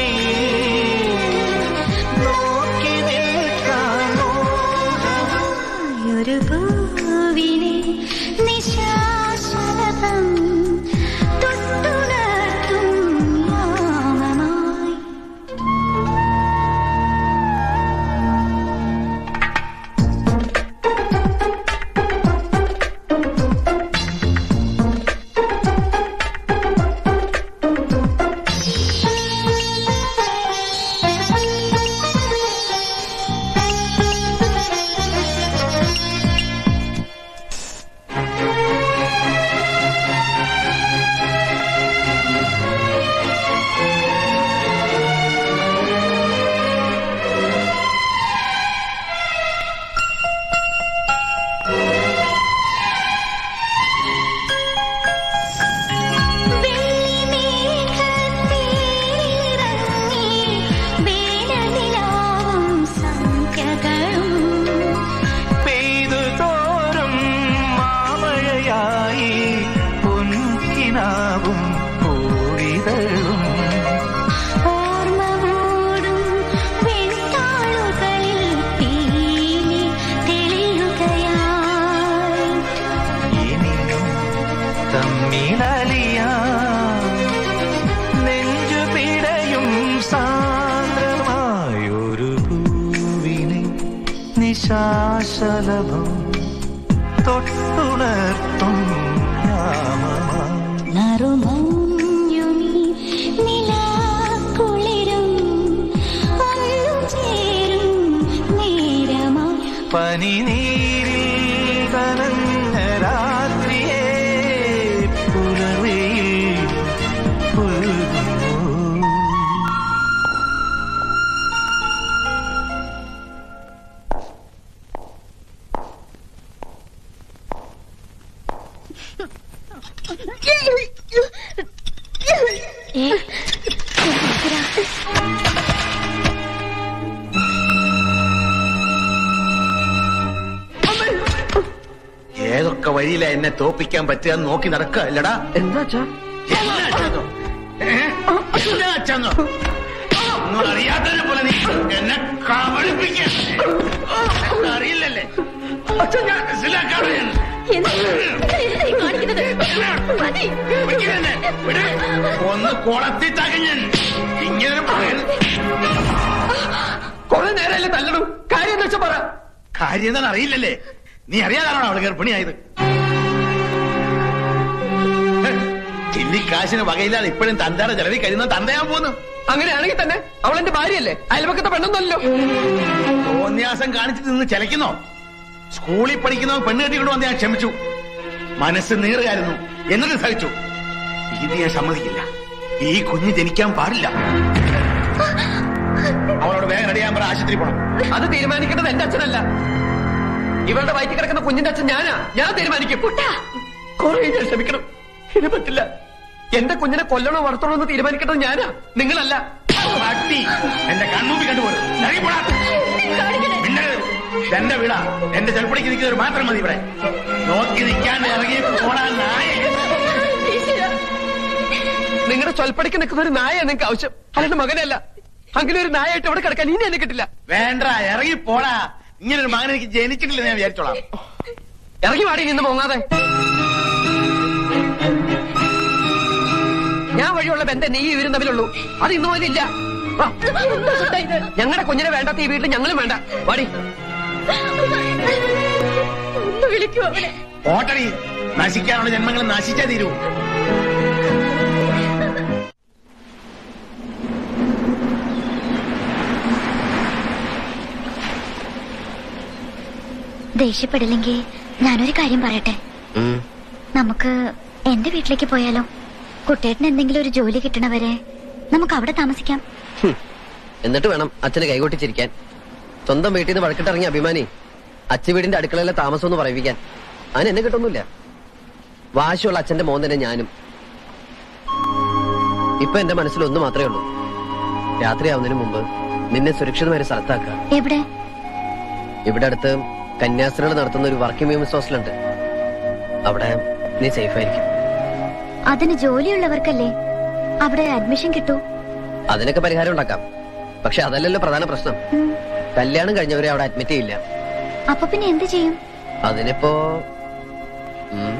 നോക്കി നിൽക്കാമോ ഒരു പൂവിനെ നിശാശലഭം തൊട്ടുണർത്തും യാമമായി വേനലിലാവും സംഖ്യകളും പെയ്തു തോറും മാമഴയായി പൊൻകിനാവും പൂവിതഴും ഓർമ്മ മൂടും വെൺതാളുകളിൽ പീലി തെളിയുകയായി ഇനിയും തമ്മിലലിയാ നെഞ്ചു പിടയും സാന്ദ്രമായൊരു പൂവിനെ നിശാശലഭം തൊട്ടുണർത്തും യാമമായി നറുമഞ്ഞുമി നിലാക്കുളിരും ഒന്നു ചേരും നേരമായി പനിനീരിൽ കനഞ്ഞ രാത്രിയെ പുലർവയിൽ പുൽകുന്നു ഏ ഏതൊക്കെ വഴിയിലാ എന്നെ തോപ്പിക്കാൻ പറ്റുക എന്ന് നോക്കി നടക്കുക അല്ലടാ എന്താ ഒന്നും അറിയാത്തതിനെ പോലെ നീ എന്നെ കബളിപ്പിക്കാൻ അറിയില്ലല്ലേ അച്ഛൻ ഞാൻ മനസ്സിലാക്കാതെ എന്താ എന്താ ഈ കാണിക്കുന്നത് മതി ഒന്ന് കുളത്തി തകഞ്ഞൻ ഇങ്ങനെ പറയുന്നത് കുറെ നേരമല്ലേ തല്ലണം കാര്യം എന്താ വെച്ചാ പറ കാര്യം എന്താണെന്ന് അറിയില്ലല്ലേ നീ അറിയാതാണോ അവള് ഗർഭിണിയായത് ചില്ലിക്കാശിന് വകയില്ലാതെ ഇപ്പോഴും തന്തയുടെ ചെലവിൽ കഴിയുന്ന തന്തയാൻ പോന്നു അങ്ങനെയാണെങ്കിൽ തന്നെ അവൾ എന്റെ ഭാര്യയല്ലേ അയൽപക്കത്തെ പെണ്ണൊന്നല്ലോ തോന്യാസം കാണിച്ചിട്ട് നിന്ന് ചിലയ്ക്കുന്നോ സ്കൂളിൽ പഠിക്കുന്നവൻ പെണ്ണ് കെട്ടിക്കൊണ്ട് വന്ന് ഞാൻ ക്ഷമിച്ചു മനസ്സ് നീറുകയായിരുന്നു എന്നിട്ട് സഹിച്ചു ഇത് ഞാൻ സമ്മതിക്കില്ല ഈ കുഞ്ഞ് ജനിക്കാൻ പാടില്ല അവളോട് വേഗം റെഡിയാൻ പറ ആശുപത്രി പോണം അത് തീരുമാനിക്കേണ്ടത് എന്റെ അച്ഛനല്ല ഇവളുടെ വയറ്റിൽ കിടക്കുന്ന കുഞ്ഞിന്റെ അച്ഛൻ ഞാനാ ഞാൻ തീരുമാനിക്കും കുറെ ഞാൻ ക്ഷമിക്കണം ഇത് പറ്റില്ല എന്റെ കുഞ്ഞിനെ കൊല്ലണോ വളർത്തണോ എന്ന് തീരുമാനിക്കേണ്ടത് ഞാനാ നിങ്ങളല്ല പട്ടി എന്റെ കൺമുമ്പിൽ കണ്ടുപോലും ഇറങ്ങിപ്പോടാ മിണ്ടരുത്. എന്റെ വീടാ എന്റെ ചെറുപ്പടിക്ക് നിൽക്കുന്നവർ മാത്രം മതി ഇവിടെ നോക്കി നിൽക്കാൻ ഇറങ്ങി പോടാ നായ നിങ്ങളുടെ ചൊൽപ്പടിക്ക് നിൽക്കുന്ന ഒരു നായ നിങ്ങൾക്ക് ആവശ്യം അല്ലാണ്ട് മകനല്ല അങ്ങനെ ഒരു നായായിട്ട് അവിടെ കിടക്കാൻ ഇനി എന്നെ കിട്ടില്ല വേണ്ട ഇറങ്ങി പോടാ ഇങ്ങനെ ഒരു മകൻ എനിക്ക് ജനിച്ചിട്ടില്ല ഞാൻ വിചാരിച്ചോളാം ഇറങ്ങി വാടി നിന്ന് മോങ്ങാതെ ഞാൻ വഴിയുള്ള ബന്ധം നീ ഇവരും തമ്മിലുള്ളൂ അത് ഇന്നു പോലും ഇല്ല ഞങ്ങളുടെ കുഞ്ഞിനെ വേണ്ടാത്ത ഈ വീട്ടിൽ ഞങ്ങളും വേണ്ട വാടി ഒന്ന് വിളിക്കൂ അവനെ ഓട്ടടി നശിക്കാനുള്ള ജന്മങ്ങൾ നശിച്ചേ തീരൂ ദേഷ്യപ്പെടില്ലെങ്കിൽ ഞാനൊരു കാര്യം പറയട്ടെ നമുക്ക് എന്റെ വീട്ടിലേക്ക് പോയാലോ കുട്ടേട്ടന് എന്തെങ്കിലും ഒരു ജോലി കിട്ടണവരെ നമുക്ക് അവിടെ താമസിക്കാം എന്നിട്ട് വേണം അച്ഛന് കൈകൊട്ടിച്ചിരിക്കാൻ സ്വന്തം വീട്ടിൽ നിന്ന് വഴക്കിട്ടിറങ്ങിയ അഭിമാനി അച്ഛ വീടിന്റെ അടുക്കളയിലെ താമസം എന്ന് പറയിപ്പിക്കാൻ അതിന് എന്നെ കിട്ടൊന്നുമില്ല വാശിയുള്ള അച്ഛന്റെ മോൻ തന്നെ ഞാനും ഇപ്പൊ എന്റെ മനസ്സിൽ ഒന്ന് മാത്രമേ ഉള്ളൂ രാത്രിയാവുന്നതിന് മുമ്പ് നിന്നെ സുരക്ഷിതമായ ഒരു സ്ഥലത്താക്കുക എവിടെ ഇവിടെ അടുത്ത് കന്യാസ്ത്രീകൾ നടത്തുന്ന ഒരു വർക്കിംഗ് വിമൻസ് ഹോസ്റ്റലുണ്ട് അവിടെ നീ സേഫ് ആയിരിക്കും അതിന് ജോലിയുള്ളവർക്കല്ലേ അവിടെ അഡ്മിഷൻ കിട്ടൂ അതിനൊക്കെ പരിഹാരം ഉണ്ടാക്കാം പക്ഷെ അതല്ലല്ലോ പ്രധാന പ്രശ്നം കല്യാണം കഴിഞ്ഞവരെ അവിടെ അഡ്മിറ്റ് ചെയ്യില്ല അപ്പൊ പിന്നെ എന്ത് ചെയ്യും അതിനിപ്പോ ഉം,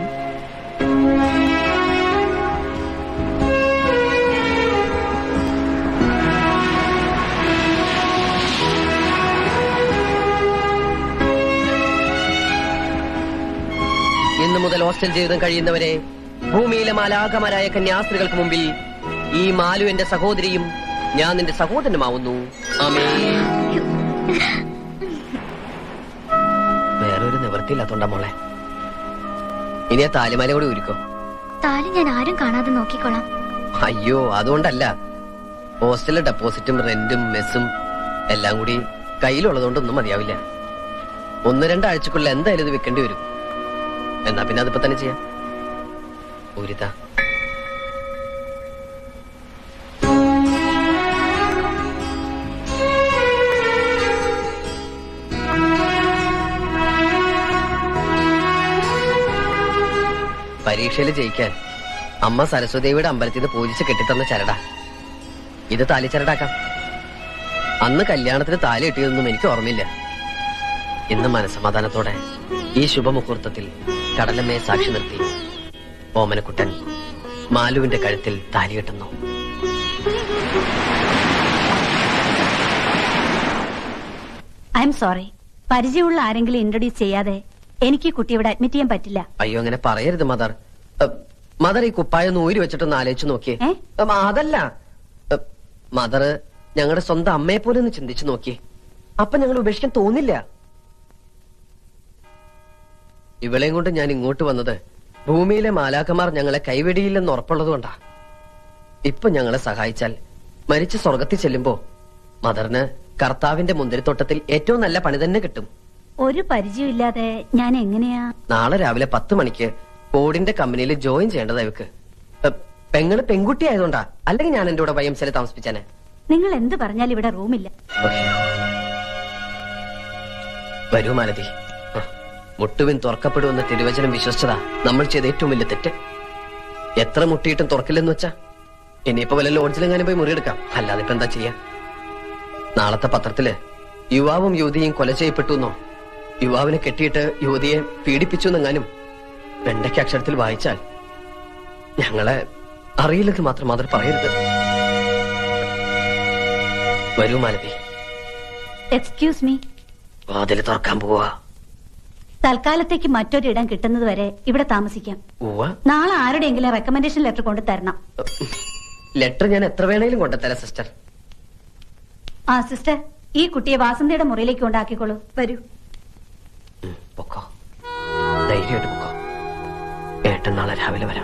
ഇന്നു മുതൽ ഹോസ്റ്റൽ ജീവിതം കഴിയുന്നവരെ ഭൂമിയിലെ മാലാകമാരായ കന്യാസ്ത്രീകൾക്ക് മുമ്പിൽ ഈ മാലു എന്റെ സഹോദരിയും ഞാൻ നിന്റെ സഹോദരനുമാവുന്നു ആമേ വേറൊരു നിവൃത്തിയില്ലാത്തോണ്ടാ മോളെ ഇനി ആ താലിമാല കൂടി ഉരുക്കോ താലി ഞാൻ ആരും കാണാതെ നോക്കിക്കോളാം അയ്യോ അതുകൊണ്ടല്ല ഹോസ്റ്റലിലെ ഡെപ്പോസിറ്റും റെന്റും മെസ്സും എല്ലാം കൂടി കയ്യിലുള്ളതുകൊണ്ടൊന്നും മതിയാവില്ല ഒന്ന് രണ്ടാഴ്ചക്കുള്ള എന്തായാലും ഇത് വിൽക്കേണ്ടി വരും എന്നാ പിന്നെ അതിപ്പോ തന്നെ ചെയ്യാം ഊരിത പരീക്ഷയിൽ ജയിക്കാൻ അമ്മ സരസ്വതിയുടെ അമ്പലത്തിൽ നിന്ന് പൂജിച്ച് കെട്ടിത്തന്ന ചരട ഇത് താലിച്ചരടാക്കാം അന്ന് കല്യാണത്തിന് താലി കിട്ടിയതൊന്നും എനിക്ക് ഓർമ്മയില്ല ഇന്ന് മനസമാധാനത്തോടെ ഈ ശുഭമുഹൂർത്തത്തിൽ കടലമ്മയെ സാക്ഷി നിർത്തി ഓമനക്കുട്ടൻ മാലുവിന്റെ കഴുത്തിൽ താലി കെട്ടുന്നു ഐ എം സോറി പരിചയമുള്ള ആരെങ്കിലും ഇൻട്രൊഡ്യൂസ് ചെയ്യാതെ എനിക്ക് ഈ കുട്ടി ഇവിടെ അഡ്മിറ്റ് ചെയ്യാൻ പറ്റില്ല അയ്യോ അങ്ങനെ പറയരുത് മദർ അഹ്, മദർ ഈ കുപ്പായ നൂരി വെച്ചിട്ടൊന്ന് ആലോചിച്ച് നോക്കിയേ അഹ്, അതല്ല അഹ്, മദർ ഞങ്ങളുടെ സ്വന്തം അമ്മയെ പോലെ ഒന്ന് ചിന്തിച്ചു നോക്കിയേ അപ്പൊ ഞങ്ങൾ ഉപേക്ഷിക്കാൻ തോന്നില്ല ഇവളെയും കൊണ്ട് ഞാൻ ഇങ്ങോട്ട് വന്നത് ഭൂമിയിലെ മാലാക്കമാർ ഞങ്ങളെ കൈവെടിയില്ലെന്ന് ഉറപ്പുള്ളതുകൊണ്ടാ ഇപ്പൊ ഞങ്ങളെ സഹായിച്ചാൽ മരിച്ച് സ്വർഗത്തിൽ ചെല്ലുമ്പോ മദറിന് കർത്താവിന്റെ മുന്തിരിത്തോട്ടത്തിൽ ഏറ്റവും നല്ല പണി തന്നെ കിട്ടും ഒരു പരിചയമില്ലാതെ ഞാൻ എങ്ങനെയാ നാളെ രാവിലെ പത്ത് മണിക്ക് ബോർഡിന്റെ കമ്പനിയിൽ ജോയിൻ ചെയ്യേണ്ടതാ ഇവക്ക് എ, പെങ്ങള് പെൺകുട്ടി ആയതുകൊണ്ടാ അല്ലെങ്കിൽ ഞാൻ എന്റെ കൂടെ വൈഎംസിലെ താമസിപ്പിച്ചേനെ നിങ്ങൾ എന്ത് പറഞ്ഞാലും ഇവിടെ റൂമില്ല വരൂ മാലതി ആ, മുട്ടുവിൻ തുറക്കപ്പെടുമെന്ന തിരുവചനം വിശ്വസിച്ചതാ നമ്മൾ ചെയ്ത ഏറ്റവും വലിയ തെറ്റ് എത്ര മുട്ടിയിട്ടും തുറക്കില്ലെന്ന് വെച്ചാ ഇനിയിപ്പോ വല്ല ലോഡ്ജിലെങ്ങാനും പോയി മുറിയെടുക്കാം അല്ലാതെ ഇപ്പൊ എന്താ ചെയ്യാ നാളത്തെ പത്രത്തില് യുവാവും യുവതിയും കൊല ചെയ്യപ്പെട്ടു എന്നോ യുവാവിനെ കെട്ടിയിട്ട് യുവതിയെ പീഡിപ്പിച്ചു എന്നെങ്ങാനും വെണ്ടയ്ക്ക് അക്ഷരത്തിൽ വായിച്ചാൽ ഞങ്ങളെ അറിയില്ലെന്ന് മാത്രം മാത്രം പറയരുത് വരൂ മാലതി എക്സ്ക്യൂസ് മീ വാതിൽ തുറക്കാൻ പോവാ തൽക്കാലത്തേക്ക് മറ്റൊരിടം കിട്ടുന്നത് വരെ ഇവിടെ താമസിക്കാം ഉവ്വ നാളെ ആരുടെയെങ്കിലും റെക്കമെൻഡേഷൻ ലെറ്റർ കൊണ്ട് തരണം ലെറ്റർ ഞാൻ എത്ര വേണേലും കൊണ്ടുതരാം സിസ്റ്റർ ആ സിസ്റ്റർ ഈ കുട്ടിയെ വാസന്തിയുടെ മുറിയിലേക്ക് കൊണ്ടാക്കിക്കോളൂ വരൂ പൊക്കോ ധൈര്യമായിട്ട് പൊക്കോ ഏട്ടൻ നാളെ രാവിലെ വരാം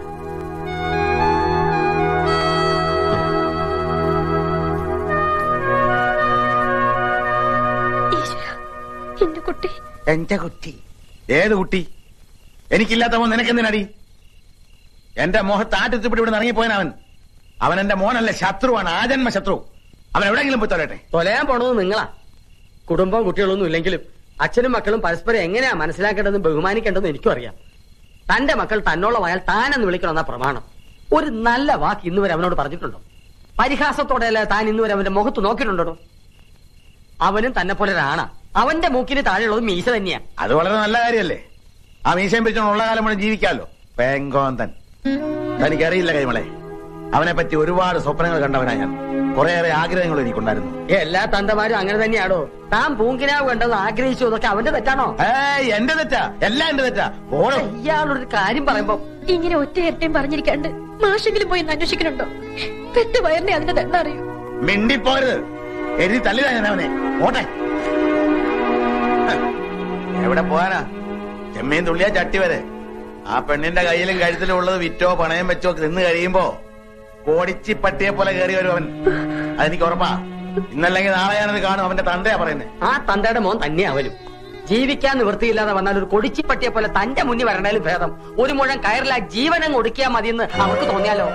എന്റെ കുട്ടി എന്റെ കുട്ടി ഏത് കുട്ടി എനിക്കില്ലാത്ത മോൻ നിനക്കെന്തിനടി എന്റെ മോഹത്ത് ആറ്റത്തിപ്പിടി ഇവിടെ ഇറങ്ങിപ്പോയൻ അവൻ അവൻ എന്റെ മോനല്ല ശത്രുവാണ് ആജന്മ ശത്രു അവൻ എവിടെയെങ്കിലും പോയി തൊലട്ടെ തൊലയാൻ പോണത് നിങ്ങളാ കുടുംബം കുട്ടികളൊന്നും ഇല്ലെങ്കിലും അച്ഛനും മക്കളും പരസ്പരം എങ്ങനെയാ മനസ്സിലാക്കേണ്ടതെന്ന് ബഹുമാനിക്കേണ്ടതെന്ന് എനിക്കും അറിയാം തന്റെ മക്കൾ തന്നോളമായാൽ താനെന്ന് വിളിക്കണമെന്ന പ്രമാണം ഒരു നല്ല വാക്ക് ഇന്നുവരെ അവനോട് പറഞ്ഞിട്ടുണ്ടോ പരിഹാസത്തോടെയല്ല താൻ ഇന്നുവരെ അവന്റെ മുഖത്ത് നോക്കിയിട്ടുണ്ടോ അവനും തന്നെ പോലെ ഒരാണാ അവന്റെ മൂക്കിന് താഴെയുള്ളത് മീശ തന്നെയാ അത് വളരെ നല്ല കാര്യമല്ലേ ആ മീശയും പിടിച്ചോണ്ട് ഉള്ള കാലം മുഴുവൻ ജീവിക്കാമല്ലോ പെങ്കോന്തൻ തനിക്കറിയില്ല കൈമളെ അവനെ പറ്റി ഒരുപാട് സ്വപ്നങ്ങൾ കണ്ടവനാ ഞാൻ കുറേയേറെ ആഗ്രഹങ്ങൾ എനിക്കുണ്ടായിരുന്നു എല്ലാ തന്തമാരും അങ്ങനെ തന്നെയാണോ താൻ പൂങ്കിനാവ് കണ്ടത് ആഗ്രഹിച്ചു അതൊക്കെ അവന്റെ തെറ്റാണോ ഏയ് എന്റെ തെറ്റാ എല്ലാം എന്റെ തെറ്റാ ഓടോ ഇയാളൊരു കാര്യം പറയുമ്പോ ഇങ്ങനെ ഒറ്റ ഇരട്ടയും പറഞ്ഞിരിക്കാണ്ട് മാഷെങ്കിലും പോയി ഒന്ന് അന്വേഷിക്കണുണ്ടോ പെറ്റ വയറിനെ അതിന്റെ തന്നെ അറിയൂ മിണ്ടിപ്പോരുത് എഴുതി തള്ളിതാ ഞാൻ അവനെ ഓട്ടെ ഹ്, എവിടെ പോകാനാ ചെമ്മീൻ തുള്ളിയാ ചട്ടി വരെ ആ പെണ്ണിന്റെ കയ്യിലും കഴുത്തിലും ഉള്ളത് വിറ്റോ പണയം വെച്ചോ നിന്ന് കഴിയുമ്പോ കോടിച്ചി പട്ടിയെ പോലെ കയറി വരും അവൻ അതെനിക്ക് ഉറപ്പാ ഇന്നല്ലെങ്കിൽ നാളെ ഞാനത് കാണും അവന്റെ തന്തയാ പറയുന്നത് ആ തന്തയുടെ മോൻ തന്നെയാ അവനും ജീവിക്കാൻ നിവൃത്തിയില്ലാതെ വന്നാൽ ഒരു കൊടിച്ചിപ്പട്ടിയെ പോലെ തന്റെ മുന്നിൽ വരണേലും ഭേദം ഒരു മുഴം കയറില ജീവനം ഒടുക്കിയാ മതിയെന്ന് അവർക്ക് തോന്നിയാലോ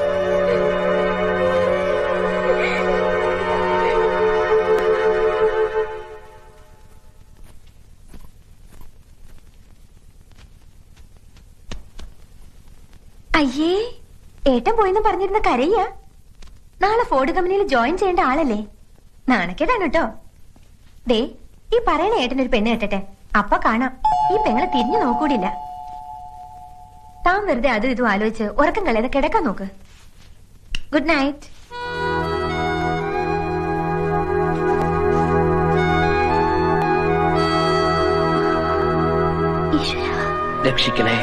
അയ്യേ ഏട്ടൻ പോയെന്ന് പറഞ്ഞിരുന്ന കരയ്യ നാളെ ഫോർഡ് കമ്പനിയിൽ ജോയിൻ ചെയ്യേണ്ട ആളല്ലേ നാണക്കേടാണ് കേട്ടോ ദേ ഈ പറയണ ഏട്ടനൊരു പെണ്ണ് കെട്ടട്ടെ അപ്പൊ കാണാം ഈ പെങ്ങളെ തിരിഞ്ഞു നോക്കൂടില്ല താൻ വെറുതെ അതും ഇതും ആലോചിച്ച് ഉറക്കം കളയാതെ കിടക്കാൻ നോക്ക് ഗുഡ് നൈറ്റ് രക്ഷിക്കണേ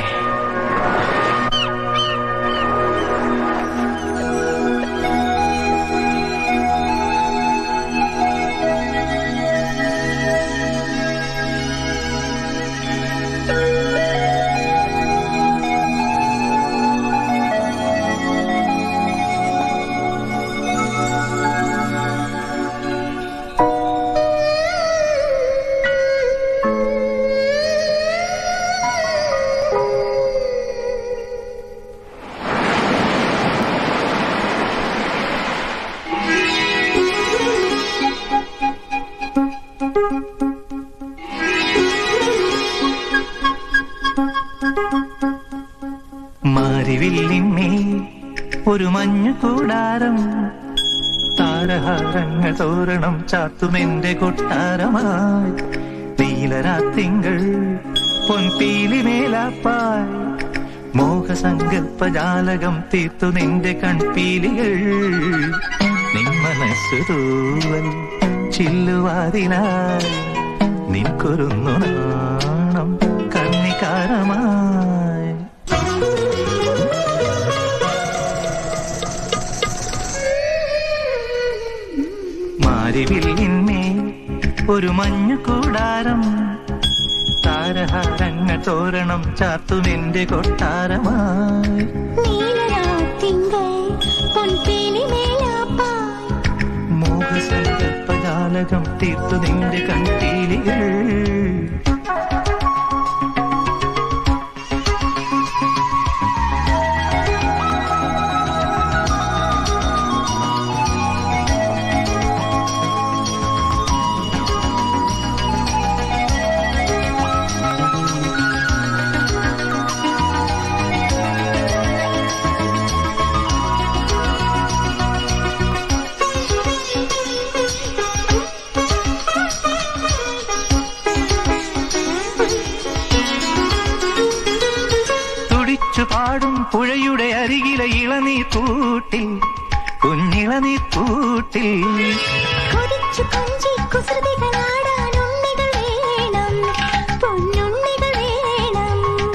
മാരിവില്ലിന്മേ ഒരു മഞ്ഞു കൂടാരം താരഹാരങ്ങൾ തോരണം ചാത്തുമെന്റെ കൊട്ടാരമായി നീലരാത്തിങ്കൾ പൊൻപീലി മേലാപ്പാൽ മോഹസങ്കൽപ്പജാലകം തീർത്തു നിന്റെ കൺപീലികൾ നിൻ മനസ്സു തൂവൽ ചില്ലുവാതിനായി നിൻകൊരുന്നു നാണം കർണികാരമായി മാരിവില്ലിന്മേൽ ഒരു മഞ്ഞു കൂടാരം താരഹാരങ്ങൾ തോരണം ചാത്തുമെന്റെ കൊട്ടാരമായി നീലരാത്തിങ്കൾ പൊൻപേലി മേലാപ്പാൽ മോഹസങ്കൽപ്പജാലകം തീർത്തു നിന്റെ കൺപീലികൾ അരികിലെ ഇളനീ കൂട്ടിൽ കുഞ്ഞിളനീ കൂട്ടിൽ കൊതിച്ചു കൊഞ്ചി കുസൃതികളാടാൻ ഉണ്ണികൾ വേണം പൊന്നുണ്ണികൾ വേണം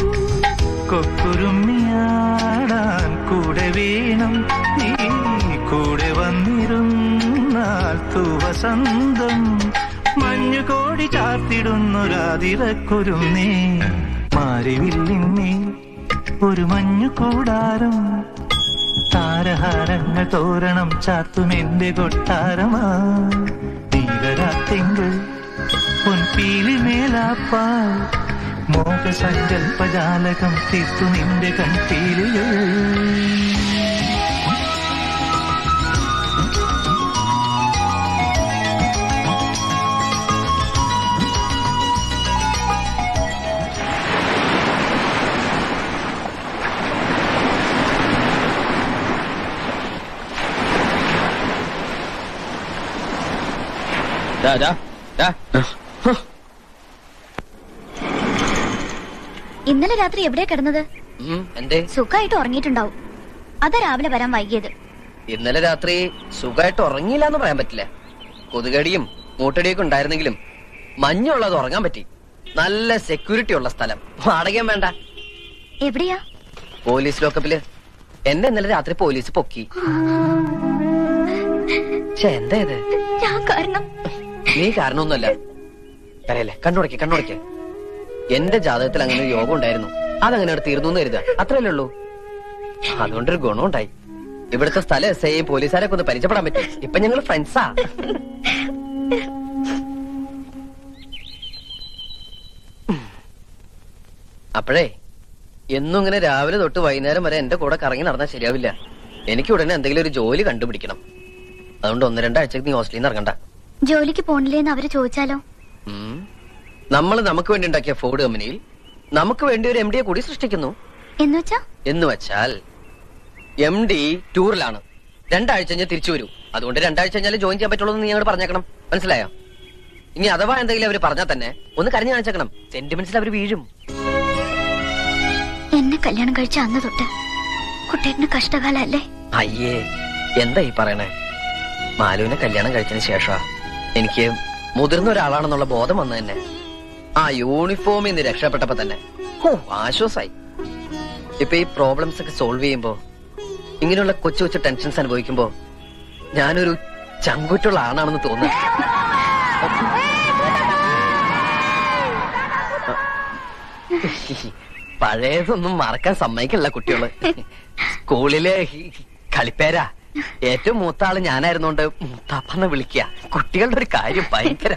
കൊക്കുരുമ്മിയാടാൻ കൂടെ വേണം നീ കൂടെ വന്നിരുന്നാൽ തൂവസന്തം മഞ്ഞുകോടി ചാർത്തിടുന്നൊരാതിരക്കുരുന്നേ മാരിവില്ലിന്നേ ഒരു മഞ്ഞു കൂടാരം താരഹാരങ്ങൾ തോരണം ചാത്തും എന്റെ കൊട്ടാരമാ നീലരാത്തിങ്കൾ പൊൻപീലി മേലാപ്പാ മോഹസങ്കൽപ്പജാലകം തീർത്തു നിന്റെ കൺപീലികൾ ഇന്നലെ രാത്രി എവിടെയാ കിടന്നത് എന്തേ സുഖമായിട്ട് ഉറങ്ങിയിട്ടുണ്ടാവും അതാ രാവിലെ വരാൻ വൈകിയത് ഇന്നലെ രാത്രി സുഖമായിട്ട് ഉറങ്ങിയില്ല എന്ന് പറയാൻ പറ്റില്ല കൊതുകടിയും മൂട്ടടിയൊക്കെ ഉണ്ടായിരുന്നെങ്കിലും മഞ്ഞുള്ളത് ഉറങ്ങാൻ പറ്റി നല്ല സെക്യൂരിറ്റി ഉള്ള സ്ഥലം വാടകയും വേണ്ട എവിടെയാ പോലീസ് ലോക്കപ്പില് എന്നെ ഇന്നലെ രാത്രി പോലീസ് പൊക്കി ഛെ, എന്താ ഇത് ഞാൻ കാരണം നീ കാരണമൊന്നുമല്ല കരയല്ലേ കണ്ണുടയ്ക്ക് കണ്ണുടയ്ക്ക് എന്റെ ജാതകത്തിൽ അങ്ങനെ ഒരു യോഗം ഉണ്ടായിരുന്നു അതങ്ങനെ അവിടെ തീർന്നു എന്ന് കരുതുക അത്രയല്ലേ ഉള്ളൂ അതുകൊണ്ടൊരു ഗുണമുണ്ടായി ഇവിടുത്തെ സ്ഥലം എസ് ഐ പോലീസുകാരൊക്കെ ഒന്ന് പരിചയപ്പെടാൻ പറ്റും ഇപ്പൊ ഞങ്ങൾ ഫ്രണ്ട്സാ അപ്പോഴേ എന്നും ഇങ്ങനെ രാവിലെ തൊട്ട് വൈകുന്നേരം വരെ എന്റെ കൂടെ കറങ്ങി നടന്നാൽ ശരിയാവില്ല എനിക്ക് ഉടനെ എന്തെങ്കിലും ഒരു ജോലി കണ്ടുപിടിക്കണം അതുകൊണ്ട് ഒന്ന് രണ്ടാഴ്ചക്ക് നീ ഹോസ്റ്റലിൽ നിന്ന് ഇറങ്ങണ്ട ജോലിക്ക് പോണില്ലേന്ന് അവര് ചോദിച്ചാലോ നമ്മൾ നമുക്ക് വേണ്ടി ഉണ്ടാക്കിയ ഫോർഡ് കമ്പനിയിൽ നമുക്ക് വേണ്ടി ഒരു എം ഡിയെ കൂടി സൃഷ്ടിക്കുന്നു എന്നുവെച്ചാ എന്ന് വെച്ചാൽ എം ഡി ടൂറിലാണ് രണ്ടാഴ്ച കഴിഞ്ഞ് തിരിച്ചു വരൂ അതുകൊണ്ട് രണ്ടാഴ്ച കഴിഞ്ഞാൽ ജോയിൻ ചെയ്യാൻ പറ്റുള്ളൂ എന്ന് നീ അങ്ങോട്ട് പറഞ്ഞേക്കണം മനസ്സിലായോ ഇനി അഥവാ എന്തെങ്കിലും അവർ പറഞ്ഞാൽ തന്നെ ഒന്ന് കരഞ്ഞു കാണിച്ചേക്കണം സെന്റിമെന്റ്സിൽ അവർ വീഴും എന്നെ കല്യാണം കഴിച്ച അന്ന് തൊട്ട് കുട്ടേട്ടന് കഷ്ടകാലല്ലേ അയ്യേ എന്താ ഈ പറയണേ മാലുവിനെ കല്യാണം കഴിച്ചതിന് ശേഷമാ എനിക്ക് മുതിർന്ന ഒരാളാണെന്നുള്ള ബോധം വന്നു തന്നെ ആ യൂണിഫോമിൽ നിന്ന് രക്ഷപ്പെട്ടപ്പോ തന്നെ ഓ ആശ്വാസായി ഇപ്പൊ ഈ പ്രോബ്ലംസ് ഒക്കെ സോൾവ് ചെയ്യുമ്പോ ഇങ്ങനെയുള്ള കൊച്ചു കൊച്ചു ടെൻഷൻസ് അനുഭവിക്കുമ്പോ ഞാനൊരു ചങ്കുറ്റുള്ള ആണാണെന്ന് തോന്നുന്നു പഴയതൊന്നും മറക്കാൻ സമ്മതിക്കില്ല കുട്ടികള് സ്കൂളിലെ ഈ കളിപ്പേരാ ഏറ്റവും മൂത്ത ആള് ഞാനായിരുന്നോണ്ട് മൂത്താപ്പന്ന് വിളിക്കുക കുട്ടികളുടെ ഒരു കാര്യം ഭയങ്കര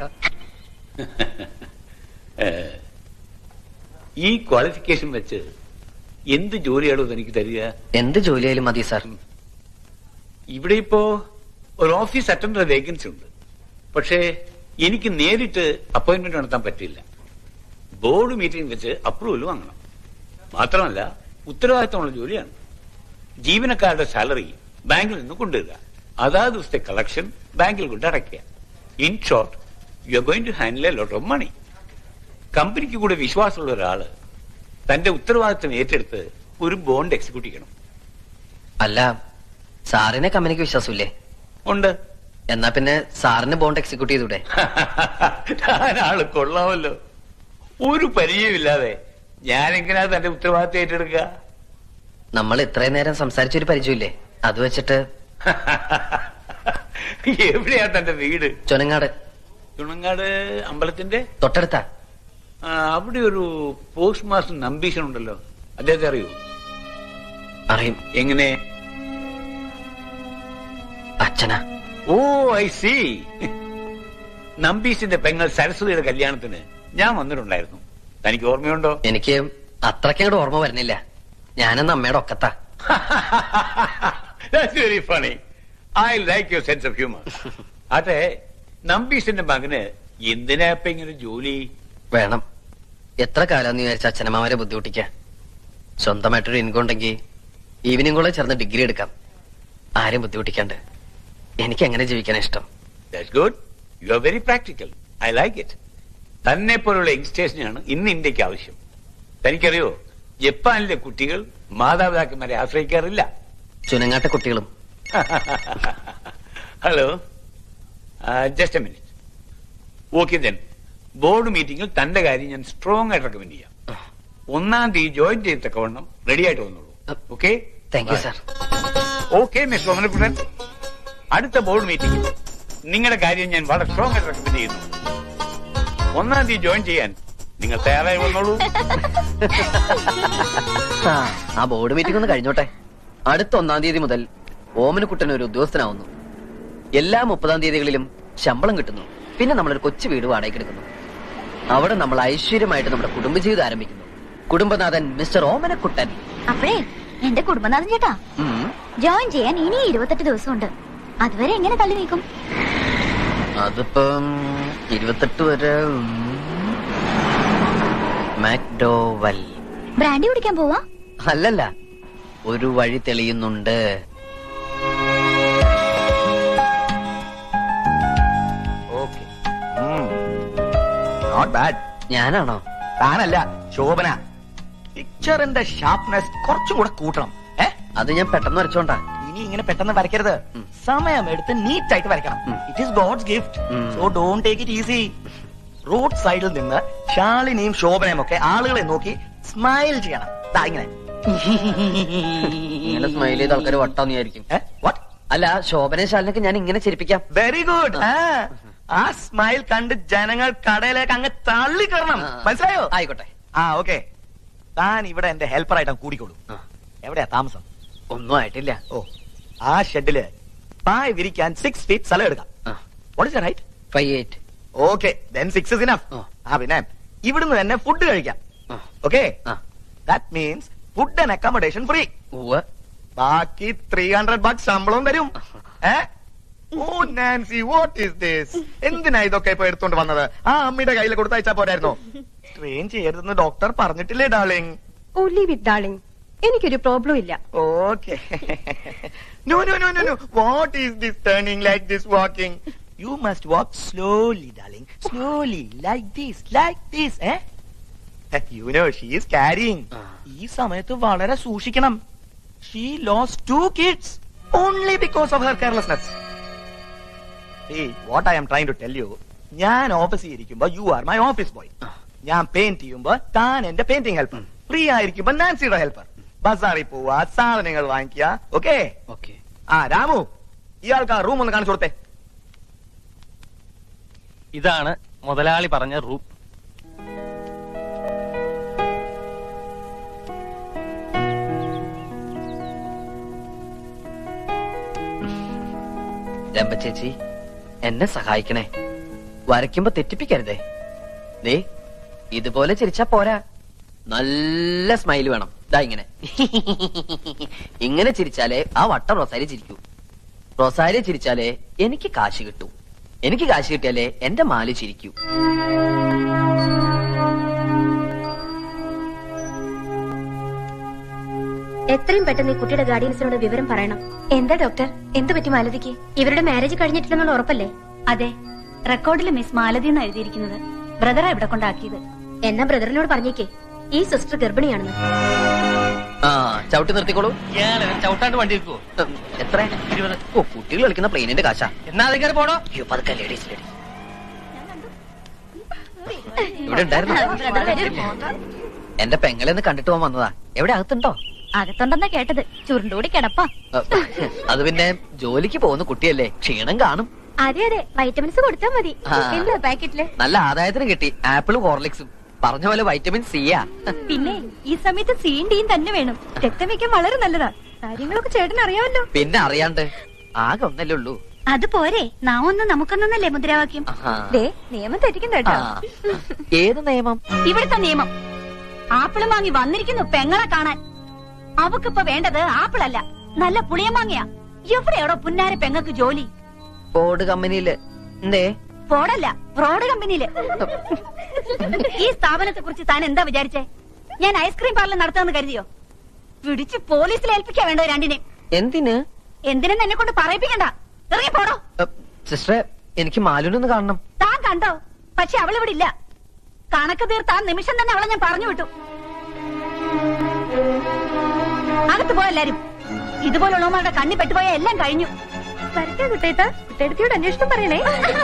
ഏഹ്, ഈ ക്വാളിഫിക്കേഷൻ വെച്ച് എന്ത് ജോലിയാണോ എനിക്ക് തരിക എന്ത് ജോലിയായാലും മതി സാർ ഇവിടെ ഇപ്പോ ഒരു ഓഫീസ് അറ്റൻഡർ വേക്കൻസി ഉണ്ട് പക്ഷേ എനിക്ക് നേരിട്ട് അപ്പോയിന്റ്മെന്റ് നടത്താൻ പറ്റില്ല ബോർഡ് മീറ്റിംഗ് വെച്ച് അപ്രൂവൽ വാങ്ങണം മാത്രമല്ല ഉത്തരവാദിത്തമുള്ള ജോലിയാണ് ജീവനക്കാരുടെ സാലറി ബാങ്കിൽ നിന്ന് കൊണ്ടുവരിക അതാത് ദിവസത്തെ കളക്ഷൻ ബാങ്കിൽ കൊണ്ട് അടയ്ക്കുക in short you are going to handle a lot of money കമ്പനിക്ക് കൂടെ വിശ്വാസമുള്ള ഒരാള് തന്റെ ഉത്തരവാദിത്തം ഏറ്റെടുത്ത് ഒരു ബോണ്ട് എക്സിക്യൂട്ട് ചെയ്യണം അല്ല സാറിനെ കമ്പനിക്ക് വിശ്വാസമില്ലേ ഉണ്ട് എന്നാ പിന്നെ സാറിന് ബോണ്ട് എക്സിക്യൂട്ട് ചെയ്തൂടെ ആള് കൊള്ളാമല്ലോ ഒരു പരിചയമില്ലാതെ ഞാനെങ്ങനെയാ തന്റെ ഉത്തരവാദിത്തം ഏറ്റെടുക്കുക നമ്മൾ ഇത്രയും നേരം സംസാരിച്ചൊരു പരിചയമില്ലേ അത് വെച്ചിട്ട് എവിടെയാ തന്റെ വീട് ചുനങ്ങാട് ചുണങ്ങാട് അമ്പലത്തിന്റെ തൊട്ടടുത്താ ആ, അവിടെ ഒരു പോസ്റ്റ് മാസ്റ്റർ നമ്പീശൻ ഉണ്ടല്ലോ അദ്ദേഹത്തെ അറിയൂ അറിയും എങ്ങനെ അച്ഛനാ ഓ ഐ സി നമ്പീശിന്റെ പെങ്ങൾ സരസ്വതിയുടെ കല്യാണത്തിന് ഞാൻ വന്നിട്ടുണ്ടായിരുന്നു തനിക്ക് ഓർമ്മയുണ്ടോ എനിക്ക് അത്രയ്ക്കങ്ങോട്ട് ഓർമ്മ വരുന്നില്ല ഞാനെന്ന് അമ്മയുടെ ഒക്കത്താ That's very funny. I like your sense of humor. അതെ നമ്പീശിന്റെ മകന് എന്തിനാ ഇപ്പൊ ഇങ്ങനെ ജോലി വേണം എത്ര കാലം വിചാരിച്ച അച്ഛനമ്മമാരെ ബുദ്ധിമുട്ടിക്കാൻ സ്വന്തമായിട്ടൊരു ഇൻകം ഉണ്ടെങ്കിൽ ഈവനിങ് കൂടെ ചേർന്ന് ഡിഗ്രി എടുക്കാം ആരും ബുദ്ധിമുട്ടിക്കാണ്ട് എനിക്ക് എങ്ങനെ ജീവിക്കാൻ ഇഷ്ടം that's good you are very practical I like it തന്നെ പോലുള്ള യങ്സ്റ്റേഴ്സിനാണ് ഇന്ന് ഇന്ത്യക്ക് ആവശ്യം തനിക്കറിയോ ജപ്പാനിലെ കുട്ടികൾ മാതാപിതാക്കന്മാരെ ആശ്രയിക്കാറില്ല ചുനങ്ങാട്ട കുട്ടികളും hello just a minute okay then board മീറ്റിംഗിൽ തന്റെ കാര്യം ഞാൻ സ്ട്രോങ് ആയിട്ട് റെക്കമെൻഡ് ചെയ്യാം ഒന്നാം തീയതി ജോയിൻ ചെയ്തക്കവണ്ണം റെഡി ആയിട്ട് വന്നോളൂ okay thank you sir okay Miss Omanakuttan അടുത്ത ബോർഡ് മീറ്റിംഗിൽ നിങ്ങളുടെ കാര്യം ഞാൻ വളരെ സ്ട്രോങ് ആയിട്ട് റെക്കമെൻഡ് ചെയ്യുന്നു ഒന്നാം തീയതി ജോയിൻ ചെയ്യാൻ നിങ്ങൾ തയ്യാറായി വന്നോളൂ ആ, ആ ബോർഡ് മീറ്റിംഗ് ഒന്ന് കഴിഞ്ഞോട്ടെ അടുത്ത ഒന്നാം തീയതി മുതൽ ഓമനക്കുട്ടൻ ഒരു ഉദ്യോഗസ്ഥനാവുന്നു എല്ലാ മുപ്പതാം തീയതികളിലും ശമ്പളം കിട്ടുന്നു പിന്നെ നമ്മളൊരു കൊച്ചു വീട് വാടകയ്ക്ക് എടുക്കുന്നു അവിടെ നമ്മൾ ഐശ്വര്യമായിട്ട് നമ്മുടെ കുടുംബജീവിതം ആരംഭിക്കുന്നു കുടുംബനാഥൻ മിസ്റ്റർ ഓമനക്കുട്ടൻ അപ്പോഴേ എന്റെ കുടുംബനാഥൻ ചേട്ടാ ഉം. ജോയിൻ ചെയ്യാൻ ഇനി ഇരുപത്തെട്ട് ദിവസമുണ്ട് അതുവരെ എങ്ങനെ തള്ളി നീക്കും അതിപ്പം ഇരുപത്തെട്ട് വരെ ഉം. മാക്ഡോവൽ ബ്രാൻഡി കുടിക്കാൻ പോവാ അല്ലല്ല ഒരു വഴി തെളിയുന്നുണ്ട് ഓക്കെ നോട്ട് ബാഡ് ഞാനാണോ താനല്ല ശോഭന പിക്ചറിന്റെ ഷാർപ്നെസ് കുറച്ചും കൂടെ കൂട്ടണം ഏ അത് ഞാൻ പെട്ടെന്ന് വരച്ചോണ്ടാ ഇനി ഇങ്ങനെ പെട്ടെന്ന് വരയ്ക്കരുത് സമയം എടുത്ത് നീറ്റ് ആയിട്ട് വരയ്ക്കണം it is God's gift so don't take it easy road സൈഡിൽ നിന്ന് ശാലിനിയും ശോഭനയും ഒക്കെ ആളുകളെ നോക്കി സ്മൈൽ ചെയ്യണം ദാ ഇങ്ങനെ ഇങ്ങനെ സ്മൈൽ ചെയ്ത ആൾക്കാർ വട്ടാന്ന് വിചാരിക്കും അല്ല ശോഭന ശാലിനൊക്കെ ഞാൻ ഇങ്ങനെ ചിരിപ്പിക്കാം വെരി ഗുഡ് ആ സ്മൈൽ കണ്ട് ജനങ്ങൾ കടയിലേക്ക് അങ്ങ് തള്ളിക്കറണം മനസ്സിലായോ ആയിക്കോട്ടെ ആ ഓക്കെ താൻ ഇവിടെ എന്റെ ഹെൽപ്പർ ആയിട്ട് കൂടിക്കോളൂ എവിടെയാ താമസം ഒന്നും ആയിട്ടില്ല ഓ ആ ഷെഡില് പായ വിരിക്കാൻ സിക്സ് ഫീറ്റ് സ്ഥലം എടുക്കാം what is right five eight okay then six is enough ആ പിന്നെ ഇവിടുന്ന് തന്നെ ഫുഡ് കഴിക്കാം okay that means food and accommodation free ബാക്കി ത്രീ ഹൺഡ്രഡ് ബക്സ് ശമ്പളവും തരും ഏ ഓ നാൻസി വാട്ട് ഈസ് ദിസ് എന്തിനാ ഇതൊക്കെ ഇപ്പൊ എടുത്തോണ്ട് വന്നത് ആ അമ്മയുടെ കയ്യിൽ കൊടുത്തയച്ചാ പോരായിരുന്നോ ട്രെയിൻ ചെയ്യരുതെന്ന് ഡോക്ടർ പറഞ്ഞിട്ടില്ലേ darling oh leave it darling എനിക്കൊരു പ്രോബ്ലം ഇല്ല okay no no no no no what is this turning like this walking you must walk slowly darling slowly like this like this uh you know she is carrying ഈ സമയത്ത് വളരെ സൂക്ഷിക്കണം she loss two kids only because of her carelessness what I am trying to tell you ഞാൻ ഓഫീസിൽ ഇരിക്കുമ്പോ you are my office boy ഞാൻ paint ചെയ്യുമ്പോ താൻ എന്റെ പെയിന്റിംഗ് ഹെൽപ്പർ ഫ്രീ ആയിരിക്കുമ്പോ നാൻസിയുടെ ഹെൽപ്പർ ബസാറിൽ പോവാ സാധനങ്ങൾ വാങ്ങിക്കുക ഓക്കെ ഓക്കെ ആ രാമു ഇയാൾക്ക് ആ റൂം ഒന്ന് കാണിച്ചു കൊടുത്തേ ഇതാണ് മുതലാളി പറഞ്ഞ റൂം രമ്പ ചേച്ചി എന്നെ സഹായിക്കണേ വരയ്ക്കുമ്പോ തെറ്റിപ്പിക്കരുതേ ദേ ഇതുപോലെ ചിരിച്ചാ പോരാ നല്ല സ്മൈൽ വേണം ദാ ഇങ്ങനെ ഇങ്ങനെ ചിരിച്ചാലേ ആ വട്ട റൊസാരി ചിരിക്കൂ റൊസാരി ചിരിച്ചാലേ എനിക്ക് കാശ് കിട്ടൂ എനിക്ക് കാശ് കിട്ടിയാലേ എന്റെ മാല് ചിരിക്കൂ എത്രയും പെട്ടെന്ന് ഈ കുട്ടിയുടെ ഗാർഡിയൻസിനോട് വിവരം പറയണം എന്താ ഡോക്ടർ എന്ത് പറ്റി മാലതിക്ക് ഇവരുടെ മാരേജ് കഴിഞ്ഞിട്ടില്ലെന്നുള്ള ഉറപ്പല്ലേ അതെ റെക്കോർഡിൽ മിസ് മാലതി എന്ന് എഴുതിയിരിക്കുന്നത് ബ്രദറാ ഇവിടെ കൊണ്ടാക്കിയത് എന്നാ ബ്രദറിനോട് പറഞ്ഞേക്കേ ഈ സിസ്റ്റർ ഗർഭിണിയാണെന്ന് ആ ചവിട്ടി നിർത്തിക്കോളൂ ചവിട്ടാണ്ട് വണ്ടി എടുക്കുവോ എത്ര ഓ കുട്ടികൾ കളിക്കുന്ന പ്ലെയിനിന്റെ കാശാ എന്നാ അതിങ്ങനെ പോണോ അയ്യോ പതുക്കെ ലേഡീസ് ലേഡീസ് ഇവിടെ ഉണ്ടായിരുന്നു എന്റെ പെങ്ങളെന്ന് കണ്ടിട്ട് പോകാൻ വന്നതാ എവിടെ അകത്തുണ്ടോ അകത്തുണ്ടെന്നാ കേട്ടത് ചുരുണ്ടുകൂടി കിടപ്പാ അഹ്, അത് പിന്നെ ജോലിക്ക് പോകുന്ന കുട്ടിയല്ലേ ക്ഷീണം കാണും അതെ അതെ വൈറ്റമിൻസ് കൊടുത്താൽ മതി ആ. എന്താ പാക്കറ്റില് നല്ല ആദായത്തിന് കിട്ടി ആപ്പിളും ഹോർലിക്സും പറഞ്ഞ പോലെ വൈറ്റമിൻ സിയാ പിന്നെ ഈ സമയത്ത് സീൻഡിയും തന്നെ വേണം രക്തം വെക്കാൻ വളരെ നല്ലതാ കാര്യങ്ങളൊക്കെ ചേട്ടൻ അറിയാമല്ലോ പിന്നെ അറിയാണ്ട് ആകെ ഒന്നല്ലേ ഉള്ളൂ അത് പോരെ നാം ഒന്ന് നമുക്കൊന്നല്ലേ മുദ്രാവാക്യം ആഹാ. ദേ നിയമം തെറ്റിക്കണ്ട കേട്ടോ ആ. ഏത് നിയമം ഇവിടുത്തെ നിയമം ആപ്പിളും വാങ്ങി വന്നിരിക്കുന്നു പെങ്ങളെ കാണാൻ അവക്കിപ്പോ വേണ്ടത് ആപ്പിളല്ല നല്ല പുളിയമാങ്ങയാ എവിടെയാടോ പുന്നാര പെങ്ങക്ക് ജോലി ബോർഡ് കമ്പനിയില് എന്തേ ഫോഡല്ല ഫ്രോഡ് കമ്പനിയില് ഈ സ്ഥാപനത്തെ കുറിച്ച് താൻ എന്താ വിചാരിച്ചേ ഞാൻ ഐസ്ക്രീം പാർലർ നടത്താന്ന് കരുതിയോ പിടിച്ച് പോലീസിൽ ഏൽപ്പിക്കാ വേണ്ടോ രണ്ടിനെ എന്തിന് എന്തിനെന്ന് എന്നെ കൊണ്ട് പറയിപ്പിക്കണ്ട ഇറങ്ങി പോടോ സിസ്റ്ററെ എനിക്ക് മാലുനൊന്ന് കാണണം താൻ കണ്ടോ പക്ഷെ അവളിവിടെ ഇല്ല കണക്ക് തീർത്താൻ നിമിഷം തന്നെ അവളെ ഞാൻ പറഞ്ഞു വിട്ടു അകത്ത് പോയ എല്ലാരും ഇതുപോലുള്ളവന്മാരുടെ കണ്ണി പെട്ടുപോയ എല്ലാം കഴിഞ്ഞു വരട്ടെ കുട്ടേത്ത കുട്ടേടത്തിയോട് അന്വേഷണം പറയണേ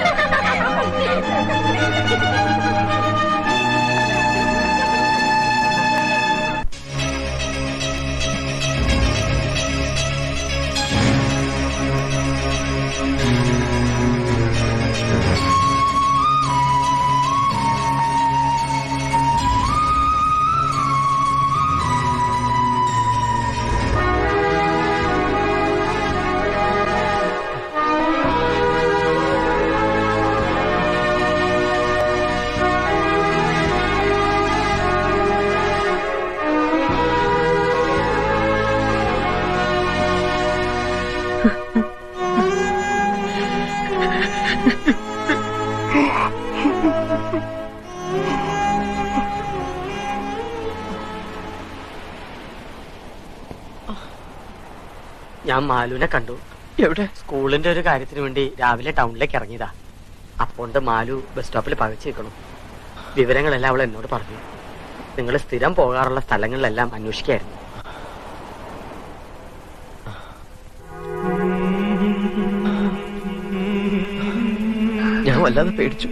ഞാൻ മാലുവിനെ കണ്ടു എവിടെ സ്കൂളിന്റെ ഒരു കാര്യത്തിന് വേണ്ടി രാവിലെ ടൗണിലേക്ക് ഇറങ്ങിയതാ അപ്പോണ്ട് മാലു ബസ് സ്റ്റോപ്പിൽ പകച്ചു നിൽക്കണം വിവരങ്ങളെല്ലാം അവൾ എന്നോട് പറഞ്ഞു നിങ്ങൾ സ്ഥിരം പോകാറുള്ള സ്ഥലങ്ങളിലെല്ലാം അന്വേഷിക്കായിരുന്നു ഞാൻ വല്ലാതെ പേടിച്ചു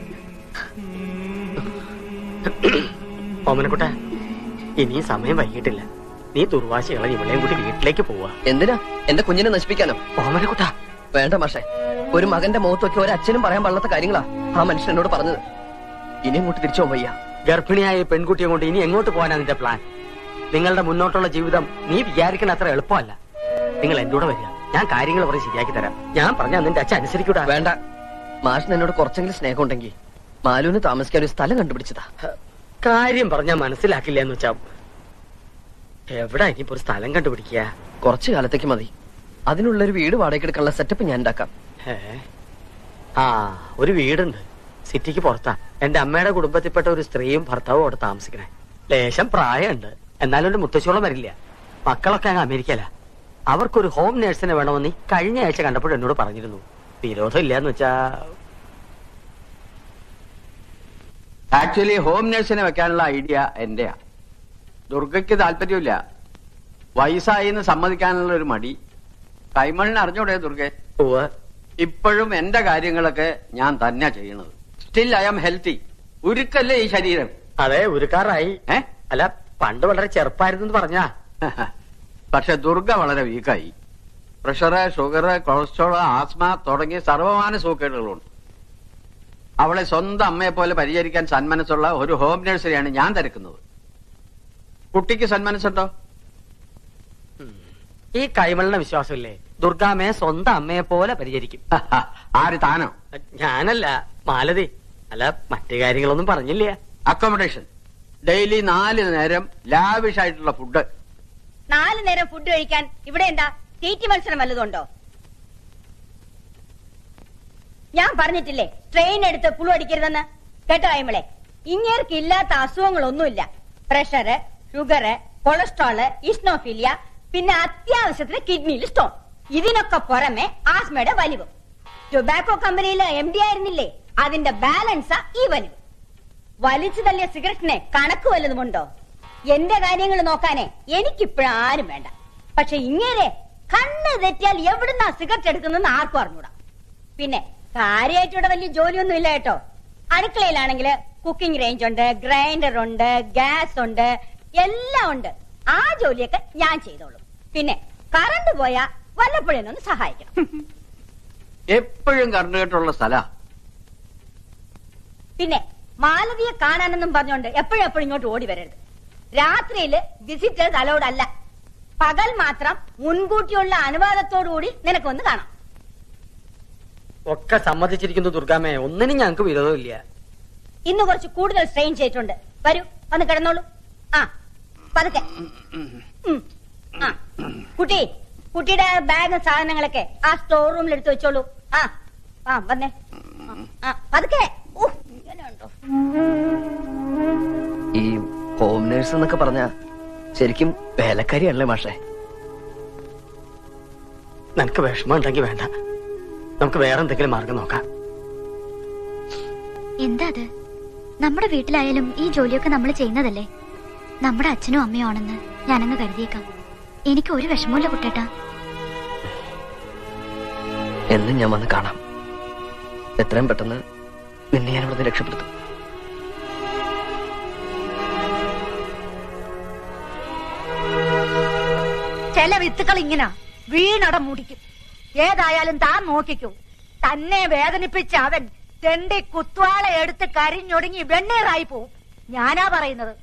ഓമനക്കുട്ട ഇനിയും സമയം വൈകിട്ടില്ല നീ ദുർവാശി ഇളകി ഇവളെയും കൂടി വീട്ടിലേക്ക് പോവാ എന്തിനാ എന്റെ കുഞ്ഞിനെ നശിപ്പിക്കാനോ ഓമനക്കുട്ട വേണ്ട മാഷെ ഒരു മകന്റെ മുഖത്തൊക്കെ ഒരു അച്ഛനും പറയാൻ പാടില്ലാത്ത കാര്യങ്ങളാ ആ മനുഷ്യൻ എന്നോട് പറഞ്ഞത് ഇനി അങ്ങോട്ട് തിരിച്ചു പോകാൻ വയ്യ ഗർഭിണിയായ ഈ പെൺകുട്ടിയെ കൊണ്ട് ഇനി എങ്ങോട്ട് പോകാനാ നിന്റെ പ്ലാൻ നിങ്ങളുടെ മുന്നോട്ടുള്ള ജീവിതം നീ വിചാരിക്കണ അത്ര എളുപ്പമല്ല നിങ്ങൾ എന്റെ കൂടെ വരിക ഞാൻ കാര്യങ്ങൾ പറഞ്ഞ് ശരിയാക്കി തരാം ഞാൻ പറഞ്ഞ നിന്റെ അച്ഛൻ അനുസരിക്കൂടാ വേണ്ട മാഷിന് എന്നോട് കുറച്ചെങ്കിലും സ്നേഹം ഉണ്ടെങ്കിൽ മാലുവിന് താമസിക്കാൻ ഒരു സ്ഥലം കണ്ടുപിടിച്ചതാ കാര്യം പറഞ്ഞാൽ മനസ്സിലാക്കില്ല എന്ന് വെച്ചാ എവിടെ ഇനിയിപ്പോ ഒരു സ്ഥലം കണ്ടുപിടിക്കുക കുറച്ചു കാലത്തേക്ക് മതി അതിനുള്ള ഒരു വീട് വാടകയ്ക്ക് എടുക്കാനുള്ള സെറ്റപ്പ് ഞാൻ ഉണ്ടാക്കാം ഏ? ആ ഒരു വീടുണ്ട് സിറ്റിക്ക് പുറത്താ എന്റെ അമ്മയുടെ കുടുംബത്തിൽപ്പെട്ട ഒരു സ്ത്രീയും ഭർത്താവും അവിടെ താമസിക്കണേ ലേശം പ്രായമുണ്ട് എന്നാലും ഒരു മുത്തശ്ശോളം വരില്ല മക്കളൊക്കെ അങ്ങ് അമേരിക്കല അവർക്കൊരു ഹോം നേഴ്സിനെ വേണമെന്ന് ഈ കഴിഞ്ഞ ആഴ്ച കണ്ടപ്പോൾ എന്നോട് പറഞ്ഞിരുന്നു വിരോധം ഇല്ലാന്ന് വെച്ചാ ആക്ച്വലി ഹോം നഴ്സിനെ വെക്കാനുള്ള ഐഡിയ എന്റെയാ ദുർഗയ്ക്ക് താല്പര്യമില്ല വയസ്സായി എന്ന് സമ്മതിക്കാനുള്ള ഒരു മടി കൈമളിന് അറിഞ്ഞൂടെ ദുർഗെ ഇപ്പോഴും എന്റെ കാര്യങ്ങളൊക്കെ ഞാൻ തന്നെ ചെയ്യണത് സ്റ്റിൽ ഐ ആം ഹെൽത്തി ഉരുക്കല്ലേ ഈ ശരീരം അതെ ഉരുക്കാറായി അല്ല പണ്ട് വളരെ ചെറുപ്പായിരുന്നു എന്ന് പറഞ്ഞാ പക്ഷെ ദുർഗ വളരെ വീക്കായി പ്രഷറ് ഷുഗർ കൊളസ്ട്രോൾ ആസ്മ തുടങ്ങിയ സർവമാന സൂക്കേടുകളുണ്ട് അവളെ സ്വന്തം അമ്മയെ പോലെ പരിചരിക്കാൻ സന്മനസ്സുള്ള ഒരു ഹോം നഴ്സറിയാണ് ഞാൻ തിരക്കുന്നത് കുട്ടിക്ക് സന്മനസ്സുണ്ടോ ഈ കൈമളിന്റെ വിശ്വാസമില്ലേ ദുർഗാമ്മയെ സ്വന്തം അമ്മയെ പോലെ പരിചരിക്കും ആര് താനോ ഞാനല്ല മാലതി അല്ല മറ്റു കാര്യങ്ങളൊന്നും പറഞ്ഞില്ല അക്കോമഡേഷൻ ഡെയിലി നാല് നേരം ലാവിഷ് ആയിട്ടുള്ള ഫുഡ് നാല് നേരം ഫുഡ് കഴിക്കാൻ ഇവിടെ എന്താ തീറ്റി മത്സരം വല്ലതുണ്ടോ ഞാൻ പറഞ്ഞിട്ടില്ലേ ട്രെയിൻ എടുത്ത് പുളു അടിക്കരുതെന്ന് കേട്ടോ അയ്മളെ ഇങ്ങേർക്ക് ഇല്ലാത്ത അസുഖങ്ങളൊന്നുമില്ല പ്രഷറ് ഷുഗറ് കൊളസ്ട്രോള് ഇസ്നോഫീലിയ പിന്നെ അത്യാവശ്യത്തിന് കിഡ്നിയിൽ സ്റ്റോൺ ഇതിനൊക്കെ പുറമെ ആസ്മയുടെ വലിവ് ടൊബാക്കോ കമ്പനിയിലെ എം ഡി ആയിരുന്നില്ലേ അതിന്റെ ബാലൻസാ ഈ വലിവ് വലിച്ചു തള്ളിയ സിഗരറ്റിനെ കണക്ക് വല്ലതുമുണ്ടോ എന്റെ കാര്യങ്ങൾ നോക്കാനേ എനിക്കിപ്പോഴും ആരും വേണ്ട പക്ഷെ ഇങ്ങേരെ കണ്ണ് തെറ്റിയാൽ എവിടുന്നാ സിഗരറ്റ് എടുക്കുന്നെന്ന് ആർക്കും അറിഞ്ഞൂടാ പിന്നെ കാര്യമായിട്ട് ഇവിടെ വലിയ ജോലിയൊന്നും ഇല്ല കേട്ടോ അടുക്കളയിലാണെങ്കിൽ കുക്കിംഗ് റേഞ്ച് ഉണ്ട് ഗ്രൈൻഡർ ഉണ്ട് ഗ്യാസ് ഉണ്ട് എല്ലാം ഉണ്ട് ആ ജോലിയൊക്കെ ഞാൻ ചെയ്തോളും പിന്നെ കറണ്ട് പോയാ വല്ലപ്പോഴും ഒന്ന് സഹായിക്കണം എപ്പോഴും കറണ്ട് കേട്ടുള്ള സ്ഥല പിന്നെ മാലതിയെ കാണാനെന്നും പറഞ്ഞോണ്ട് എപ്പോഴും എപ്പോഴും ഇങ്ങോട്ട് ഓടി വരരുത് രാത്രിയില് വിസിറ്റേഴ്സ് അലൗഡ് അല്ല പകൽ മാത്രം മുൻകൂട്ടിയുള്ള അനുവാദത്തോടുകൂടി നിനക്കൊന്ന് കാണാം ഒക്കെ സമ്മതിച്ചിരിക്കുന്നു ദുർഗാമ്മയെ ഒന്നിനും ഞങ്ങൾക്ക് വിരോധമില്ല ഇന്ന് കുറച്ച് കൂടുതൽ സ്ട്രെയിൻ ചെയ്തിട്ടുണ്ട് വരൂ വന്ന് കിടന്നോളൂ ആ പതുക്കെ ഉം. ആ കുട്ടി കുട്ടിയുടെ ബാഗ് സാധനങ്ങളൊക്കെ ആ സ്റ്റോർ റൂമിൽ എടുത്തു വെച്ചോളൂ ആ ആ വന്നേ ആ പതുക്കെ ഊ, ഇങ്ങനെയുണ്ടോ ഈ ഹോം നേഴ്സ് എന്നൊക്കെ പറഞ്ഞ ശരിക്കും വേലക്കാരിയല്ലേ മാഷെ നിനക്ക് വിഷമം ഉണ്ടെങ്കിൽ വേണ്ട നമുക്ക് വേറെ എന്തെങ്കിലും മാർഗം നോക്കാം എന്താ അത് നമ്മുടെ വീട്ടിലായാലും ഈ ജോലിയൊക്കെ നമ്മൾ ചെയ്യുന്നതല്ലേ നമ്മുടെ അച്ഛനും അമ്മയും ആണെന്ന് ഞാനങ്ങ് കരുതിയേക്കാം എനിക്ക് ഒരു വിഷമമില്ല കുട്ടേട്ടാ എന്നും ഞാൻ വന്ന് കാണാം എത്രയും പെട്ടെന്ന് നിന്നെ ഞാൻ ഇവിടുന്ന് രക്ഷപ്പെടുത്തും ചില വിത്തുകൾ ഇങ്ങനെ വീണട മുടിക്കും ഏതായാലും താൻ നോക്കിക്കൂ തന്നെ വേദനിപ്പിച്ച അവൻ തെണ്ടി കുത്വാള എടുത്ത് കരിഞ്ഞൊടുങ്ങി വെണ്ണീറായി പോവും ഞാനാ പറയുന്നത്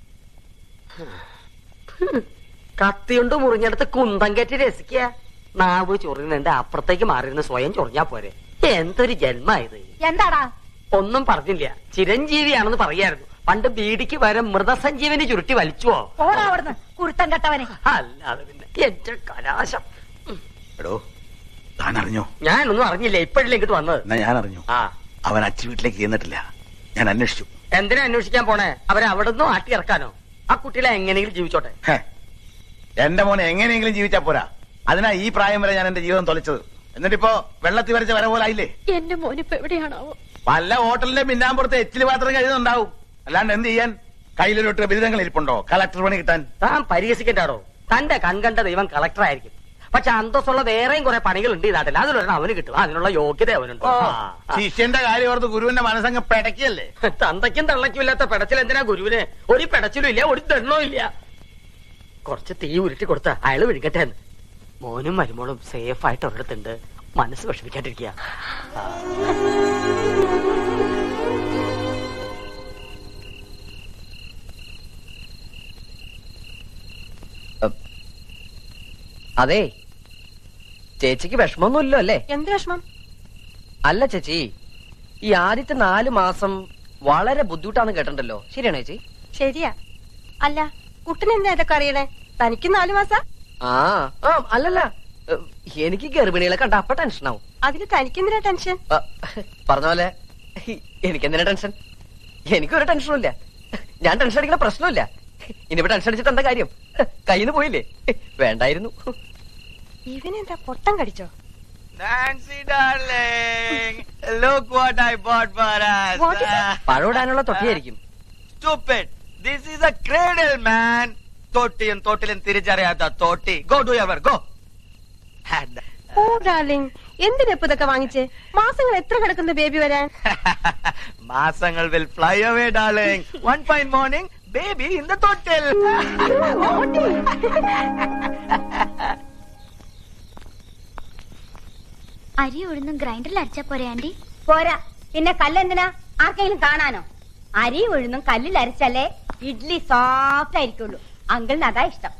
കത്തിയുണ്ട് മുറിഞ്ഞെടുത്ത് കുന്തം കെട്ടി രസിക്കുക നാവ് ചൊറിയുന്നുണ്ട് അപ്പുറത്തേക്ക് മാറിയിരുന്ന് സ്വയം ചൊറിഞ്ഞാ പോരെ എന്തൊരു ജന്മായത് എന്താടാ ഒന്നും പറഞ്ഞില്ല ചിരഞ്ജീവിയാണെന്ന് പറയായിരുന്നു പണ്ട് ബീഡിക്ക് വരെ മൃതസഞ്ജീവനി ചുരുട്ടി വലിച്ചുവോ ഓടാ അവിടുന്ന് കുരുത്തം കെട്ടവനെ അല്ലാതെ പിന്നെ എന്റെ കലാശം എടോ താൻ അറിഞ്ഞോ ഞാനൊന്നും അറിഞ്ഞില്ല ഇപ്പോഴല്ലേ ഇങ്ങോട്ട് വന്നത് എന്നാ ഞാൻ അറിഞ്ഞു ആ അവൻ അച്ഛൻ വീട്ടിലേക്ക് ചെന്നിട്ടില്ല ഞാൻ അന്വേഷിച്ചു എന്തിനാ അന്വേഷിക്കാൻ പോണേ അവരെ അവിടെ നിന്നും ആട്ടി ഇറക്കാനോ ആ കുട്ടികളെ എങ്ങനെയെങ്കിലും ജീവിച്ചോട്ടെ ഹേ, എന്റെ മോനെ എങ്ങനെയെങ്കിലും ജീവിച്ചാ പോരാ അതിനാ ഈ പ്രായം വരെ ഞാൻ എന്റെ ജീവിതം തൊലച്ചത് എന്നിട്ടിപ്പോ വെള്ളത്തിൽ വരച്ച വര പോലെ ആയില്ലേ എന്റെ മോനിപ്പോ എവിടെയാണാവോ പല ഹോട്ടലിന്റെ പിന്നാമ്പുറത്ത് എച്ചില് പാത്രം കഴിയുന്നുണ്ടാവും അല്ലാണ്ട് എന്ത് ചെയ്യാൻ കയ്യിലൊരു ബിരുദങ്ങൾ ഇരിപ്പുണ്ടോ കളക്ടർ പണി കിട്ടാൻ താൻ പരിഹസിക്കണ്ടാടോ തന്റെ കൺകണ്ട ദൈവം കളക്ടർ ആയിരിക്കും പക്ഷെ അന്തസ്സുള്ള വേറെയും കുറെ പണികളുണ്ട് ഈ നാട്ടിൽ അതിലൊരെണ്ണം അവന് കിട്ടും അതിനുള്ള യോഗ്യത അവനുണ്ട് ഓ, ആ, ആ. ശിഷ്യന്റെ കാര്യം ഓർത്ത് ഗുരുവിന്റെ മനസ്സങ്ങ് പെടക്കിയല്ലേ തന്തയ്ക്കും തള്ളയ്ക്കും ഇല്ലാത്ത പെടച്ചിൽ എന്തിനാ ഗുരുവിന് ഒരു പെടച്ചിലും ഇല്ല ഒരു ദണ്ണവും ഇല്ല കുറച്ച് തീ ഉരുട്ടി കൊടുത്ത അയാള് വിഴുകട്ടെ എന്ന് മോനും മരുമോളും സേഫ് ആയിട്ട് ഒരിടത്തുണ്ട് മനസ്സ് വിഷമിക്കാണ്ടിരിക്കുക അതെ ചേച്ചിക്ക് വിഷമമൊന്നുമില്ലോ അല്ലേ എന്ത് വിഷമം അല്ല ചേച്ചി ഈ ആദ്യത്തെ നാല് മാസം വളരെ ബുദ്ധിമുട്ടാന്ന് കേട്ടിട്ടുണ്ടല്ലോ ശരിയാണോ ചേച്ചി ശരിയാ അല്ല കുട്ടന് എന്താ ഇതൊക്കെ അറിയണേ തനിക്ക് നാലു മാസം ആ ആ അല്ലല്ല ഏ, എനിക്ക് ഗർഭിണികളെ കണ്ട അപ്പൊ ടെൻഷനാവും അതിന് തനിക്കെന്തിനാ ടെൻഷൻ ആ, പറഞ്ഞ പോലെ എനിക്കെന്തിനാ ടെൻഷൻ എനിക്കൊരു ടെൻഷനും ഇല്ല ഞാൻ ടെൻഷൻ അടിക്കുന്ന പ്രശ്നമില്ല ഇനിയിപ്പോ ടെൻഷൻ അടിച്ചിട്ട് എന്താ കാര്യം കയ്യിന്ന് പോയില്ലേ വേണ്ടായിരുന്നു ഇവനെന്താ പൊട്ടം കടിച്ചോ Nancy, darling, look what I bought for us. What is it? പഴമിടാനുള്ള തൊട്ടിയായിരിക്കും Stupid. This is a cradle, man. തൊട്ടിയും തൊട്ടിലും തിരിച്ചറിയാത്ത തൊട്ടി go do your go oh darling എന്തിനാ ഇപ്പൊ ഇതൊക്കെ വാങ്ങിച്ചേ മാസങ്ങൾ എത്ര കിടക്കുന്ന ബേബി വരാൻ മാസങ്ങൾ will fly away darling one fine morning baby in the തൊട്ടിൽ അരി ഉഴുന്നും ഗ്രൈൻഡറിൽ അരച്ചാ പോരെ ആന്റി പോരാ പിന്നെ കല്ലെന്തിനാ ആർക്കെങ്കിലും കാണാനോ അരി ഉഴുന്നും കല്ലിൽ അരച്ചാലേ ഇഡ്ലി സോഫ്റ്റ് ആയിരിക്കുള്ളൂ അങ്കിളിന് അതാ ഇഷ്ടം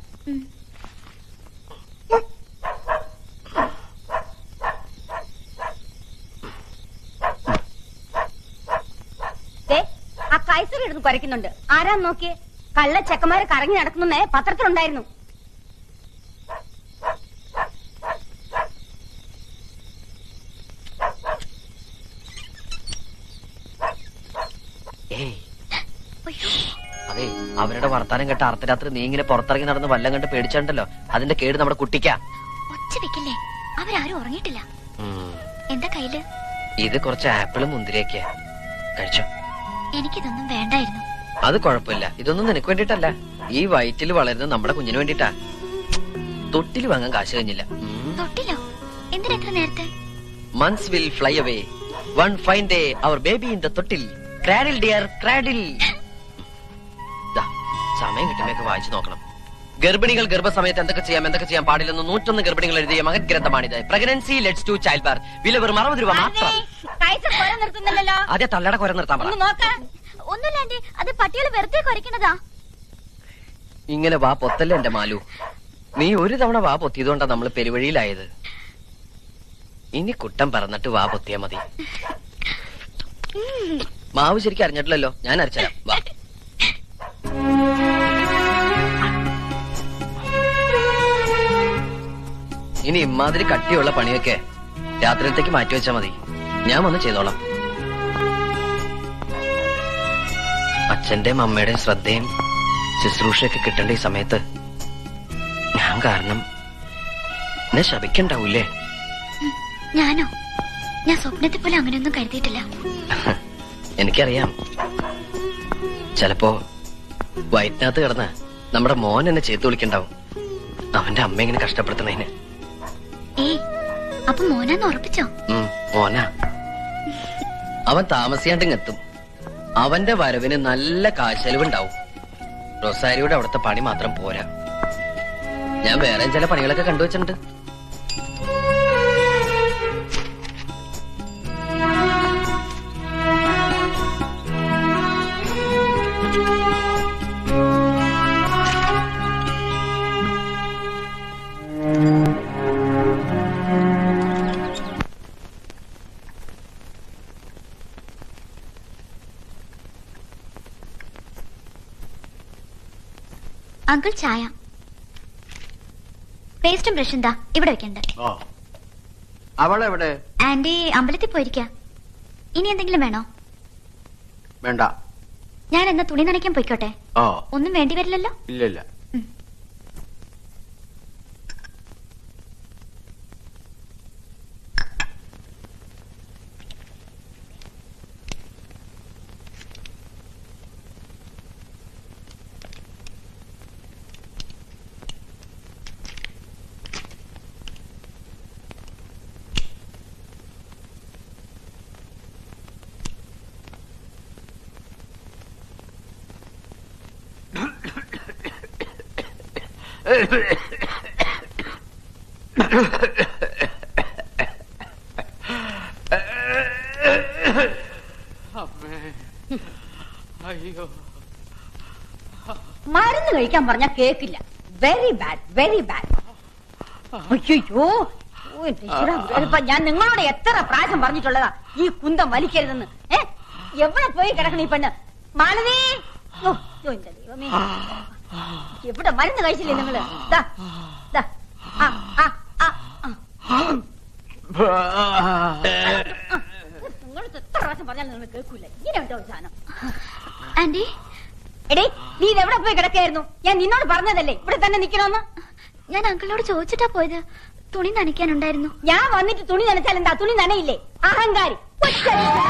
ദേ, ആ കൈസർ എടുത്ത് കുരയ്ക്കുന്നുണ്ട് ആരാന്ന് നോക്കിയേ കള്ള ചെക്കന്മാര് കറങ്ങി നടക്കുന്നേ പത്രത്തിലുണ്ടായിരുന്നു ഏയ് അതെ അവരുടെ വർത്താനം കേട്ട അർദ്ധരാത്രി നീ ഇങ്ങനെ പുറത്തിറങ്ങി നടന്ന് വല്ലം കണ്ട് പേടിച്ചിട്ടുണ്ടല്ലോ അതിന്റെ കേട് നമ്മുടെ കുട്ടിക്കാ ഒച്ച വെക്കില്ലേ അവരാരും ഉറങ്ങിയിട്ടില്ല ഉം. എന്താ കയ്യില് ഇത് കുറച്ച് ആപ്പിളും മുന്തിരിയൊക്കെയാ കഴിച്ചോ എനിക്കിതൊന്നും വേണ്ടായിരുന്നു അത് കുഴപ്പമില്ല ഇതൊന്നും നിനക്ക് വേണ്ടിട്ടല്ല ഈ വയറ്റിൽ വളരുന്ന നമ്മുടെ കുഞ്ഞിന് വേണ്ടിട്ടാ തൊട്ടിൽ വാങ്ങാൻ കാശ് കഴിഞ്ഞില്ല തൊട്ടില്ലോ എന്തിനാ എത്ര നേരത്തെ months will fly away one fine day our baby in the തൊട്ടിൽ ക്രാഡിൽ ഡിയർ ക്രാഡിൽ ദാ, സമയം കിട്ടുമ്പോഴൊക്കെ വായിച്ചു നോക്കണം ഗർഭിണികൾ ഗർഭസമയത്ത് എന്തൊക്കെ ചെയ്യാം എന്തൊക്കെ ചെയ്യാൻ പാടില്ലെന്ന് നൂറ്റൊന്ന് ഗർഭിണികൾ എഴുതിയ മകൻ ഗ്രന്ഥമാണിത് pregnancy let's to child bar വില വെറും അറുപത് രൂപ മാത്രം കൈസർ കുര നിർത്തുന്നില്ലല്ലോ ആദ്യ തള്ളയുടെ കുര നിർത്താൻ പറ ഒന്ന് നോക്ക ഒന്നുമില്ല ആന്റി അത് പട്ടികൾ വെറുതെ കുറയ്ക്കുന്നതാ ഇങ്ങനെ വാ പൊത്തല്ലേ എന്റെ മാലു നീ ഒരു തവണ വാ പൊത്തിയതുകൊണ്ടാ നമ്മൾ പെരുവഴിയിലായത് ഇനി കുട്ടം പറന്നിട്ട് വാ പൊത്തിയാ മതി മാവ് ശരിക്കും അറിഞ്ഞിട്ടില്ലല്ലോ ഞാൻ അരച്ചരാം വാ ഇനി ഇമാതിരി കട്ടിയുള്ള പണിയൊക്കെ രാത്രിയത്തേക്ക് മാറ്റി വെച്ചാ മതി ഞാൻ വന്ന് ചെയ്തോളാം അച്ഛന്റെയും അമ്മയുടെയും ശ്രദ്ധയും ശുശ്രൂഷയൊക്കെ കിട്ടേണ്ട ഈ സമയത്ത് ഞാൻ കാരണം എന്നെ ശപിക്കണ്ടാവൂലേ ഞാനോ ഞാൻ സ്വപ്നത്തിൽ പോലും അങ്ങനെയൊന്നും കരുതിയിട്ടില്ല എനിക്കറിയാം ചിലപ്പോ വയറ്റിനകത്ത് കിടന്ന് നമ്മുടെ മോൻ എന്നെ ചേർത്ത് വിളിക്കണ്ടാവും അവന്റെ അമ്മ ഇങ്ങനെ കഷ്ടപ്പെടുത്തണേന് ഏയ് അപ്പൊ മോനാന്ന് ഉറപ്പിച്ചോ ഉം, മോനാ അവൻ താമസിയാണ്ടിങ് എത്തും അവന്റെ വരവിന് നല്ല കാശെലവുണ്ടാവും റൊസാരിയുടെ അവിടുത്തെ പണി മാത്രം പോരാ ഞാൻ വേറെ ചില പണികളൊക്കെ കണ്ടുവച്ചിട്ടുണ്ട് അങ്കിൾ ചായ പേസ്റ്റും ബ്രഷും എന്താ ഇവിടെ വെക്കണ്ട ഓ അവളെവിടെ ആന്റി അമ്പലത്തിൽ പോയിരിക്ക ഇനി എന്തെങ്കിലും വേണോ വേണ്ട ഞാൻ എന്നാ തുണി നനയ്ക്കാൻ പോയിക്കോട്ടെ ഓ ഒന്നും വേണ്ടി വരില്ലല്ലോ ഇല്ല ഇല്ല അയ്യോ മരുന്ന് കഴിക്കാൻ പറഞ്ഞാ കേക്കില്ല വെരി ബാഡ് വെരി ബാഡ് അയ്യോ ഓ, എന്റെ ഈശ്വരാ, ഗുരുവായൂരപ്പ, ഞാൻ നിങ്ങളോട് എത്ര പ്രാവശ്യം പറഞ്ഞിട്ടുള്ളതാ ഈ കുന്തം വലിക്കരുതെന്ന് ഏ എവിടെ പോയി കിടക്കണ ഈ പെണ്ണ് മാലതി ഓ, ഓ, എന്റെ ദൈവമേ എവിടെ മരുന്ന് കഴിച്ചില്ലേ നിങ്ങള് ദാ, ദാ, ആ, ആ, ആ, ആ. നിങ്ങളോട് എത്ര പ്രാവശ്യം പറഞ്ഞാലും നിങ്ങൾ കേൾക്കൂല ഇങ്ങനെ ഉണ്ടോ ഒരു സാധനം ആന്റി എടേ നീ ഇത് എവിടെ പോയി കിടക്കായിരുന്നു ഞാൻ നിന്നോട് പറഞ്ഞതല്ലേ ഇവിടെ തന്നെ നിക്കണോന്ന് ഞാൻ അങ്കിളിനോട് ചോദിച്ചിട്ടാ പോയത് തുണി നനയ്ക്കാനുണ്ടായിരുന്നു ഞാൻ വന്നിട്ട് തുണി നനച്ചാൽ എന്താ തുണി നനയില്ലേ അഹങ്കാരി ഒറ്റ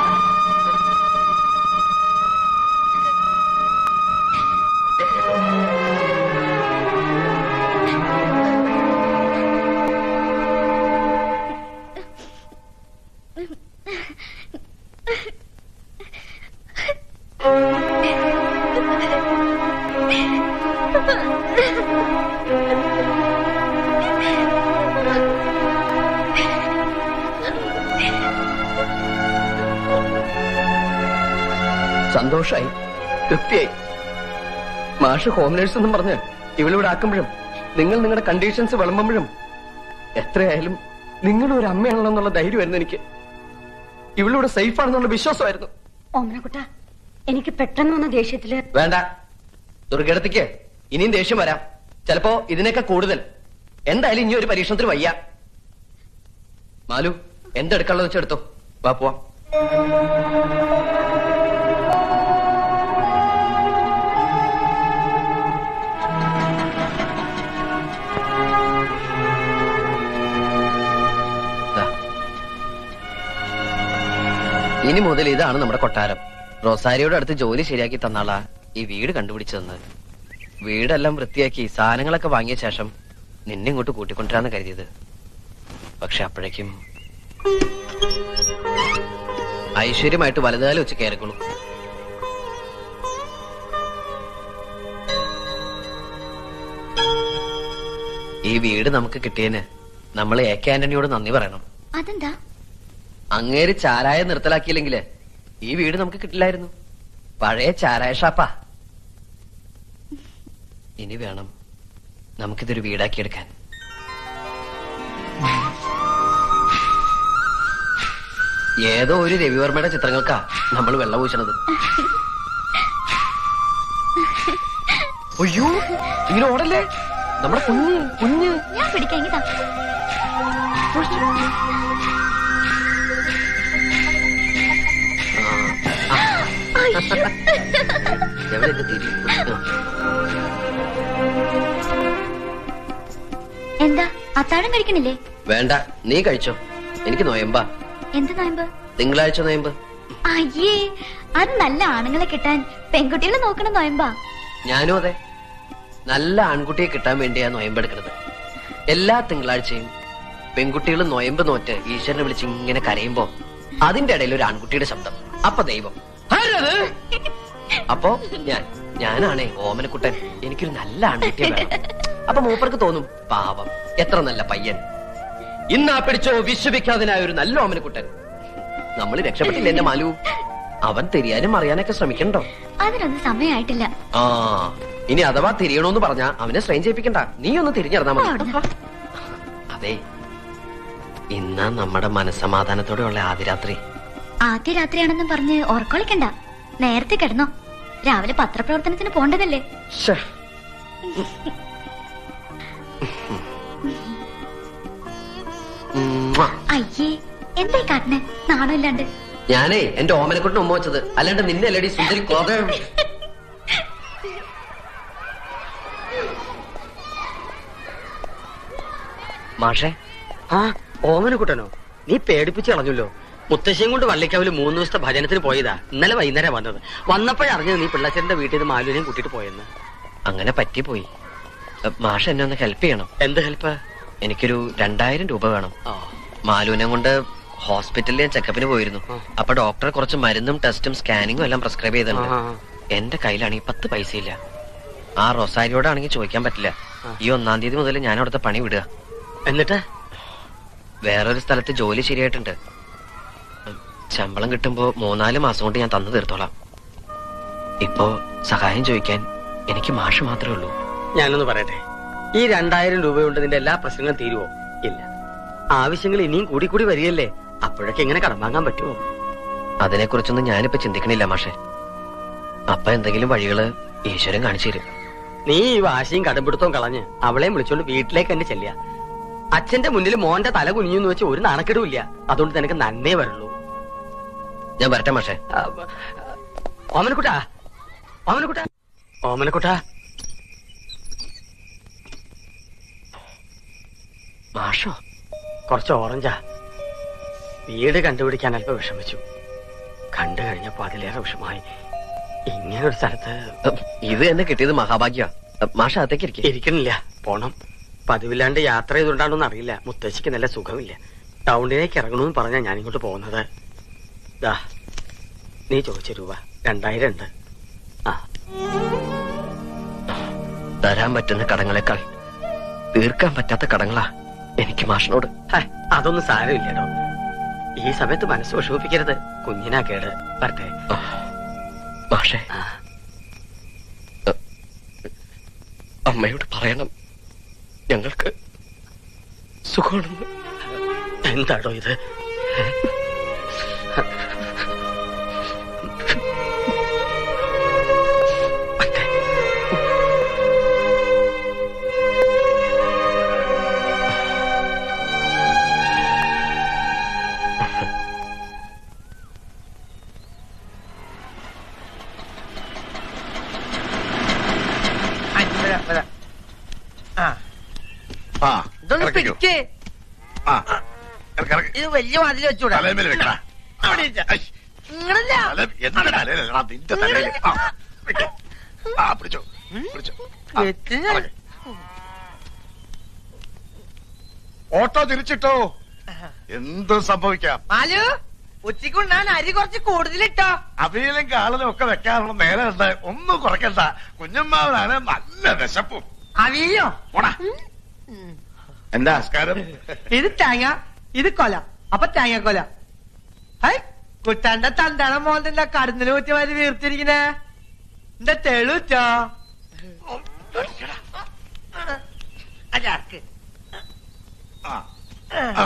സന്തോഷായി തൃപ്തിയായി മാഷ് ഹോം നേഴ്സ് എന്നും പറഞ്ഞ് ഇവളിവിടെ ആക്കുമ്പോഴും നിങ്ങൾ നിങ്ങളുടെ കണ്ടീഷൻസ് വിളമ്പുമ്പോഴും എത്രയായാലും നിങ്ങളും ഒരു അമ്മയാണല്ലോ എന്നുള്ള ധൈര്യമായിരുന്നു എനിക്ക് ഇവളിവിടെ സേഫ് ആണെന്നുള്ള വിശ്വാസമായിരുന്നു ഓമനക്കുട്ട എനിക്ക് പെട്ടെന്ന് വന്ന ദേഷ്യത്തില് വേണ്ട ദുർഘടത്തിക്ക് ഇനിയും ദേഷ്യം വരാം ചിലപ്പോ ഇതിനൊക്കെ കൂടുതൽ എന്തായാലും ഇനി ഒരു പരീക്ഷണത്തിന് വയ്യ മാലു എന്തെടുക്കാനുള്ളത് വെച്ചെടുത്തോ വാ പോവാം ദാ. ഇനി മുതൽ ഇതാണ് നമ്മുടെ കൊട്ടാരം റോസാരിയുടെ അടുത്ത് ജോലി ശരിയാക്കി തന്നാളാ ഈ വീട് കണ്ടുപിടിച്ചതെന്ന് വീടെല്ലാം വൃത്തിയാക്കി സാധനങ്ങളൊക്കെ വാങ്ങിയ ശേഷം നിന്നെ ഇങ്ങോട്ട് കൂട്ടിക്കൊണ്ടുവരാന്ന് കരുതിയത് പക്ഷെ അപ്പോഴേക്കും ഐശ്വര്യമായിട്ട് വലുതാലം വെച്ച് കയറിക്കോളൂ ഈ വീട് നമുക്ക് കിട്ടിയതിന് നമ്മൾ എ കെ ആന്റണിയോട് നന്ദി പറയണം അതെന്താ അങ്ങേര് ചാരായ നിർത്തലാക്കിയില്ലെങ്കില് ഈ വീട് നമുക്ക് കിട്ടില്ലായിരുന്നു പഴയ ചാരായ ഷാപ്പാ ഇനി വേണം നമുക്കിതൊരു വീടാക്കിയെടുക്കാൻ ഏതോ ഒരു രവിവർമ്മയുടെ ചിത്രങ്ങൾക്കാ നമ്മൾ വെള്ളം പൂശണത് അയ്യോ ഇങ്ങനെ ഓടല്ലേ നമ്മുടെ കുഞ്ഞ് കുഞ്ഞ് ഞാൻ പിടിക്കാം ഇങ്ങതാ എവിടെയൊക്കെ തിരി എന്താ അത്താഴം കഴിക്കണില്ലേ വേണ്ട നീ കഴിച്ചോ എനിക്ക് നോയമ്പാ എന്ത് നോയമ്പ് തിങ്കളാഴ്ച നോയമ്പ് അയ്യേ അത് നല്ല ആണുങ്ങളെ കിട്ടാൻ പെൺകുട്ടികളെ നോക്കണം നോയമ്പാ ഞാനും അതെ നല്ല ആൺകുട്ടിയെ കിട്ടാൻ വേണ്ടിയാ നോയമ്പെടുക്കണത് എല്ലാ തിങ്കളാഴ്ചയും പെൺകുട്ടികൾ നൊയമ്പ് നോറ്റ് ഈശ്വരനെ വിളിച്ച് ഇങ്ങനെ കരയുമ്പോ അതിന്റെ ഇടയിൽ ഒരു ആൺകുട്ടിയുടെ ശബ്ദം അപ്പൊ ദൈവം ആരത് അപ്പോ ഞാൻ ഞാനാണേ ഓമനക്കുട്ടൻ എനിക്കൊരു നല്ല ആൺകുട്ടിയെ വേണം അപ്പൊ മൂപ്പർക്ക് തോന്നും പാവം എത്ര നല്ല പയ്യൻ ഇന്നാ പിടിച്ചോ വിശ്വവിഖ്യാതനായ ഒരു നല്ല ഓമനക്കുട്ടൻ നമ്മൾ രക്ഷപ്പെട്ടില്ല എന്റെ മാലു അവൻ തിരിയാനും അറിയാനൊക്കെ ശ്രമിക്കണ്ടോ അതിനൊന്നും സമയമായിട്ടില്ല ആ ഇനി അഥവാ തിരിയണോന്ന് പറഞ്ഞാ അവനെ സ്ട്രെയിൻ ചെയ്യിപ്പിക്കണ്ട നീ ഒന്ന് തിരിഞ്ഞിറങ്ങാ മതി അതെ ഇന്നാ നമ്മുടെ മനസ്സമാധാനത്തോടെയുള്ള ആദിരാത്രി ആദ്യ രാത്രിയാണെന്ന് പറഞ്ഞ് ഓർക്കൊളിക്കണ്ട നേരത്തെ കിടന്നോ രാവിലെ പത്രപ്രവർത്തനത്തിന് പോണ്ടതല്ലേ ശ്ശേ. ഉമ്മാ. അയ്യേ എന്തായി കാട്ടിനെ നാണമില്ലാണ്ട് ഞാനേ എന്റെ ഓമനക്കുട്ടിന് ഉമ്മ വെച്ചത് അല്ലാണ്ട് നിന്നെ അല്ലടി സുന്ദരി കോക മാഷേ ആ ഓമനക്കുട്ടനോ നീ പേടിപ്പിച്ച് കളഞ്ഞല്ലോ മുത്തശ്ശിയും കൊണ്ട് വള്ളിക്കാവില് മൂന്ന് ദിവസത്തെ ഭജനത്തിന് പോയതാ ഇന്നലെ വൈകുന്നേരം വന്നത് വന്നപ്പോഴറിഞ്ഞത് നീ പിള്ളച്ചന്റെ വീട്ടിൽ നിന്ന് മാലുവിനെയും കൂട്ടിയിട്ട് പോയെന്ന് അങ്ങനെ പറ്റിപ്പോയി അഹ് മാഷ് എന്നെ ഒന്ന് ഹെൽപ്പ് ചെയ്യണം എന്ത് ഹെൽപ്പ് എനിക്കൊരു രണ്ടായിരം രൂപ വേണം ആ. മാലുവിനെ കൊണ്ട് ഹോസ്പിറ്റലിൽ ഞാൻ ചെക്കപ്പിന് പോയിരുന്നു അപ്പൊ ഡോക്ടർ കുറച്ച് മരുന്നും ടെസ്റ്റും സ്കാനിങ്ങും എല്ലാം പ്രിസ്ക്രൈബ് ചെയ്തിട്ടുണ്ട് ആ, ആ. എന്റെ കയ്യിലാണെങ്കിൽ പത്ത് പൈസ ഇല്ല ആ റൊസാരിയോടാണെങ്കിൽ ചോദിക്കാൻ പറ്റില്ല ഈ ഒന്നാം തീയതി മുതൽ ഞാൻ അവിടുത്തെ പണി വിടുക എന്നിട്ട് വേറൊരു സ്ഥലത്ത് ജോലി ശരിയായിട്ടുണ്ട് ശമ്പളം കിട്ടുമ്പോ മൂന്നാല് മാസം കൊണ്ട് ഞാൻ തന്നു തീർത്തോളാം ഇപ്പോ സഹായം ചോദിക്കാൻ എനിക്ക് മാഷ് മാത്രമേ ഉള്ളൂ ഞാനൊന്ന് പറയട്ടെ ഈ രണ്ടായിരം രൂപ കൊണ്ട് നിന്റെ എല്ലാ പ്രശ്നങ്ങളും തീരുവോ ഇല്ല ആവശ്യങ്ങൾ ഇനിയും കൂടി കൂടി വരികയല്ലേ അപ്പോഴൊക്കെ എങ്ങനെ കടം വാങ്ങാൻ പറ്റുമോ അതിനെക്കുറിച്ചൊന്നും ഞാനിപ്പോ ചിന്തിക്കണില്ല മാഷെ അപ്പൊ എന്തെങ്കിലും വഴികള് ഈശ്വരൻ കാണിച്ചു തരും നീ ഈ വാശിയും കടുംപിടുത്തവും കളഞ്ഞ് അവളെയും വിളിച്ചോണ്ട് വീട്ടിലേക്ക് തന്നെ ചെല്ലുക അച്ഛന്റെ മുന്നിൽ മോന്റെ തല കുനിഞ്ഞു എന്ന് വെച്ച് ഒരു നാണക്കേടും ഇല്ല അതുകൊണ്ട് നിനക്ക് നന്നേ വരുള്ളൂ ഞാൻ വരട്ടെ മാഷെ ഓമനക്കുട്ടാ ഓമനക്കുട്ടാ ഓമനക്കുട്ടാ മാഷോ കുറച്ച് ഓറഞ്ചാ വീട് കണ്ടുപിടിക്കാൻ അല്പം വിഷമിച്ചു കണ്ടു കഴിഞ്ഞപ്പോ അതിലേറെ വിഷമായി ഇങ്ങനൊരു സ്ഥലത്ത് ഇത് എന്നെ കിട്ടിയത് മഹാഭാഗ്യ മാഷ അകത്തേക്ക് ഇരിക്കും ഇരിക്കണില്ല പോണം പതിവില്ലാണ്ട് യാത്ര ചെയ്തുകൊണ്ടാണോന്ന് അറിയില്ല മുത്തശ്ശിക്ക് നല്ല സുഖമില്ല ടൗണിലേക്ക് ഇറങ്ങണമെന്ന് പറഞ്ഞാ ഞാൻ ഇങ്ങോട്ട് പോകുന്നത് ദാ നീ ചോദിച്ച രൂപ രണ്ടായിരം ഉണ്ട് ആ തരാൻ പറ്റുന്ന കടങ്ങളെക്കാൾ തീർക്കാൻ പറ്റാത്ത കടങ്ങളാ എനിക്ക് മാഷിനോട് ഹേ, അതൊന്നും സാരമില്ലടോ ഈ സമയത്ത് മനസ്സ് വിഷമിപ്പിക്കരുത് കുഞ്ഞിനാ കേട് വരട്ടെ മാഷെ അമ്മയോട് പറയണം ഞങ്ങൾക്ക് സുഖമാണെന്ന് എന്താടോ ഇത് ആ ആ ഇതൊന്ന് ഇറക്കിക്കോ. പിടിക്ക് ആ ഇറക്ക്, ഇറക്ക്. ഇത് വലിയ മതിൽ വെച്ചൂടാ തലയിൽ വെക്കടാ. അവിടെ ഇരിക്ക. ഇങ്ങനല്ല തല എന്റെ തലയിലല്ലടാ നിന്റെ തലയിൽ ആ വെക്ക്. ആ പിടിച്ചോ പിടിച്ചോ ആ, ഇറക്ക്. ഓട്ടോ തിരിച്ചിട്ടോ എന്തും സംഭവിക്കാം മാലു ഉച്ചക്കുണ്ണാൻ അരി കുറച്ച് കൂടുതലിട്ടോ അവിയലും കാളനും ഒക്കെ വെക്കാനുള്ള നേരം ഉണ്ട് ഒന്നും കുറയ്ക്കണ്ട കുഞ്ഞമ്മാവനാണ് നല്ല വിശപ്പും അവിയോ പോടാ എന്താ നമസ്കാരം ഇത് തേങ്ങ ഇത് കൊല അപ്പൊ തേങ്ങ കൊല ഹൈ കുട്ടാന്റെ തന്താണ മോന്തല്ല കടന്നിന് കുറ്റി മാതിരി വീർത്തിരിക്കണേ എന്താ തെളുച്ചോ അതാർക്ക് ആ.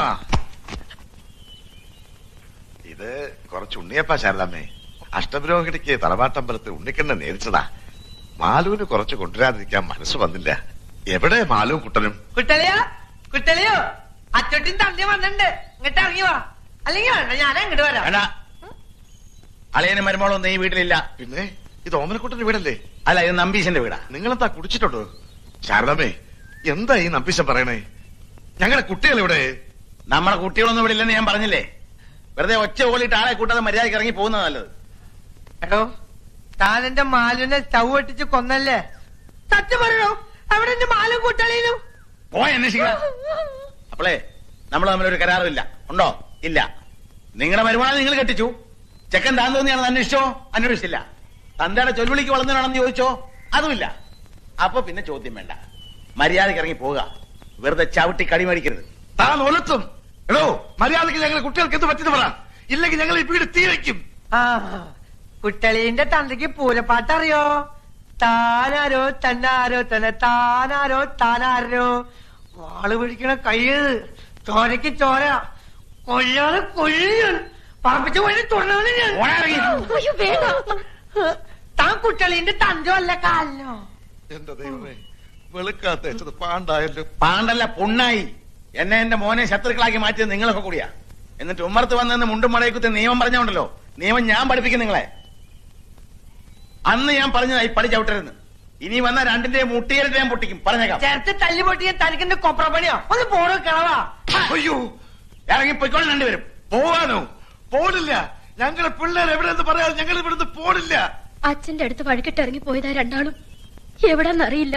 ഇത് കുറച്ച് ഉണ്ണിയപ്പ ശാരദാമ്മേ അഷ്ടപുരോഹിണിക്ക് തറവാട്ടമ്പലത്തിൽ ഉണ്ണിക്കണ്ണ നേരിച്ചതാ മാലുവിന് കുറച്ച് കൊണ്ടുവരാതിരിക്കാൻ മനസ്സ് വന്നില്ല എവിടെ മാലുവും കുട്ടനും കുട്ടളിയോ കുട്ടളിയോ അച്ചോട്ടിൻ തന്തി വന്നിട്ടുണ്ട് ഇങ്ങോട്ട് ഇറങ്ങി വാ അല്ലെങ്കിൽ വേണ്ട ഞാൻ അങ്ങോട്ട് വരാം വേണ്ട അളിയനും മരുമോളൊന്നും ഈ വീട്ടിലില്ല പിന്നെ ഇത് ഓമനക്കുട്ടന്റെ വീടല്ലേ അല്ല ഇത് നമ്പീശന്റെ വീടാ നിങ്ങളെന്താ കുടിച്ചിട്ടുണ്ടോ ശാരദാമ്മേ എന്താ ഈ നമ്പീശൻ പറയണേ ഞങ്ങളുടെ കുട്ടികൾ ഇവിടെ നമ്മുടെ കുട്ടികളൊന്നും ഇവിടെ ഇല്ലെന്ന് ഞാൻ പറഞ്ഞില്ലേ വെറുതെ ഒച്ച ഓളിയിട്ട് ആളെ കൂട്ടാതെ മര്യാദയ്ക്ക് ഇറങ്ങി പോകുന്നത് നല്ലത് എടോ താൻ എന്റെ മാലുവിനെ സ്റ്റൗ ഒട്ടിച്ച് കൊന്നല്ലേ സത്യം പറയണോ അവിടെ എന്റെ മാലും കുട്ടളിയിലും പോയ അന്വേഷിക്കണം അപ്പളേ നമ്മൾ തമ്മിലൊരു കരാറുമില്ല ഉണ്ടോ ഇല്ല നിങ്ങളുടെ വരുമാനം നിങ്ങൾ കെട്ടിച്ചു ചെക്കൻ താൻ തോന്നിയാണെന്ന് അന്വേഷിച്ചോ അന്വേഷിച്ചില്ല തന്റെ ചൊൽവിളിക്ക് വളർന്നതാണെന്ന് ചോദിച്ചോ അതുമില്ല അപ്പൊ പിന്നെ ചോദ്യം വേണ്ട മര്യാദക്ക് ഇറങ്ങി പോവുക വെറുതെ ചവിട്ടി കടി മേടിക്കരുത് താൻ ഒലത്തും എടോ മര്യാദക്ക് ഞങ്ങൾ കുട്ടികൾക്ക് എന്ത് പറ്റിയെന്ന് പറ ഇല്ലെങ്കിൽ ഞങ്ങൾ ഈ വീട് തീ വയ്ക്കും ആ കുട്ടളീന്റെ തന്തയ്ക്ക് പൂരപ്പാട്ട് അറിയോ താനാരോ തന്നാരോ തന്നെ താനാരോ താനാരോ വാള് പിടിക്കണ കയ്യത് ചോരയ്ക്ക് ചോര കൊല്ലാതെ കൊല്ലും പറപ്പിച്ച വഴി തുടർന്നു ഞാൻ അയ്യോ, വേഗം. താൻ കുട്ടളീന്റെ തന്തോ അല്ല കാലിനോ എന്റെ ദൈവമേ വെളുക്കാത്ത വെച്ചത് പാണ്ടായല്ലോ പാണ്ടല്ല പുണ്ണായി എന്നെ എന്റെ മോനെ ശത്രുക്കളാക്കി മാറ്റിയത് നിങ്ങളൊക്കെ കൂടിയാ എന്നിട്ട് ഉമ്മർത്ത് വന്നെന്ന് മുണ്ടും മടയക്കുത്തി നിയമം പറഞ്ഞോണ്ടല്ലോ നിയമം ഞാൻ പഠിപ്പിക്കും നിങ്ങളെ അന്ന് ഞാൻ പറഞ്ഞതായി പടി ചവിട്ടരുന്ന് ഇനി വന്ന രണ്ടിന്റെ മുട്ടിയരുടെ ഞാൻ പൊട്ടിക്കും പറഞ്ഞേക്കാം ചേർത്ത് തല്ലി പൊട്ടിയ തനിക്കെന്റെ കൊപ്ര പണിയോ ഒന്ന് പോണോ കിളവാ അയ്യോ ഇറങ്ങി പൊയ്ക്കോളും രണ്ടുപേരും പോവാനോ പോണില്ല ഞങ്ങളെ പിള്ളേർ എവിടെയെന്ന് പറയാതെ ഞങ്ങൾ ഇവിടുന്ന് പോണില്ല അച്ഛന്റെ അടുത്ത് വഴക്കിട്ട് ഇറങ്ങി പോയതാ രണ്ടാളും എവിടാന്നറിയില്ല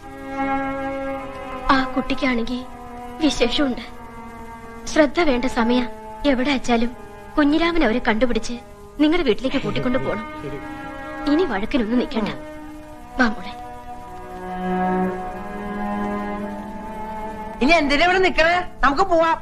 ആ കുട്ടിക്കാണെങ്കിൽ വിശേഷമുണ്ട് ശ്രദ്ധ വേണ്ട സമയ എവിടെ അച്ചാലും കുഞ്ഞിരാമൻ അവരെ കണ്ടുപിടിച്ച് നിങ്ങളുടെ വീട്ടിലേക്ക് കൂട്ടിക്കൊണ്ടു പോണം ഇനി വഴക്കിനൊന്നും നിൽക്കണ്ട വാ മോളെ ഇനി എന്തിനാ ഇവിടെ നിക്കണേ നമുക്ക് പോവാം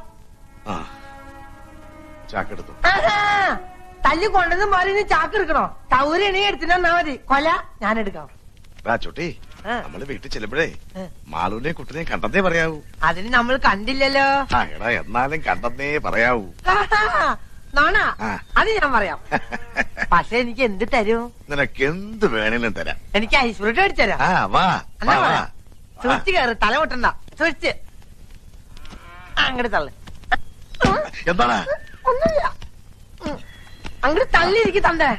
ചാക്കെടുത്തു ആഹാ, തല്ലി കൊണ്ടത് മാറി ഇനി ചാക്ക് എടുക്കണോ തൗരണി എടുത്തിനാ മതി കൊല ഞാൻ എടുക്കാം ചുട്ടി നമ്മള് വീട്ടിൽ ചെല്ലുമ്പോഴേ മാളുവിനെയും കുട്ടിനെയും കണ്ടെന്നേ പറയാവൂ അതിന് നമ്മൾ കണ്ടില്ലല്ലോ ആ എടാ എന്നാലും കണ്ടെന്നേ പറയാവൂ ആഹാ, നോണ ആ. അത് ഞാൻ പറയാം പക്ഷെ എനിക്ക് എന്ത് തരും നിനക്ക് എന്ത് വേണേലും തരാം എനിക്ക് ഐസ്ഫ്രൂട്ട് അടിച്ചരാം ആ വാ എന്നാ വാ, വാ. പറയാം സ്വിച്ച് കയറി തല പൊട്ടണ്ട സ്വിച്ച് അങ്ങോട്ട് തള്ളു എന്താണ് ഒന്നുമില്ല അങ്ങോട്ട് തള്ളിയിരിക്കും തണ്ടേ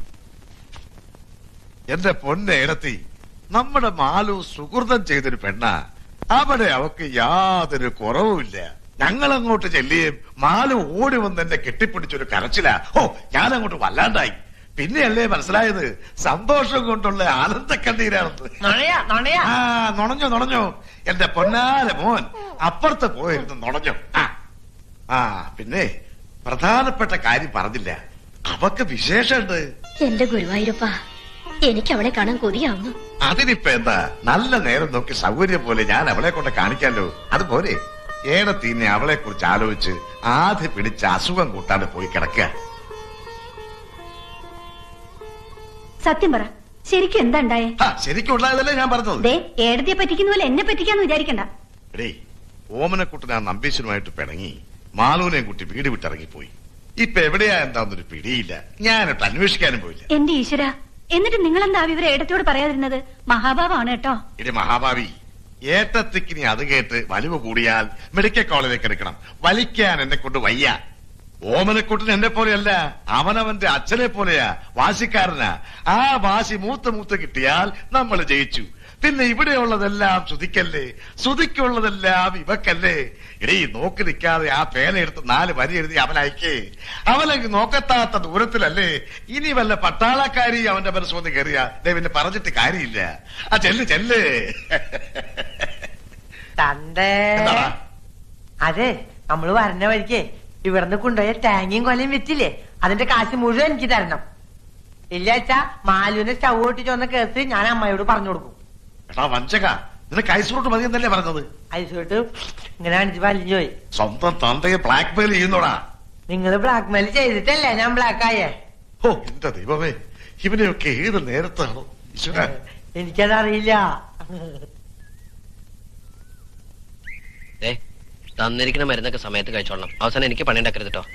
എന്റെ പൊന്നെ ഇടത്തി നമ്മുടെ മാലു സുഹൃതം ചെയ്തൊരു പെണ്ണ അവിടെ അവക്ക് യാതൊരു കുറവുമില്ല ഞങ്ങൾ അങ്ങോട്ട് ചെല്ലുകയും മാലു ഓടി വന്ന് എന്നെ കെട്ടിപ്പിടിച്ചൊരു കരച്ചില ഓ ഞാൻ അങ്ങോട്ട് വല്ലാണ്ടായി പിന്നെയല്ലേ മനസ്സിലായത് സന്തോഷം കൊണ്ടുള്ള ആനന്ദക്കണ്ണീരാണെന്ന് നുണയാ നുണയാ ആ നുണഞ്ഞു നുണഞ്ഞു എന്റെ പൊന്നാല മോൻ അപ്പുറത്ത് പോയിരുന്നു നുണഞ്ഞു ആ ആ പിന്നെ പ്രധാനപ്പെട്ട കാര്യം പറഞ്ഞില്ല അവക്ക് വിശേഷമുണ്ട് എന്റെ ഗുരുവായൂരപ്പ എനിക്ക് അവളെ കാണാൻ കൊതിയാവുന്നു അതിനിപ്പോ എന്താ നല്ല നേരം നോക്കി സൗകര്യം പോലെ ഞാൻ അവളെ കൊണ്ട് കാണിക്കാലോ അതുപോലെ ഏടത്തീനെ അവളെ കുറിച്ച് ആലോചിച്ച് ആദ്യ പിടിച്ച അസുഖം കൂട്ടാണ്ട് പോയി കിടക്കുക സത്യം പറ ശരിക്കും എന്താ ഉണ്ടായേ ആ, ശരിക്കും ഉള്ളതല്ലേ ഞാൻ പറഞ്ഞത് ദേ ഏടത്തിയെ പറ്റിക്കുന്ന പോലെ എന്നെ പറ്റിക്കാന്ന് വിചാരിക്കണ്ട എടേ ഓമനക്കുട്ടൻ ആ നമ്പീശനുമായിട്ട് പിണങ്ങി മാലൂനെയും കുട്ടി വീട് വിട്ടിറങ്ങിപ്പോയി ഇപ്പൊ എവിടെയാ എന്താന്നൊരു പിടിയില്ല ഞാനൊട്ട് അന്വേഷിക്കാനും പോയില്ല എന്റെ ഈശ്വര എന്നിട്ട് നിങ്ങൾ എന്താ വിവരം ഏടത്തിയോട് പറയാതിരുന്നത് മഹാഭാവാണ് കേട്ടോ ഇനി മഹാഭാവി ഏട്ടത്തിക്ക് നീ അത് കേട്ട് വലിവ് കൂടിയാൽ മെഡിക്കൽ കോളേജിലേക്ക് എടുക്കണം വലിക്കാൻ എന്നെ കൊണ്ട് വയ്യ ഓമനക്കുട്ടൻ എന്നെ പോലെയല്ല അവനവന്റെ അച്ഛനെ പോലെയാ വാശിക്കാരനാ ആ വാശി മൂത്ത് മൂത്ത് കിട്ടിയാൽ നമ്മൾ ജയിച്ചു പിന്നെ ഇവിടെയുള്ളതെല്ലാം ശ്രുതിക്കല്ലേ ശ്രുതിക്കുള്ളതെല്ലാം ഇവക്കല്ലേ ഇടീ നോക്കി നിൽക്കാതെ ആ പേന എടുത്ത് നാല് വരി എഴുതി അവനയക്കേ അവനങ്ങ് നോക്കത്താത്ത ദൂരത്തിലല്ലേ ഇനി വല്ല പട്ടാളക്കാരി അവന്റെ മനസ്സൊന്ന് കയറിയ ദേ പിന്നെ പറഞ്ഞിട്ട് കാര്യമില്ല ആ ചെല്ല് ചെല്ല് തണ്ടേ അതെ നമ്മള് വരണ വഴിക്ക് ഇവിടുന്ന് കൊണ്ടുപോയ തേങ്ങയും കൊലയും വിറ്റില്ലേ അതിന്റെ കാശ് മുഴുവൻ എനിക്ക് തരണം ഇല്ല അച്ഛാ മാലുവിനെ സ്റ്റൗ ഒട്ടിച്ച് വന്ന കേസ് ഞാൻ അമ്മയോട് പറഞ്ഞു കൊടുക്കും എടാ വഞ്ചക നിനക്ക് ഐസ്ഫ്രൂട്ട് മതി എന്നല്ലേ പറഞ്ഞത് ഐസോട്ട് ഇങ്ങനെ അടിച്ച് വലിഞ്ഞു പോയി സ്വന്തം തന്തയെ ബ്ലാക്ക് മെയിൽ ചെയ്യുന്നോടാ നിങ്ങൾ ബ്ലാക്ക് മെയിൽ ചെയ്തിട്ടല്ലേ ഞാൻ ബ്ലാക്ക് ആയേ ഓ എന്റെ ദൈവമേ ഇവനെയൊക്കെ ഏത് നേരത്താണോ ഈശ്വര എനിക്കതറിയില്ല ദേ തന്നിരിക്കുന്ന മരുന്നൊക്കെ സമയത്ത് കഴിച്ചോളണം അവസാനം എനിക്ക് പണി ഉണ്ടാക്കരുത് കേട്ടോ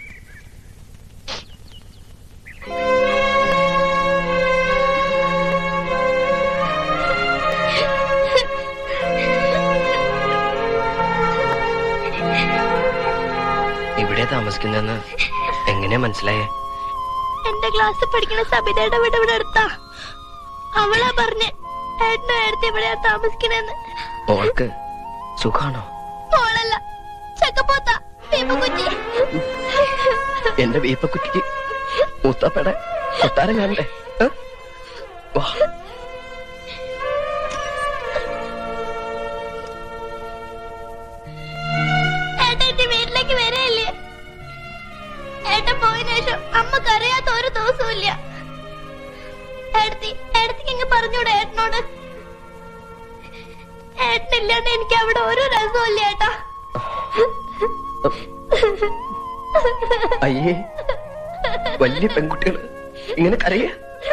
ഇവിടെ താമസിക്കുന്നെന്ന് എങ്ങനെയാ മനസ്സിലായേ എന്റെ ക്ലാസ്സിൽ പഠിക്കുന്ന സബിതയുടെ വീട് ഇവിടെ അടുത്താ അവളാ പറഞ്ഞ് ഏട്ടനും ഏടത്തി എവിടെയാ താമസിക്കണേന്ന് ഓൾക്ക് സുഖാണോ മോളല്ല ചക്കപ്പോത്ത കുറ്റി എന്റെ വീപ്പക്കുറ്റിക്ക് മുത്തപ്പട കൊട്ടാരം കാണണ്ടേ ഏ? വാ ഏടത്തി ഏടത്തിക്ക് ഇങ്ങ് പറഞ്ഞൂടെ ഏട്ടനോട് ഏട്ടനില്ലാണ്ട് എനിക്ക് അവിടെ ഒരു രസവും ഇല്ല ഏട്ടാ അയ്യേ വലിയ പെൺകുട്ടികൾ ഇങ്ങനെ കരയ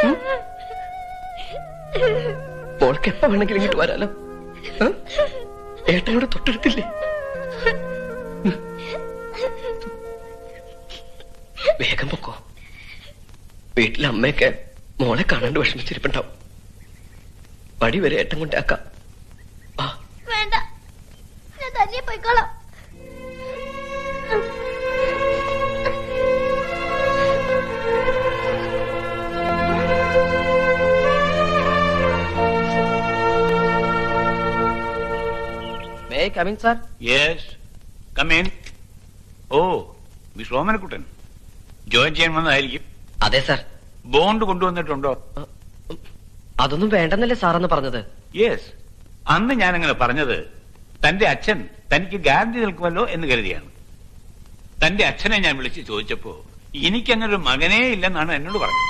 മോൾക്ക് എപ്പോ വേണമെങ്കിലും ഇങ്ങോട്ട് വരാലോ ആ? ഏട്ടനോട് തൊട്ടടുത്തില്ലേ ഉം. വേഗം പൊക്കോ വീട്ടിലെ അമ്മയൊക്കെ മോളെ കാണാണ്ട് വിഷമിച്ചിരിപ്പുണ്ടാവും വടി വരെ ഏട്ടൻ കൊണ്ടാക്കാം വേണ്ട ഞാൻ തന്നെ പോയിക്കോളാം may come in sir yes come in oh miss Omanakuttan join ചെയ്യാൻ വന്നതായിരിക്കും അതെ സാർ ബോണ്ട് കൊണ്ടുവന്നിട്ടുണ്ടോ അതൊന്നും വേണ്ടെന്നല്ലേ സാറെന്ന് പറഞ്ഞത് യെസ് അന്ന് ഞാൻ അങ്ങനെ പറഞ്ഞത് തന്റെ അച്ഛൻ തനിക്ക് ഗ്യാരണ്ടി നിൽക്കുമല്ലോ എന്ന് കരുതിയാണ് തന്റെ അച്ഛനെ ഞാൻ വിളിച്ച് ചോദിച്ചപ്പോ എനിക്കങ്ങനെ ഒരു മകനേ ഇല്ലെന്നാണ് എന്നോട് പറഞ്ഞത്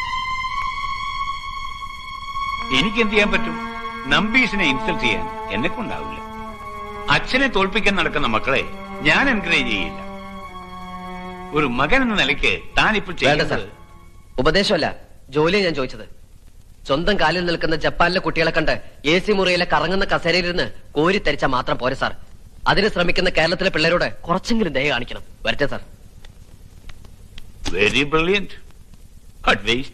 എനിക്ക് എന്ത് ചെയ്യാൻ പറ്റും നമ്പീസിനെ ഇൻസൾട്ട് ചെയ്യാൻ എന്നെ കൊണ്ടാവില്ല അച്ഛനെ തോൽപ്പിക്കാൻ നടക്കുന്ന മക്കളെ ഞാൻ എൻകറേജ് ചെയ്യില്ല ഒരു മകൻ എന്ന നിലയ്ക്ക് താൻ ഇപ്പോൾ വേണ്ട സാർ ചെയ്യുന്നത് ഉപദേശമല്ല ജോലിയാണ് ഞാൻ ചോദിച്ചത് സ്വന്തം കാലിൽ നിൽക്കുന്ന ജപ്പാനിലെ കുട്ടികളെ കണ്ട് എ സി മുറിയിലെ കറങ്ങുന്ന കസേരയിലിരുന്ന് കോരിത്തരിച്ച മാത്രം പോരെ സാർ അതിന് ശ്രമിക്കുന്ന കേരളത്തിലെ പിള്ളേരോട് കുറച്ചെങ്കിലും ദയ കാണിക്കണം വരട്ടെ സാർ വെരി ബ്രില്യന്റ് അഡ്വൈസ്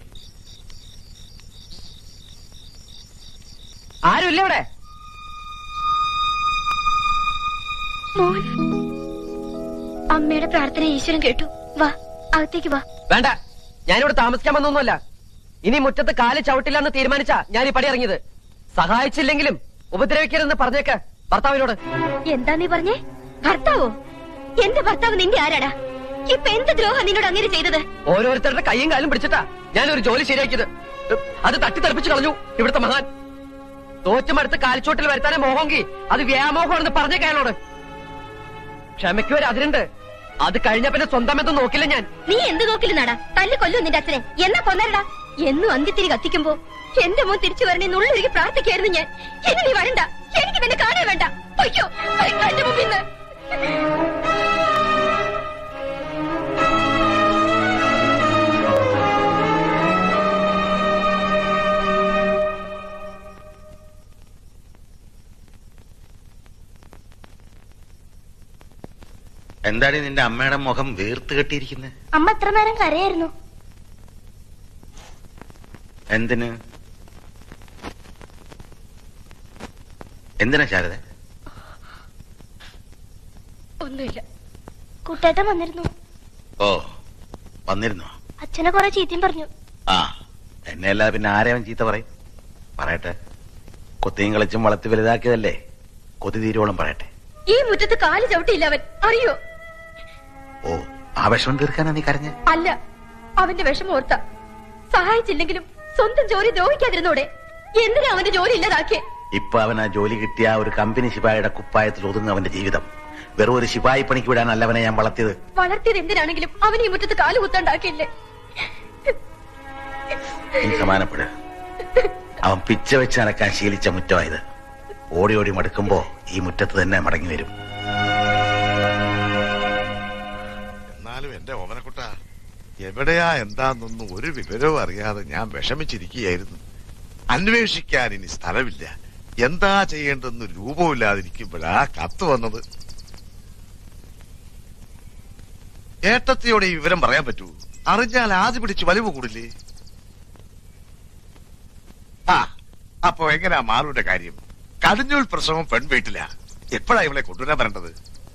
ആരുമില്ല ഇവിടെ മോൻ അമ്മയുടെ പ്രാർത്ഥന ഈശ്വരൻ കേട്ടു വാ അകത്തേക്ക് വാ വേണ്ട ഞാനിവിടെ താമസിക്കാൻ വന്നൊന്നുമല്ല ഇനി മുറ്റത്ത് കാല് ചവിട്ടില്ല എന്ന് തീരുമാനിച്ച ഞാൻ ഈ പടി ഇറങ്ങിയത് സഹായിച്ചില്ലെങ്കിലും ഉപദ്രവിക്കരുതെന്ന് പറഞ്ഞേക്ക് ഭർത്താവിനോട് എന്താ നീ പറഞ്ഞേ ഭർത്താവോ എന്റെ ഭർത്താവ് നിന്റെ ആരാടാ ഇപ്പൊ എന്ത് ദ്രോഹം നിന്നോട് അങ്ങനെ ചെയ്തത് ഓരോരുത്തരുടെ കൈയും കാലും പിടിച്ചിട്ടാ ഞാനൊരു ജോലി ശരിയാക്കിയത് അത് തട്ടിത്തെറിപ്പിച്ച് കളഞ്ഞു ഇവിടുത്തെ മഹാൻ തോറ്റുമടുത്ത് കാൽച്ചോട്ടിൽ വരുത്താനേ മോഹമെങ്കിൽ അത് വ്യാമോഹമാണെന്ന് പറഞ്ഞേക്ക് അയാളോട് ക്ഷമയ്ക്ക് ഒരു അതിരുണ്ട് അത് കഴിഞ്ഞ പിന്നെ സ്വന്തം എന്തും നോക്കില്ല ഞാൻ നീ എന്ത് നോക്കില്ലെന്നാടാ തല്ലു കൊല്ലു നിന്റെ അച്ഛനെ എന്നാ കൊന്നരടാ എന്നും അന്ത്യത്തിരി കത്തിക്കുമ്പോ എന്റെ മോൻ തിരിച്ചു വരണേ നുള്ളൊരുക്കി പ്രാർത്ഥിക്കായിരുന്നു ഞാൻ ഇനി നീ വരണ്ട എനിക്ക് നിന്നെ കാണാൻ വേണ്ട അയ്യോ എന്റെ മുമ്പിൽ നിന്ന് എന്താടി നിന്റെ അമ്മയുടെ മുഖം വീർത്ത് കെട്ടിയിരിക്കുന്നത് അമ്മ എത്ര നേരം കരയായിരുന്നു എന്തിന് എന്തിനാ ശാരദ ഒന്നുമില്ല കുട്ടേട്ടൻ വന്നിരുന്നു ഓ വന്നിരുന്നോ അച്ഛനെ കുറെ ചീത്തയും പറഞ്ഞു ആ എന്നെ അല്ല പിന്നെ ആരെ അവൻ ചീത്ത പറയും പറയട്ടെ കൊത്തിയും കളിച്ചും വളർത്തി വലുതാക്കിയതല്ലേ കൊതി തീരോളം പറയട്ടെ ഈ മുറ്റത്ത് കാല് ചവിട്ടിയില്ല അവൻ അറിയോ ഓ ആ വിഷമം തീർക്കാനാ നീ കരഞ്ഞ അല്ല അവന്റെ വിഷമം ഓർത്ത സഹായിച്ചില്ലെങ്കിലും സ്വന്തം ജോലി ദ്രോഹിക്കാതിരുന്നോടെ എന്തിനാ അവന്റെ ജോലി ഇല്ലാതാക്കിയേ ഇപ്പൊ അവൻ ആ ജോലി കിട്ടിയ ആ ഒരു കമ്പനി ശിപായിയുടെ കുപ്പായത്തിൽ ഒതുങ്ങും അവന്റെ ജീവിതം വെറും ഒരു ശിപായി പണിക്ക് വിടാനല്ല അവനെ ഞാൻ വളർത്തിയത് വളർത്തിയത് എന്തിനാണെങ്കിലും അവൻ ഈ മുറ്റത്ത് കാല് കുത്താണ്ടാക്കിയില്ലേ നീ സമാനപ്പെട് അവൻ പിച്ച വെച്ച് നടക്കാൻ ശീലിച്ച മുറ്റമായത് ഓടി ഓടി മടുക്കുമ്പോ ഈ മുറ്റത്ത് തന്നെ മടങ്ങി വരും എന്നാലും എന്റെ ഓമനക്കുട്ട എവിടെയാ എന്താന്നൊന്നും ഒരു വിവരവും അറിയാതെ ഞാൻ വിഷമിച്ചിരിക്കുകയായിരുന്നു അന്വേഷിക്കാൻ ഇനി സ്ഥലമില്ല എന്താ ചെയ്യേണ്ടെന്ന് രൂപമില്ലാതിരിക്കുമ്പോഴാ കത്ത് വന്നത് ഏട്ടത്തിയോട് ഈ വിവരം പറയാൻ പറ്റൂ അറിഞ്ഞാൽ ആദ്യ പിടിച്ച് വലിവ് കൂടില്ലേ ആ അപ്പൊ എങ്ങനെയാ മാറുവിന്റെ കാര്യം കടിഞ്ഞൂൽ പ്രസവം പെൺവീട്ടില എപ്പോഴാ ഇവളെ കൊണ്ടുവരാൻ വരേണ്ടത്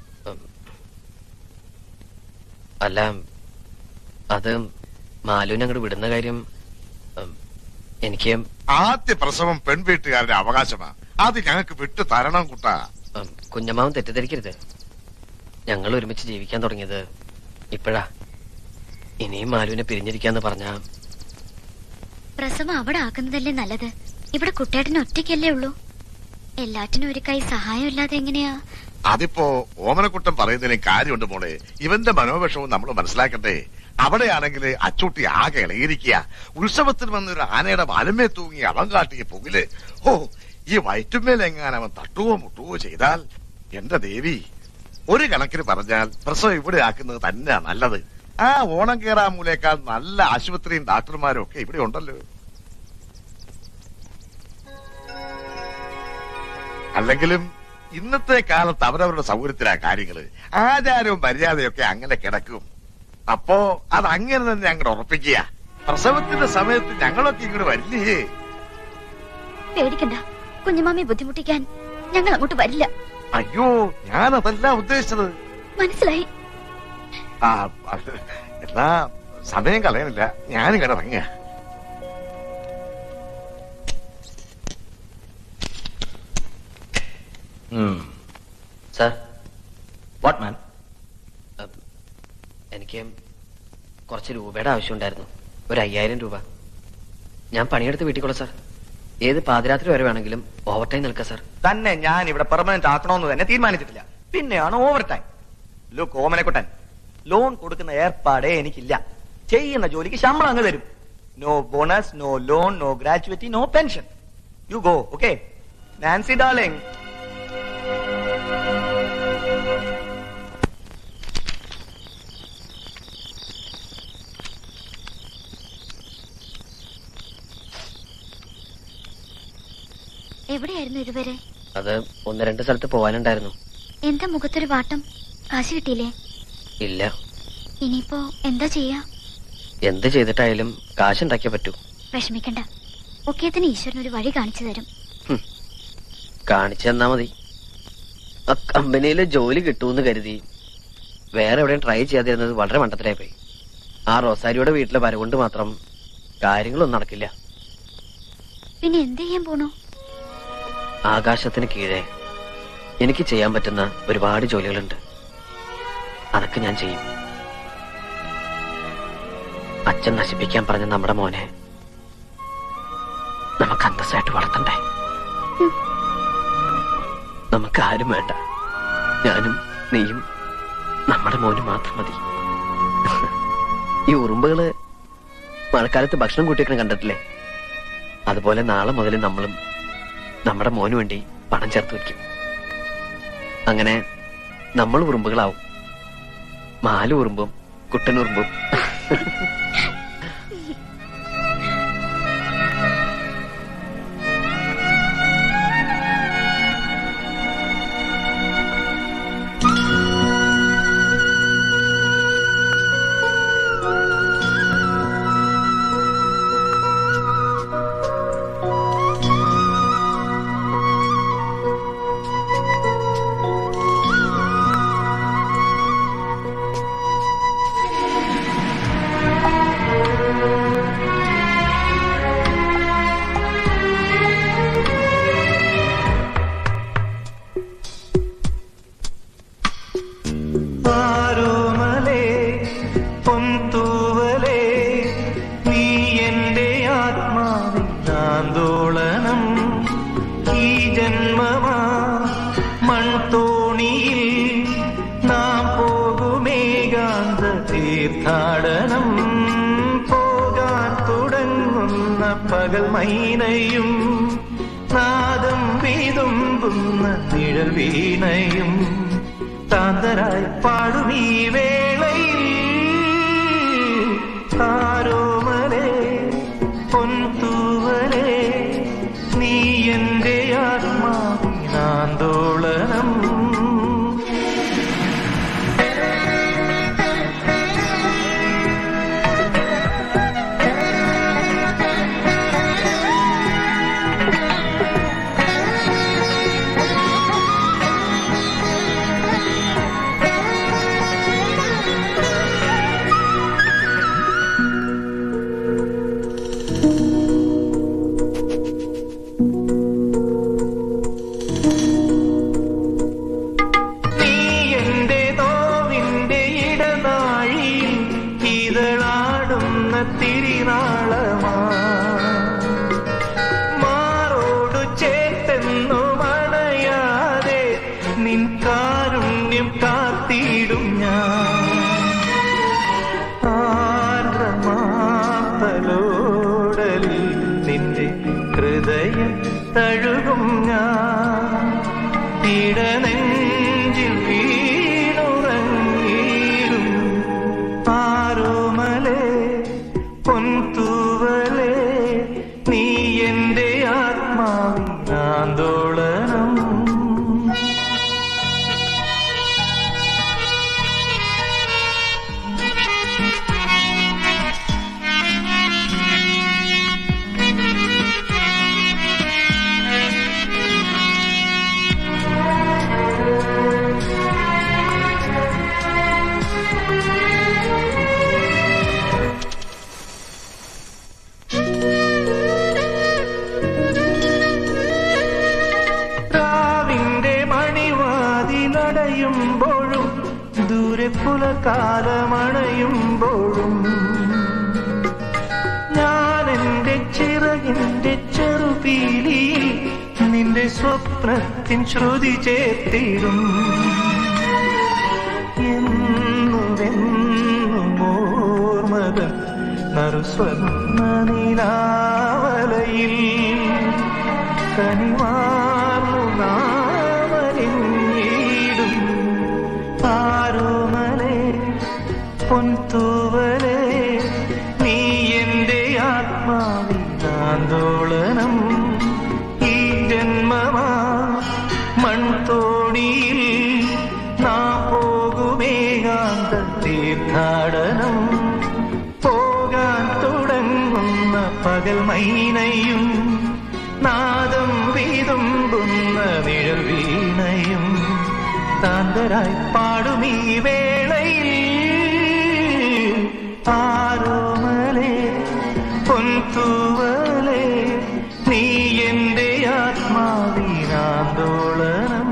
അല്ല അത് മാലുവിനെ അങ്ങോട്ട് വിടുന്ന കാര്യം ഉം, എനിക്ക് ആദ്യ പ്രസവം പെൺവീട്ടുകാരുടെ അവകാശമാ അത് ഞങ്ങൾക്ക് വിട്ടു തരണം കുട്ടാ ഉം, കുഞ്ഞമ്മാവൻ തെറ്റിദ്ധരിക്കരുത് ഞങ്ങൾ ഒരുമിച്ച് ജീവിക്കാൻ തുടങ്ങിയത് ഇപ്പോഴാ ഇനിയും മാലുവിനെ പിരിഞ്ഞിരിക്കാന്ന് പറഞ്ഞ പ്രസവം അവിടെ ആക്കുന്നതല്ലേ നല്ലത് ഇവിടെ കുട്ടേട്ടന് ഒറ്റയ്ക്കല്ലേ ഉള്ളൂ എല്ലാറ്റിനും ഒരു കൈ സഹായം ഇല്ലാതെ എങ്ങനെയാ അതിപ്പോ ഓമനക്കുട്ടൻ പറയുന്നതിന് കാര്യമുണ്ട് മോളെ ഇവന്റെ മനോവിഷവും നമ്മൾ മനസ്സിലാക്കട്ടെ അവിടെയാണെങ്കിൽ അച്ചൂട്ടി ആകെ ഇളകിയിരിക്കുക ഉത്സവത്തിന് വന്നൊരു ആനയുടെ വലമേ തൂങ്ങി അവൻ കാട്ടിയ പുകില് ഓ ഈ വയറ്റുമേലെങ്ങാൻ അവൻ തട്ടുവോ മുട്ടുവോ ചെയ്താൽ എന്റെ ദേവി ഒരു കണക്കിന് പറഞ്ഞാൽ പ്രസവം ഇവിടെ ആക്കുന്നത് തന്നെയാ നല്ലത് ആ ഓണം കേറാൻ മൂലേക്കാൾ നല്ല ആശുപത്രിയും ഡാക്ടർമാരും ഒക്കെ ഇവിടെ ഉണ്ടല്ലോ അല്ലെങ്കിലും ഇന്നത്തെ കാലത്ത് അവരവരുടെ സൗകര്യത്തിലാ കാര്യങ്ങള് ആചാരവും മര്യാദയൊക്കെ അങ്ങനെ കിടക്കും അപ്പോ അത് അങ്ങനെ തന്നെ അങ്ങോട്ട് ഉറപ്പിക്കുക പ്രസവത്തിന്റെ സമയത്ത് ഞങ്ങളൊക്കെ ഇങ്ങോട്ട് വരില്ലേ പേടിക്കണ്ട കുഞ്ഞുമാമയെ ബുദ്ധിമുട്ടിക്കാൻ ഞങ്ങൾ അങ്ങോട്ട് വരില്ല അയ്യോ ഞാനതല്ല ഉദ്ദേശിച്ചത് മനസ്സിലായി ആ അത് എന്നാ സമയം കളയണില്ല ഞാനും ഇങ്ങനെ ഇറങ്ങിയ സാർ വാട്ട് മാൻ എനിക്ക് കുറച്ച് രൂപയുടെ ആവശ്യമുണ്ടായിരുന്നു ഒരു അയ്യായിരം രൂപ ഞാൻ പണിയെടുത്ത് വീട്ടിൽ കൊള്ളാം സാർ ഏത് പാതിരാത്രി വരെ വേണമെങ്കിലും ഓവർ ടൈം നിൽക്കാം സാർ തന്നെ ഞാൻ ഇവിടെ പെർമനന്റ് ആക്കണമെന്ന് തന്നെ തീരുമാനിച്ചിട്ടില്ല പിന്നെയാണ് over time look Omanakuttan loan കൊടുക്കുന്ന ഏർപ്പാടേ എനിക്കില്ല ചെയ്യുന്ന ജോലിക്ക് ശമ്പളം അങ്ങ് തരും no bonus no loan no gratuity no pension you go okay Nancy darling എവിടെയായിരുന്നു ഇതുവരെ അത് ഒന്ന് രണ്ട് സ്ഥലത്ത് പോകാനുണ്ടായിരുന്നു എന്താ മുഖത്തൊരു വാട്ടം കാശ് കിട്ടിയില്ലേ ഇല്ല ഇനിയിപ്പോ എന്താ ചെയ്യാ എന്ത് ചെയ്തിട്ടായാലും കാശുണ്ടാക്കിയേ പറ്റൂ വിഷമിക്കണ്ട ഒക്കേത്തിന് ഈശ്വരൻ ഒരു വഴി കാണിച്ചു തരും കാണിച്ചു തന്നാ മതി ആ കമ്പനിയിൽ ജോലി കിട്ടുമെന്ന് കരുതി വേറെ എവിടെയും ട്രൈ ചെയ്യാതിരുന്നത് വളരെ മണ്ടത്തിലായി പോയി ആ റോസാരിയുടെ വീട്ടിലെ വരവുകൊണ്ട് മാത്രം കാര്യങ്ങളൊന്നും നടക്കില്ല പിന്നെ എന്ത് ചെയ്യാൻ പോണു ആകാശത്തിന് കീഴെ എനിക്ക് ചെയ്യാൻ പറ്റുന്ന ഒരുപാട് ജോലികളുണ്ട് അതൊക്കെ ഞാൻ ചെയ്യും അച്ഛൻ നശിപ്പിക്കാൻ പറഞ്ഞ നമ്മുടെ മോനെ നമുക്ക് അന്തസ്സായിട്ട് വളർത്തണ്ടേ നമുക്ക് ആരും വേണ്ട ഞാനും നീയും നമ്മുടെ മോനും മാത്രം മതി ഈ ഉറുമ്പുകള് മഴക്കാലത്ത് ഭക്ഷണം കൂട്ടിയൊക്കെ കണ്ടിട്ടില്ലേ അതുപോലെ നാളെ മുതൽ നമ്മളും നമ്മുടെ മോന് വേണ്ടി പണം ചേർത്ത് വെക്കും അങ്ങനെ നമ്മൾ ഉറുമ്പുകളാവും മാലു ഉറുമ്പും കുട്ടനുറുമ്പും ആരോമലേ പൊന്തൂവലേ നീ എന്റെ ആത്മാവിൻ ആന്തോളനം ഈ ജന്മമാ മൺതോണിയിൽ നാം പോകുമേകാന്ത തീർത്ഥാടനം പോകാൻ തുടങ്ങുന്ന പകൽ മൈനയും നാദം വീതുമ്പുന്ന നിഴൽ വീണയും താന്തരായി പാടും ഈ വേളയിൽ ആരോമലേ പൊൻതൂവലേ നീ എന്റെ ആത്മാവിനാന്തോളനം തഴുകും ഞാൻ ഇടനെഞ്ചിൽ വീണുറങ്ങിയിടും ആരോമലേ പൊൻതൂവലേ നീ എന്റെ ആത്മാവിനാന്തോളനം രാവിന്റെ മണിവാതിലടയുമ്പോഴും ദൂരെ പുലകാലമണയുമ്പോഴും ഞാൻ എന്റെ ചിറകിന്റെ ചെറുപീലിയിൽ നിന്റെ സ്വപ്നത്തിൻ ശ്രുതി ചേർത്തിടും എന്നുമെന്നും ഓർമ്മകൾ നറുസ്വർണ്ണ നിലാവലയിൽ കനിവാർന്നു നാമലിടും ആരോമലേ പൊൻതൂവലേ നീ എന്റെ ആത്മാവിനാന്തോളനം ഈ ജന്മമാ മൺതോണിയിൽ നാം പോകുമേകാന്ത തീർത്ഥാടനം പോകാൻ തുടങ്ങുന്ന പകൽ മൈനയും നാദം വീതുമ്പുന്ന നിഴൽ വീണയും താന്തരായി പാടും ഈ വേളയിൽ ആരോമലേ പൊൻതൂവലേ നീ എന്റെ ആത്മാവിനാന്തോളനം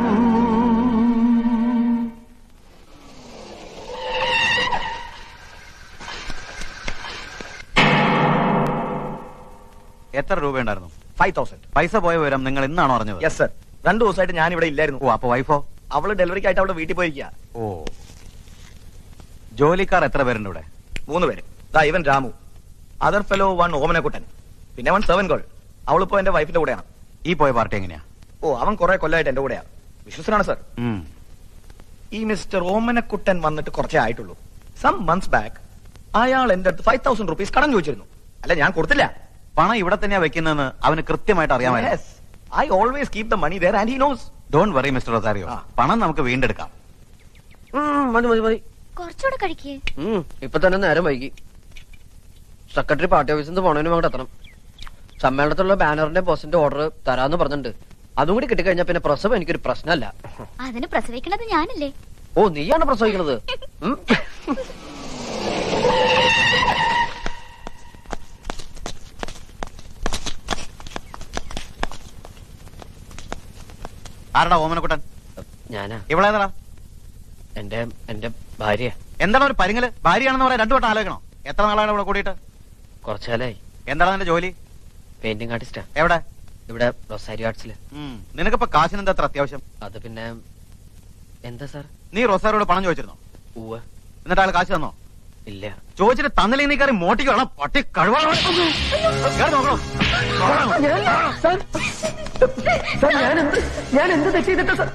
എത്ര രൂപയുണ്ടായിരുന്നു ഫൈവ് തൗസൻഡ് പൈസ പോയ വിവരം നിങ്ങൾ ഇന്നാണോ അറിഞ്ഞത് യെസ് സർ രണ്ടു ദിവസമായിട്ട് ഞാൻ ഇവിടെ ഇല്ലായിരുന്നു ഓ അപ്പൊ വൈഫോ അവള് ഡെലിവറിക്കായിട്ട് അവിടെ വീട്ടിൽ പോയിരിക്കുക ഓ ജോലിക്കാർ എത്ര പേരുണ്ട് ഇവിടെ മൂന്ന് പേര് ദാ ഇവൻ Ramu other fellow one Omanakuttan പിന്നെ വൺ സെവൻ ഗോൾ അവളിപ്പോ എന്റെ വൈഫിന്റെ കൂടെയാണ് ഈ പോയ പാർട്ടി എങ്ങനെയാ ഓ അവൻ കുറെ കൊല്ലമായിട്ട് എന്റെ കൂടെയാണ് വിശ്വസനാണ് സർ ഉം. ഈ മിസ്റ്റർ ഓമനക്കുട്ടൻ വന്നിട്ട് കുറച്ചേ ആയിട്ടുള്ളൂ സം മന്ത്സ് ബാക്ക് അയാൾ എന്റെ അടുത്ത് ഫൈവ് തൗസൻഡ് റുപ്പീസ് കടം ചോദിച്ചിരുന്നു അല്ല ഞാൻ കൊടുത്തില്ല പണം ഇവിടെ തന്നെയാ വെക്കുന്നതെന്ന് അവന് കൃത്യമായിട്ട് അറിയാമായിരുന്നു I always keep the money there and he knows don't worry mister Rosario പണം നമുക്ക് വീണ്ടെടുക്കാം മതി മതി മതി കുറച്ചുകൂടെ കഴിക്കേ ഉം, ഇപ്പൊ തന്നെ നേരം വൈകി സെക്രട്ടറി പാർട്ടി ഓഫീസിൽ നിന്ന് പോണതിന് അങ്ങോട്ട് എത്തണം സമ്മേളനത്തിലുള്ള ബാനറിന്റെ പോസ്റ്റിന്റെ ഓർഡർ തരാന്ന് പറഞ്ഞിട്ടുണ്ട് അതും കൂടി കിട്ടിക്കഴിഞ്ഞാൽ പിന്നെ പ്രസവം എനിക്കൊരു പ്രശ്നമല്ല അതിന് പ്രസവിക്കണത് ഞാനല്ലേ ഓ നീയാണ് പ്രസവിക്കണത് ഉം. ആരടാ ഓമനക്കുട്ടൻ ഞാനാ ഇവളേതാ എന്റെ എന്റെ ഭാര്യ എന്താണ് ഒരു പരിങ്ങല് ഭാര്യയാണെന്ന് പറയാൻ രണ്ടു വട്ടം ആലോചിക്കണം എത്ര നാളാണ് ഇവിടെ കൂടിയിട്ട് കുറച്ചാലായി എന്താണ് നിന്റെ ജോലി പെയിന്റിംഗ് ആർട്ടിസ്റ്റാ എവിടെ ഇവിടെ റൊസാരി ആർട്സില് ഉം. നിനക്കിപ്പോ കാശിന് എന്താ അത്ര അത്യാവശ്യം അത് പിന്നെ എന്താ സാർ നീ റൊസാരോട് പണം ചോദിച്ചിരുന്നോ ഉവ്വ എന്നിട്ട് ആൾ കാശ് തന്നോ ഇല്ല ചോദിച്ചിട്ട് തന്നില്ലെങ്കിൽ നീ കയറി മോട്ടിക്ക് വേണം പട്ടി കഴിവാണോ ഞാൻ എന്ത് ഞാൻ എന്ത് തെറ്റ് ചെയ്തിട്ടാ സാർ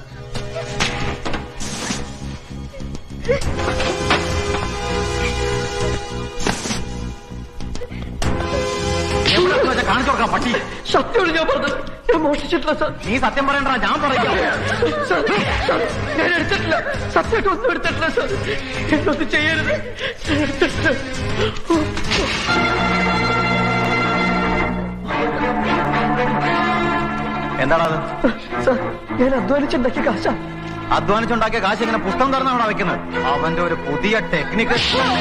കാണിച്ചു കൊടുക്കാം പട്ടി സത്യമാണ് ഞാൻ പറഞ്ഞത് ഞാൻ മോഷ്ടിച്ചിട്ടില്ല സാർ നീ സത്യം പറയണ്ട ഞാൻ പറയാം സാർ, സാർ, ഞാൻ എടുത്തിട്ടില്ല സത്യമായിട്ട് ഒന്നും എടുത്തിട്ടില്ല സാർ എന്നൊന്നും ചെയ്യരുത് ഞാൻ എടുത്തിട്ടില്ല എന്താണത് സാർ ഞാൻ അധ്വാനിച്ചുണ്ടാക്കിയ കാശാ അധ്വാനിച്ചുണ്ടാക്കിയ കാശ് ഇങ്ങനെ പുസ്തകം തുറന്ന് അവിടെ വെക്കുന്നത് അവന്റെ ഒരു പുതിയ ടെക്നിക്ക്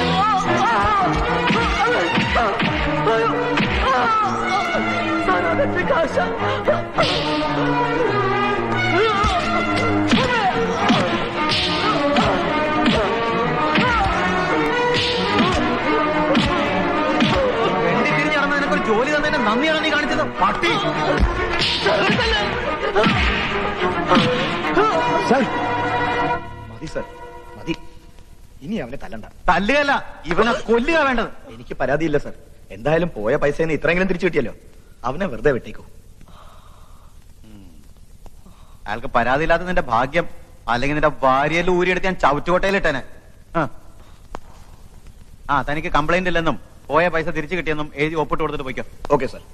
സാർ അതെന്റെ കാശാ വെണ്ടി തിരിഞ്ഞ് നടന്ന നിനക്കൊരു ജോലി തന്നതിന്റെ നന്ദിയാണ് നീ കാണിച്ചത് പട്ടി മതി സർ മതി ഇനി അവനെ തല്ലണ്ട തല്ലുകയല്ല ഇവനെ കൊല്ലുക വേണ്ടത് എനിക്ക് പരാതിയില്ല സർ എന്തായാലും പോയ പൈസ ഇത്രയെങ്കിലും തിരിച്ചു കിട്ടിയല്ലോ അവനെ വെറുതെ വെട്ടിക്കോ അയാൾക്ക് പരാതിയില്ലാത്ത നിന്റെ ഭാഗ്യം അല്ലെങ്കിൽ നിന്റെ ഭാര്യയിൽ ഊരിയെടുത്ത് ഞാൻ ചവിറ്റുകൊട്ടയിലിട്ടേനെ ആ. ആ തനിക്ക് കംപ്ലൈന്റ് ഇല്ലെന്നും പോയ പൈസ തിരിച്ചു കിട്ടിയെന്നും എഴുതി ഒപ്പിട്ട് കൊടുത്തിട്ട് പോയിക്കോ ഓക്കെ സാർ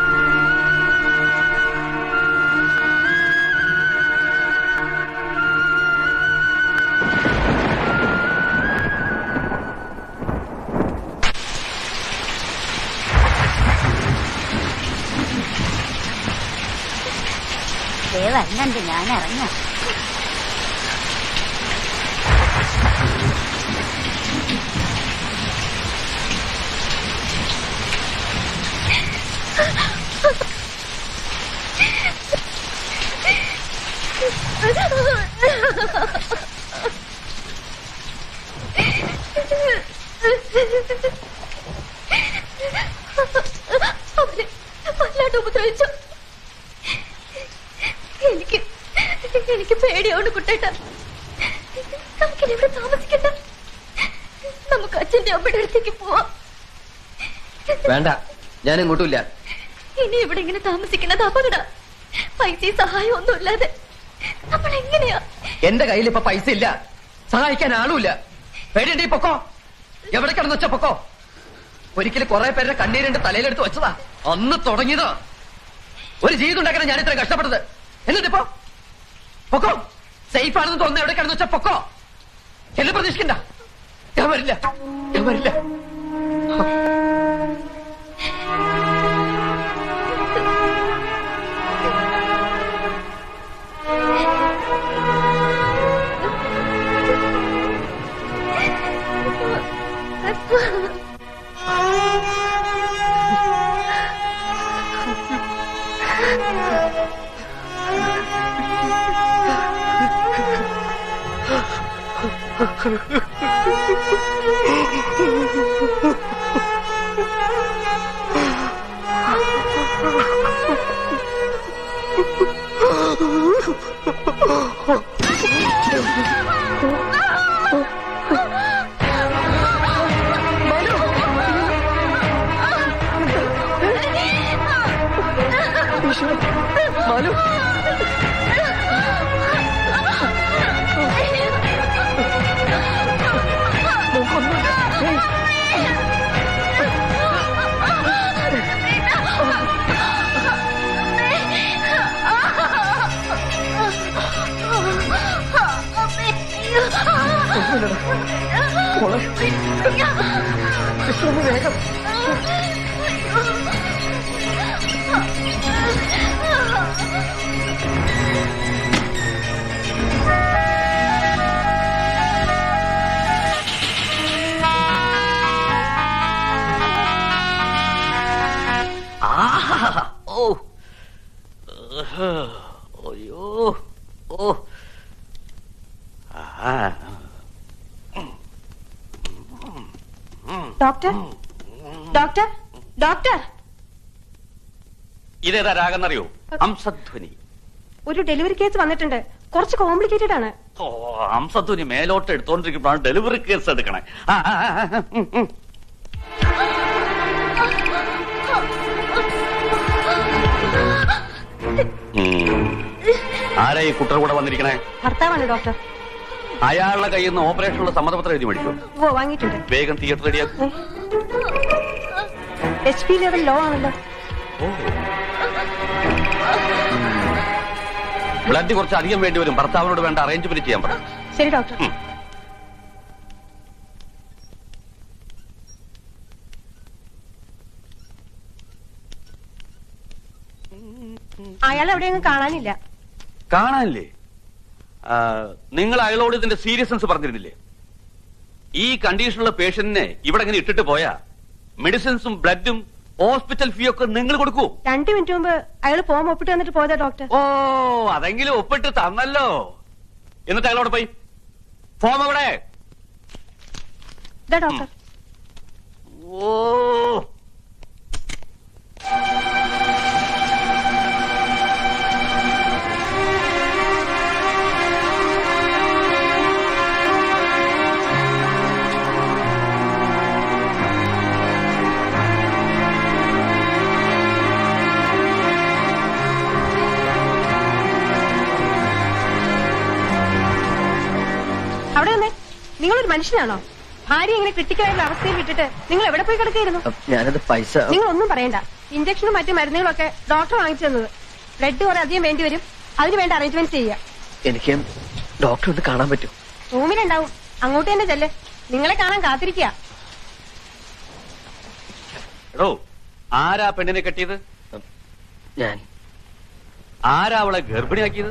ദേ വരുന്നുണ്ട് ഞാൻ ഇറങ്ങാം അവനെ വല്ലാണ്ട് ഉപദ്രവിച്ചു എനിക്ക് എനിക്ക് പേടിയാണ് കുട്ടേട്ട നമുക്കിനി ഇവിടെ താമസിക്കണ്ട നമുക്ക് അച്ഛന്റെ അമ്മയുടെ അടുത്തേക്ക് പോവാം വേണ്ട ഞാൻ ഇങ്ങോട്ടുമില്ല ഇനി ഇവിടെ ഇങ്ങനെ താമസിക്കുന്നത് അപകട പൈസയും സഹായം ഒന്നും ഇല്ലാതെ നമ്മൾ എങ്ങനെയാ എന്റെ കയ്യിൽ ഇപ്പൊ പൈസ ഇല്ല സഹായിക്കാൻ ആളുമില്ല പേടിയുണ്ട് ഈ പൊക്കോ എവിടെ കിടന്ന് വെച്ച പൊക്കോ ഒരിക്കലും കുറെ പേരുടെ കണ്ണീരിന്റെ തലയിലെടുത്ത് വെച്ചതാ അന്ന് തുടങ്ങിയതാ ഒരു ജീവിതം ഉണ്ടാക്കാൻ ഞാൻ ഇത്ര കഷ്ടപ്പെട്ടത് എന്നിട്ടിപ്പോ പൊക്കോ സേഫ് ആണെന്ന് തോന്നുന്നു എവിടെ കിടന്ന് വെച്ച പൊക്കോ എന്നെ പ്രതീക്ഷിക്കണ്ട ഞാൻ വരില്ല ഞാൻ വരില്ല വേഗം ആഹാ ഓ ആഹാ. അയ്യോ ഓ ആ ഡോക്ടർ ഡോക്ടർ ഡോക്ടർ ഇതേതാ രാഗെന്നറിയോ ഹംസധ്വനി ഒരു ഡെലിവറി കേസ് വന്നിട്ടുണ്ട് കുറച്ച് കോംപ്ലിക്കേറ്റഡ് ആണ് ഓ ഹംസധ്വനി മേലോട്ട് എടുത്തോണ്ടിരിക്കുമ്പോഴാണ് ഡെലിവറി കേസ് എടുക്കണേ ആ, ആ, ആ, ആ, ഉം, ഉം. ഉം. ആരാ ഈ കുട്ടർ കൂടെ വന്നിരിക്കണേ ഭർത്താവാണ് ഡോക്ടർ അയാളുടെ കയ്യിൽ നിന്ന് ഓപ്പറേഷനുള്ള സമ്മതപത്രം എഴുതി മേടിക്കും ഓ വാങ്ങിയിട്ടുണ്ട് വേഗം തിയേറ്റർ റെഡിയാക്കും എച്ച് പി ലെവൽ ലോ ആണല്ലോ ബ്ലഡ് കുറച്ച് അധികം വേണ്ടി വരും ഭർത്താവിനോട് വേണ്ട അറേഞ്ച്മെന്റ് ചെയ്യാൻ പറ ശരി ഡോക്ടർ അയാൾ എവിടെയൊന്നും കാണാനില്ല കാണാനില്ലേ ആ, നിങ്ങൾ അയാളോട് ഇതിന്റെ സീരിയസ്നെസ് പറഞ്ഞിരുന്നില്ലേ ഈ കണ്ടീഷനുള്ള പേഷ്യന്റിനെ ഇവിടെ ഇങ്ങനെ ഇട്ടിട്ട് പോയാ മെഡിസിൻസും ബ്ലഡും ഹോസ്പിറ്റൽ ഫീ ഒക്കെ നിങ്ങൾ കൊടുക്കൂ രണ്ടു മിനിറ്റ് മുമ്പ് അയാൾ ഫോം ഒപ്പിട്ട് വന്നിട്ട് പോയതാ ഡോക്ടർ ഓ അതെങ്കിലും ഒപ്പിട്ട് തന്നല്ലോ എന്നിട്ട് അയാളോട് പോയി ഫോം എവിടെ ഇതാ ഡോക്ടർ ഓ മനുഷ്യനാണോ ഭാര്യ ഇങ്ങനെ ക്രിട്ടിക്കലായിട്ടുള്ള അവസ്ഥയിൽ വിട്ടിട്ട് നിങ്ങൾ എവിടെ പോയി കിടക്കായിരുന്നു ഞാനത് പൈസ നിങ്ങൾ ഒന്നും പറയണ്ട ഇഞ്ചക്ഷനും മറ്റു മരുന്നുകളൊക്കെ ഡോക്ടർ വാങ്ങിച്ചു തന്നത് ബ്ലഡ് കുറെ അധികം വേണ്ടി വരും അതിന് വേണ്ട അറേഞ്ച്മെന്റ് ചെയ്യുക എനിക്ക് ഡോക്ടർ ഒന്ന് കാണാൻ പറ്റും റൂമിലുണ്ടാവും അങ്ങോട്ട് തന്നെ ചെല്ല് നിങ്ങളെ കാണാൻ കാത്തിരിക്കുക എടോ ആരാ പെണ്ണിനെ കെട്ടിയത് ഞാൻ ആരാ അവളെ ഗർഭിണിയാക്കിയത്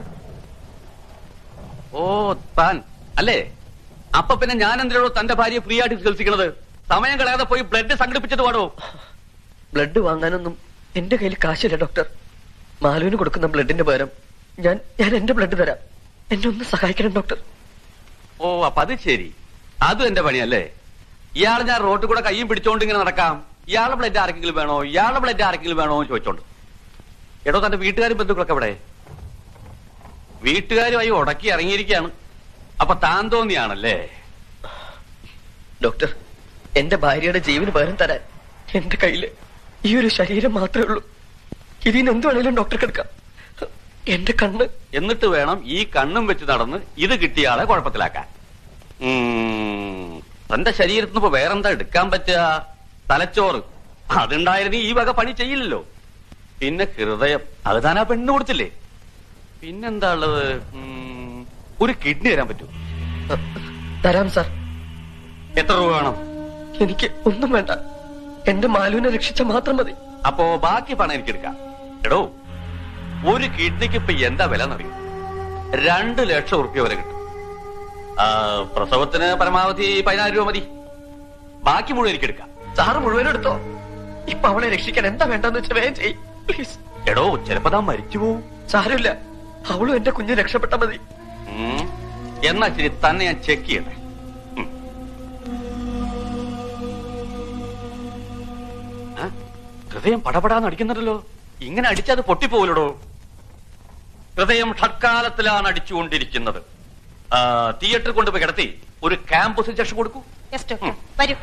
ഓ താൻ അല്ലേ അപ്പൊ പിന്നെ ഞാൻ എന്തിനോ തന്റെ ഭാര്യയെ ഫ്രീ ആയിട്ട് ചികിത്സിക്കണത് സമയം കളയാതെ പോയി ബ്ലഡ് സംഘടിപ്പിച്ചത് പാടോ ബ്ലഡ് വാങ്ങാനൊന്നും എന്റെ കയ്യിൽ കാശില്ല ഡോക്ടർ മാലുവിന് കൊടുക്കുന്ന ബ്ലഡിന്റെ പകരം ഞാൻ ഞാൻ എന്റെ ബ്ലഡ് തരാം എന്നെ ഒന്ന് സഹായിക്കണം ഡോക്ടർ ഓ അപ്പൊ അത് ശരി അതും എന്റെ പണിയല്ലേ ഇയാൾ ഞാൻ റോട്ടിൽ കൂടെ കയ്യും പിടിച്ചോണ്ട് ഇങ്ങനെ നടക്കാം ഇയാളുടെ ബ്ലഡ് ആർക്കെങ്കിലും വേണോ ഇയാളുടെ ബ്ലഡ് ആർക്കെങ്കിലും വേണോ എന്ന് ചോദിച്ചോണ്ട് എടോ തന്റെ വീട്ടുകാരും ബന്ധുക്കളൊക്കെ എവിടെ വീട്ടുകാരുമായി ഉടക്കി ഇറങ്ങിയിരിക്കുകയാണ് അപ്പൊ താൻ തോന്നിയാണല്ലേ ഡോക്ടർ എന്റെ ഭാര്യയുടെ ജീവന് പകരം തരാൻ എന്റെ കയ്യില് ഈ ഒരു ശരീരം മാത്രമേ ഉള്ളൂ ഇതിന് എന്ത് വേണേലും ഡോക്ടർക്ക് എടുക്കാം എന്റെ കണ്ണ് എന്നിട്ട് വേണം ഈ കണ്ണും വെച്ച് നടന്ന് ഇത് കിട്ടിയ ആളെ കുഴപ്പത്തിലാക്കാൻ ഉം, തന്റെ ശരീരത്തിന് ഇപ്പൊ വേറെന്താ എടുക്കാൻ പറ്റുക തലച്ചോറ് അതുണ്ടായിരുന്നു ഈ വക പണി ചെയ്യില്ലല്ലോ പിന്നെ ഹൃദയം അത് താൻ ആ പെണ്ണ് കൊടുത്തില്ലേ പിന്നെന്താ ഉള്ളത് ഉം, ഒരു കിഡ്നി തരാൻ പറ്റൂ തരാം സാർ എത്ര രൂപ വേണം എനിക്ക് ഒന്നും വേണ്ട എന്റെ മാലുവിനെ രക്ഷിച്ച മാത്രം മതി അപ്പോ ബാക്കി പണം എനിക്ക് എടുക്കാം എടോ ഒരു കിഡ്നിക്ക് ഇപ്പൊ എന്താ വില എന്നറിയും രണ്ട് ലക്ഷം ഉറുപ്പ്യ വരെ കിട്ടും ആ, പ്രസവത്തിന് പരമാവധി പതിനായിരം രൂപ മതി ബാക്കി മുഴുവൻ എനിക്ക് എടുക്കാം സാറ് മുഴുവൻ എടുത്തോ ഇപ്പൊ അവളെ രക്ഷിക്കാൻ എന്താ വേണ്ടെന്ന് വെച്ചാൽ വേഗം ചെയ് പ്ലീസ് എടോ ചിലപ്പോ താൻ മരിച്ചു പോവും സാരമില്ല അവളും എന്റെ കുഞ്ഞ് രക്ഷപ്പെട്ട മതി ഉം. എന്നാ ശരി തന്നെ ഞാൻ ചെക്ക് ചെയ്യട്ടെ ഉം. ആ, ഹൃദയം പടപടാന്ന് അടിക്കുന്നുണ്ടല്ലോ ഇങ്ങനെ അടിച്ചത് പൊട്ടിപ്പോവില്ലടോ ഹൃദയം ഷഡ്കാലത്തിലാണ് അടിച്ചുകൊണ്ടിരിക്കുന്നത് ആ, തിയേറ്ററിൽ കൊണ്ടുപോയി കിടത്തി ഒരു ക്യാമ്പസ് ഇഞ്ചക്ഷൻ കൊടുക്കൂ യെസ് ഡോക്ടർ വരൂ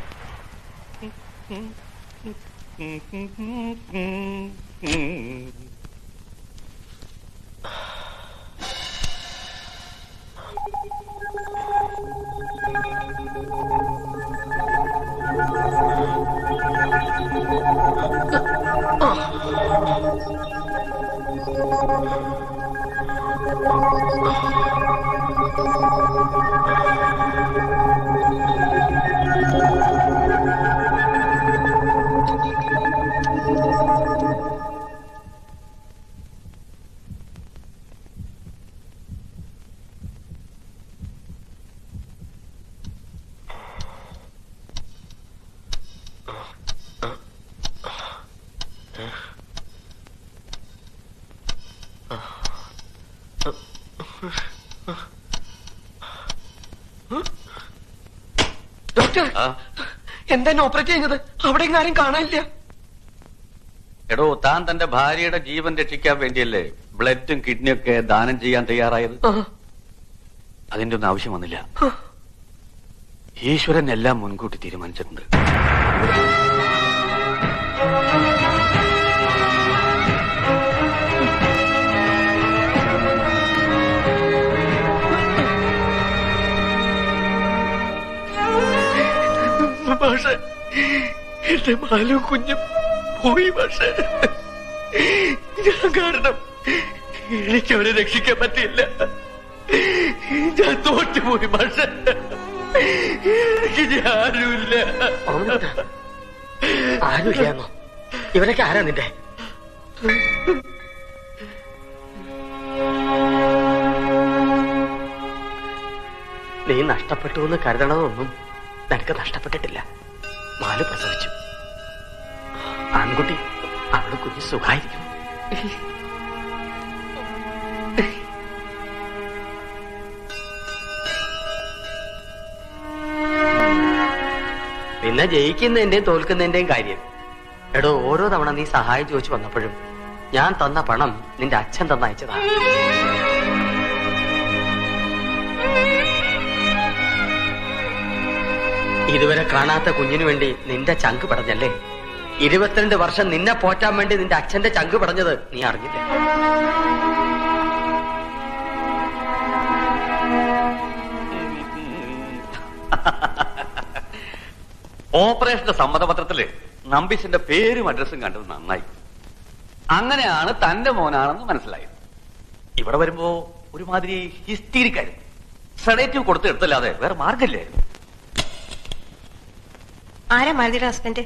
ഡോക്ടർ എന്താ ഓപ്പറേറ്റ് ചെയ്യുന്നത് അവിടെ ഇങ്ങ് ആരും കാണാനില്ല എടോ താൻ തന്റെ ഭാര്യയുടെ ജീവൻ രക്ഷിക്കാൻ വേണ്ടിയല്ലേ ബ്ലഡും കിഡ്നിയും ഒക്കെ ദാനം ചെയ്യാൻ തയ്യാറായത് അതിന്റെ ഒന്നും ആവശ്യം വന്നില്ല ഈശ്വരൻ എല്ലാം മുൻകൂട്ടി തീരുമാനിച്ചിട്ടുണ്ട് പക്ഷേ എന്റെ മാലും കുഞ്ഞും പോയി പക്ഷേ ഞാൻ കാരണം എനിക്ക് അവരെ രക്ഷിക്കാൻ പറ്റിയില്ല ഞാൻ തോറ്റുപോയി പക്ഷേ എനിക്ക് ആരുമില്ല ആരുമില്ലാന്നോ ഇവരൊക്കെ ആരാ നിന്റെ നീ നഷ്ടപ്പെട്ടു എന്ന് കരുതണമെന്നൊന്നും നിനക്ക് നഷ്ടപ്പെട്ടിട്ടില്ല മാലു പ്രസവിച്ചു ആൺകുട്ടി അവള് കുഞ്ഞ് സുഖായിരിക്കും പിന്നെ ജയിക്കുന്നതിന്റെയും തോൽക്കുന്നതിന്റെയും കാര്യം എടോ ഓരോ തവണ നീ സഹായം ചോദിച്ചു വന്നപ്പോഴും ഞാൻ തന്ന പണം നിന്റെ അച്ഛൻ തന്നയച്ചതാണ് ഇതുവരെ കാണാത്ത കുഞ്ഞിനു വേണ്ടി നിന്റെ ചങ്ക് പടഞ്ഞല്ലേ ഇരുപത്തിരണ്ട് വർഷം നിന്നെ പോറ്റാൻ വേണ്ടി നിന്റെ അച്ഛന്റെ ചങ്ക് പടഞ്ഞത് നീ അറിഞ്ഞില്ല ഓപ്പറേഷന്റെ സമ്മതപത്രത്തില് നമ്പീശന്റെ പേരും അഡ്രസ്സും കണ്ടത് നന്നായി അങ്ങനെയാണ് തന്റെ മോനാണെന്ന് മനസ്സിലായത് ഇവിടെ വരുമ്പോ ഒരുമാതിരി ഹിസ്റ്റീരിക്കായിരുന്നു സെഡേറ്റീവ് കൊടുത്ത് എടുത്തല്ലാതെ വേറെ മാർഗമില്ലായിരുന്നു ആരാ മാലതിയുടെ ഹസ്ബൻഡ്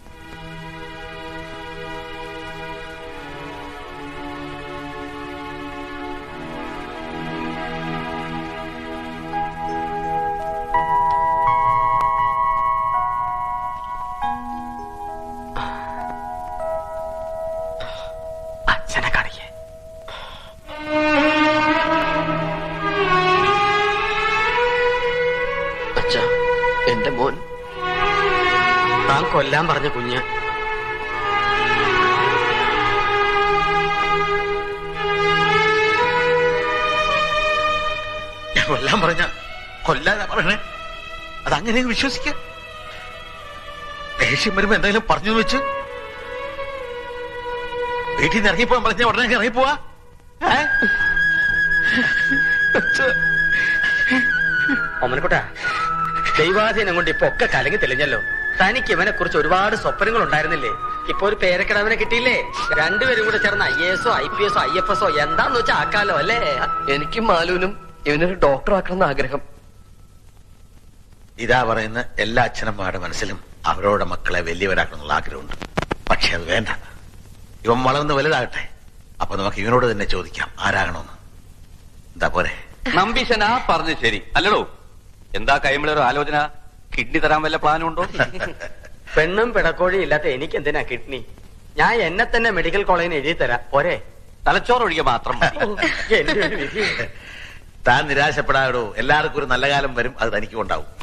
അച്ഛനെ കാണിക്കേ അച്ഛ എന്റെ മോൻ താൻ കൊല്ലാൻ പറഞ്ഞ കുഞ്ഞ് ഞാൻ കൊല്ലാൻ പറഞ്ഞ കൊല്ലാനാ പറയണേ അതങ്ങനെ വിശ്വസിക്കാം ദേഷ്യം വരുമ്പോ എന്തെങ്കിലും പറഞ്ഞു എന്ന് വെച്ച് വീട്ടിൽ നിന്ന് ഇറങ്ങിപ്പോവാൻ പറഞ്ഞ ഉടനെ അങ്ങ് ഇറങ്ങിപ്പോവാ ഏ? ഒമനക്കുട്ട ദൈവാധീനം കൊണ്ട് ഇപ്പൊ ഒക്കെ കലങ്ങി തെളിഞ്ഞല്ലോ തനിക്ക് ഇവനെ കുറിച്ച് ഒരുപാട് സ്വപ്നങ്ങൾ ഉണ്ടായിരുന്നില്ലേ ഇപ്പൊ ഒരു പേരക്കിടവനെ കിട്ടിയില്ലേ രണ്ടുപേരും കൂടെ ചേർന്ന് ഐ എസോ ഐ പി എസോ ഐ എഫ് എസോ എന്താന്ന് വെച്ചാൽ ആക്കാലോ അല്ലേ എനിക്കും മാലുവിനും ഇവനൊരു ഡോക്ടർ ആക്കണം ആഗ്രഹം ഇതാ പറയുന്ന എല്ലാ അച്ഛനമ്മമാരുടെ മനസ്സിലും അവരോടെ മക്കളെ വലിയവരാക്കണമെന്നുള്ള ആഗ്രഹമുണ്ട് പക്ഷെ അത് വേണ്ട ഇവൻ വളർന്ന് വലുതാകട്ടെ അപ്പൊ നമുക്ക് ഇവനോട് തന്നെ ചോദിക്കാം ആരാകണമെന്ന് എന്താ പോരെ നമ്പീശനാ പറഞ്ഞു ശരി അല്ലടോ എന്താ കൈമിളൊരു ആലോചന കിഡ്നി തരാൻ വല്ല പ്ലാനും ഉണ്ടോ പെണ്ണും പിടക്കോഴിയും ഇല്ലാത്ത എനിക്ക് എന്തിനാ കിഡ്നി ഞാൻ എന്നെ തന്നെ മെഡിക്കൽ കോളേജിന് എഴുതി തരാം പോരെ തലച്ചോറ് ഒഴികെ മാത്രം മതി. എന്റെ ഒരു വിധി താൻ നിരാശപ്പെടാടോ എല്ലാവർക്കും ഒരു നല്ല കാലം വരും അത് തനിക്കും ഉണ്ടാവും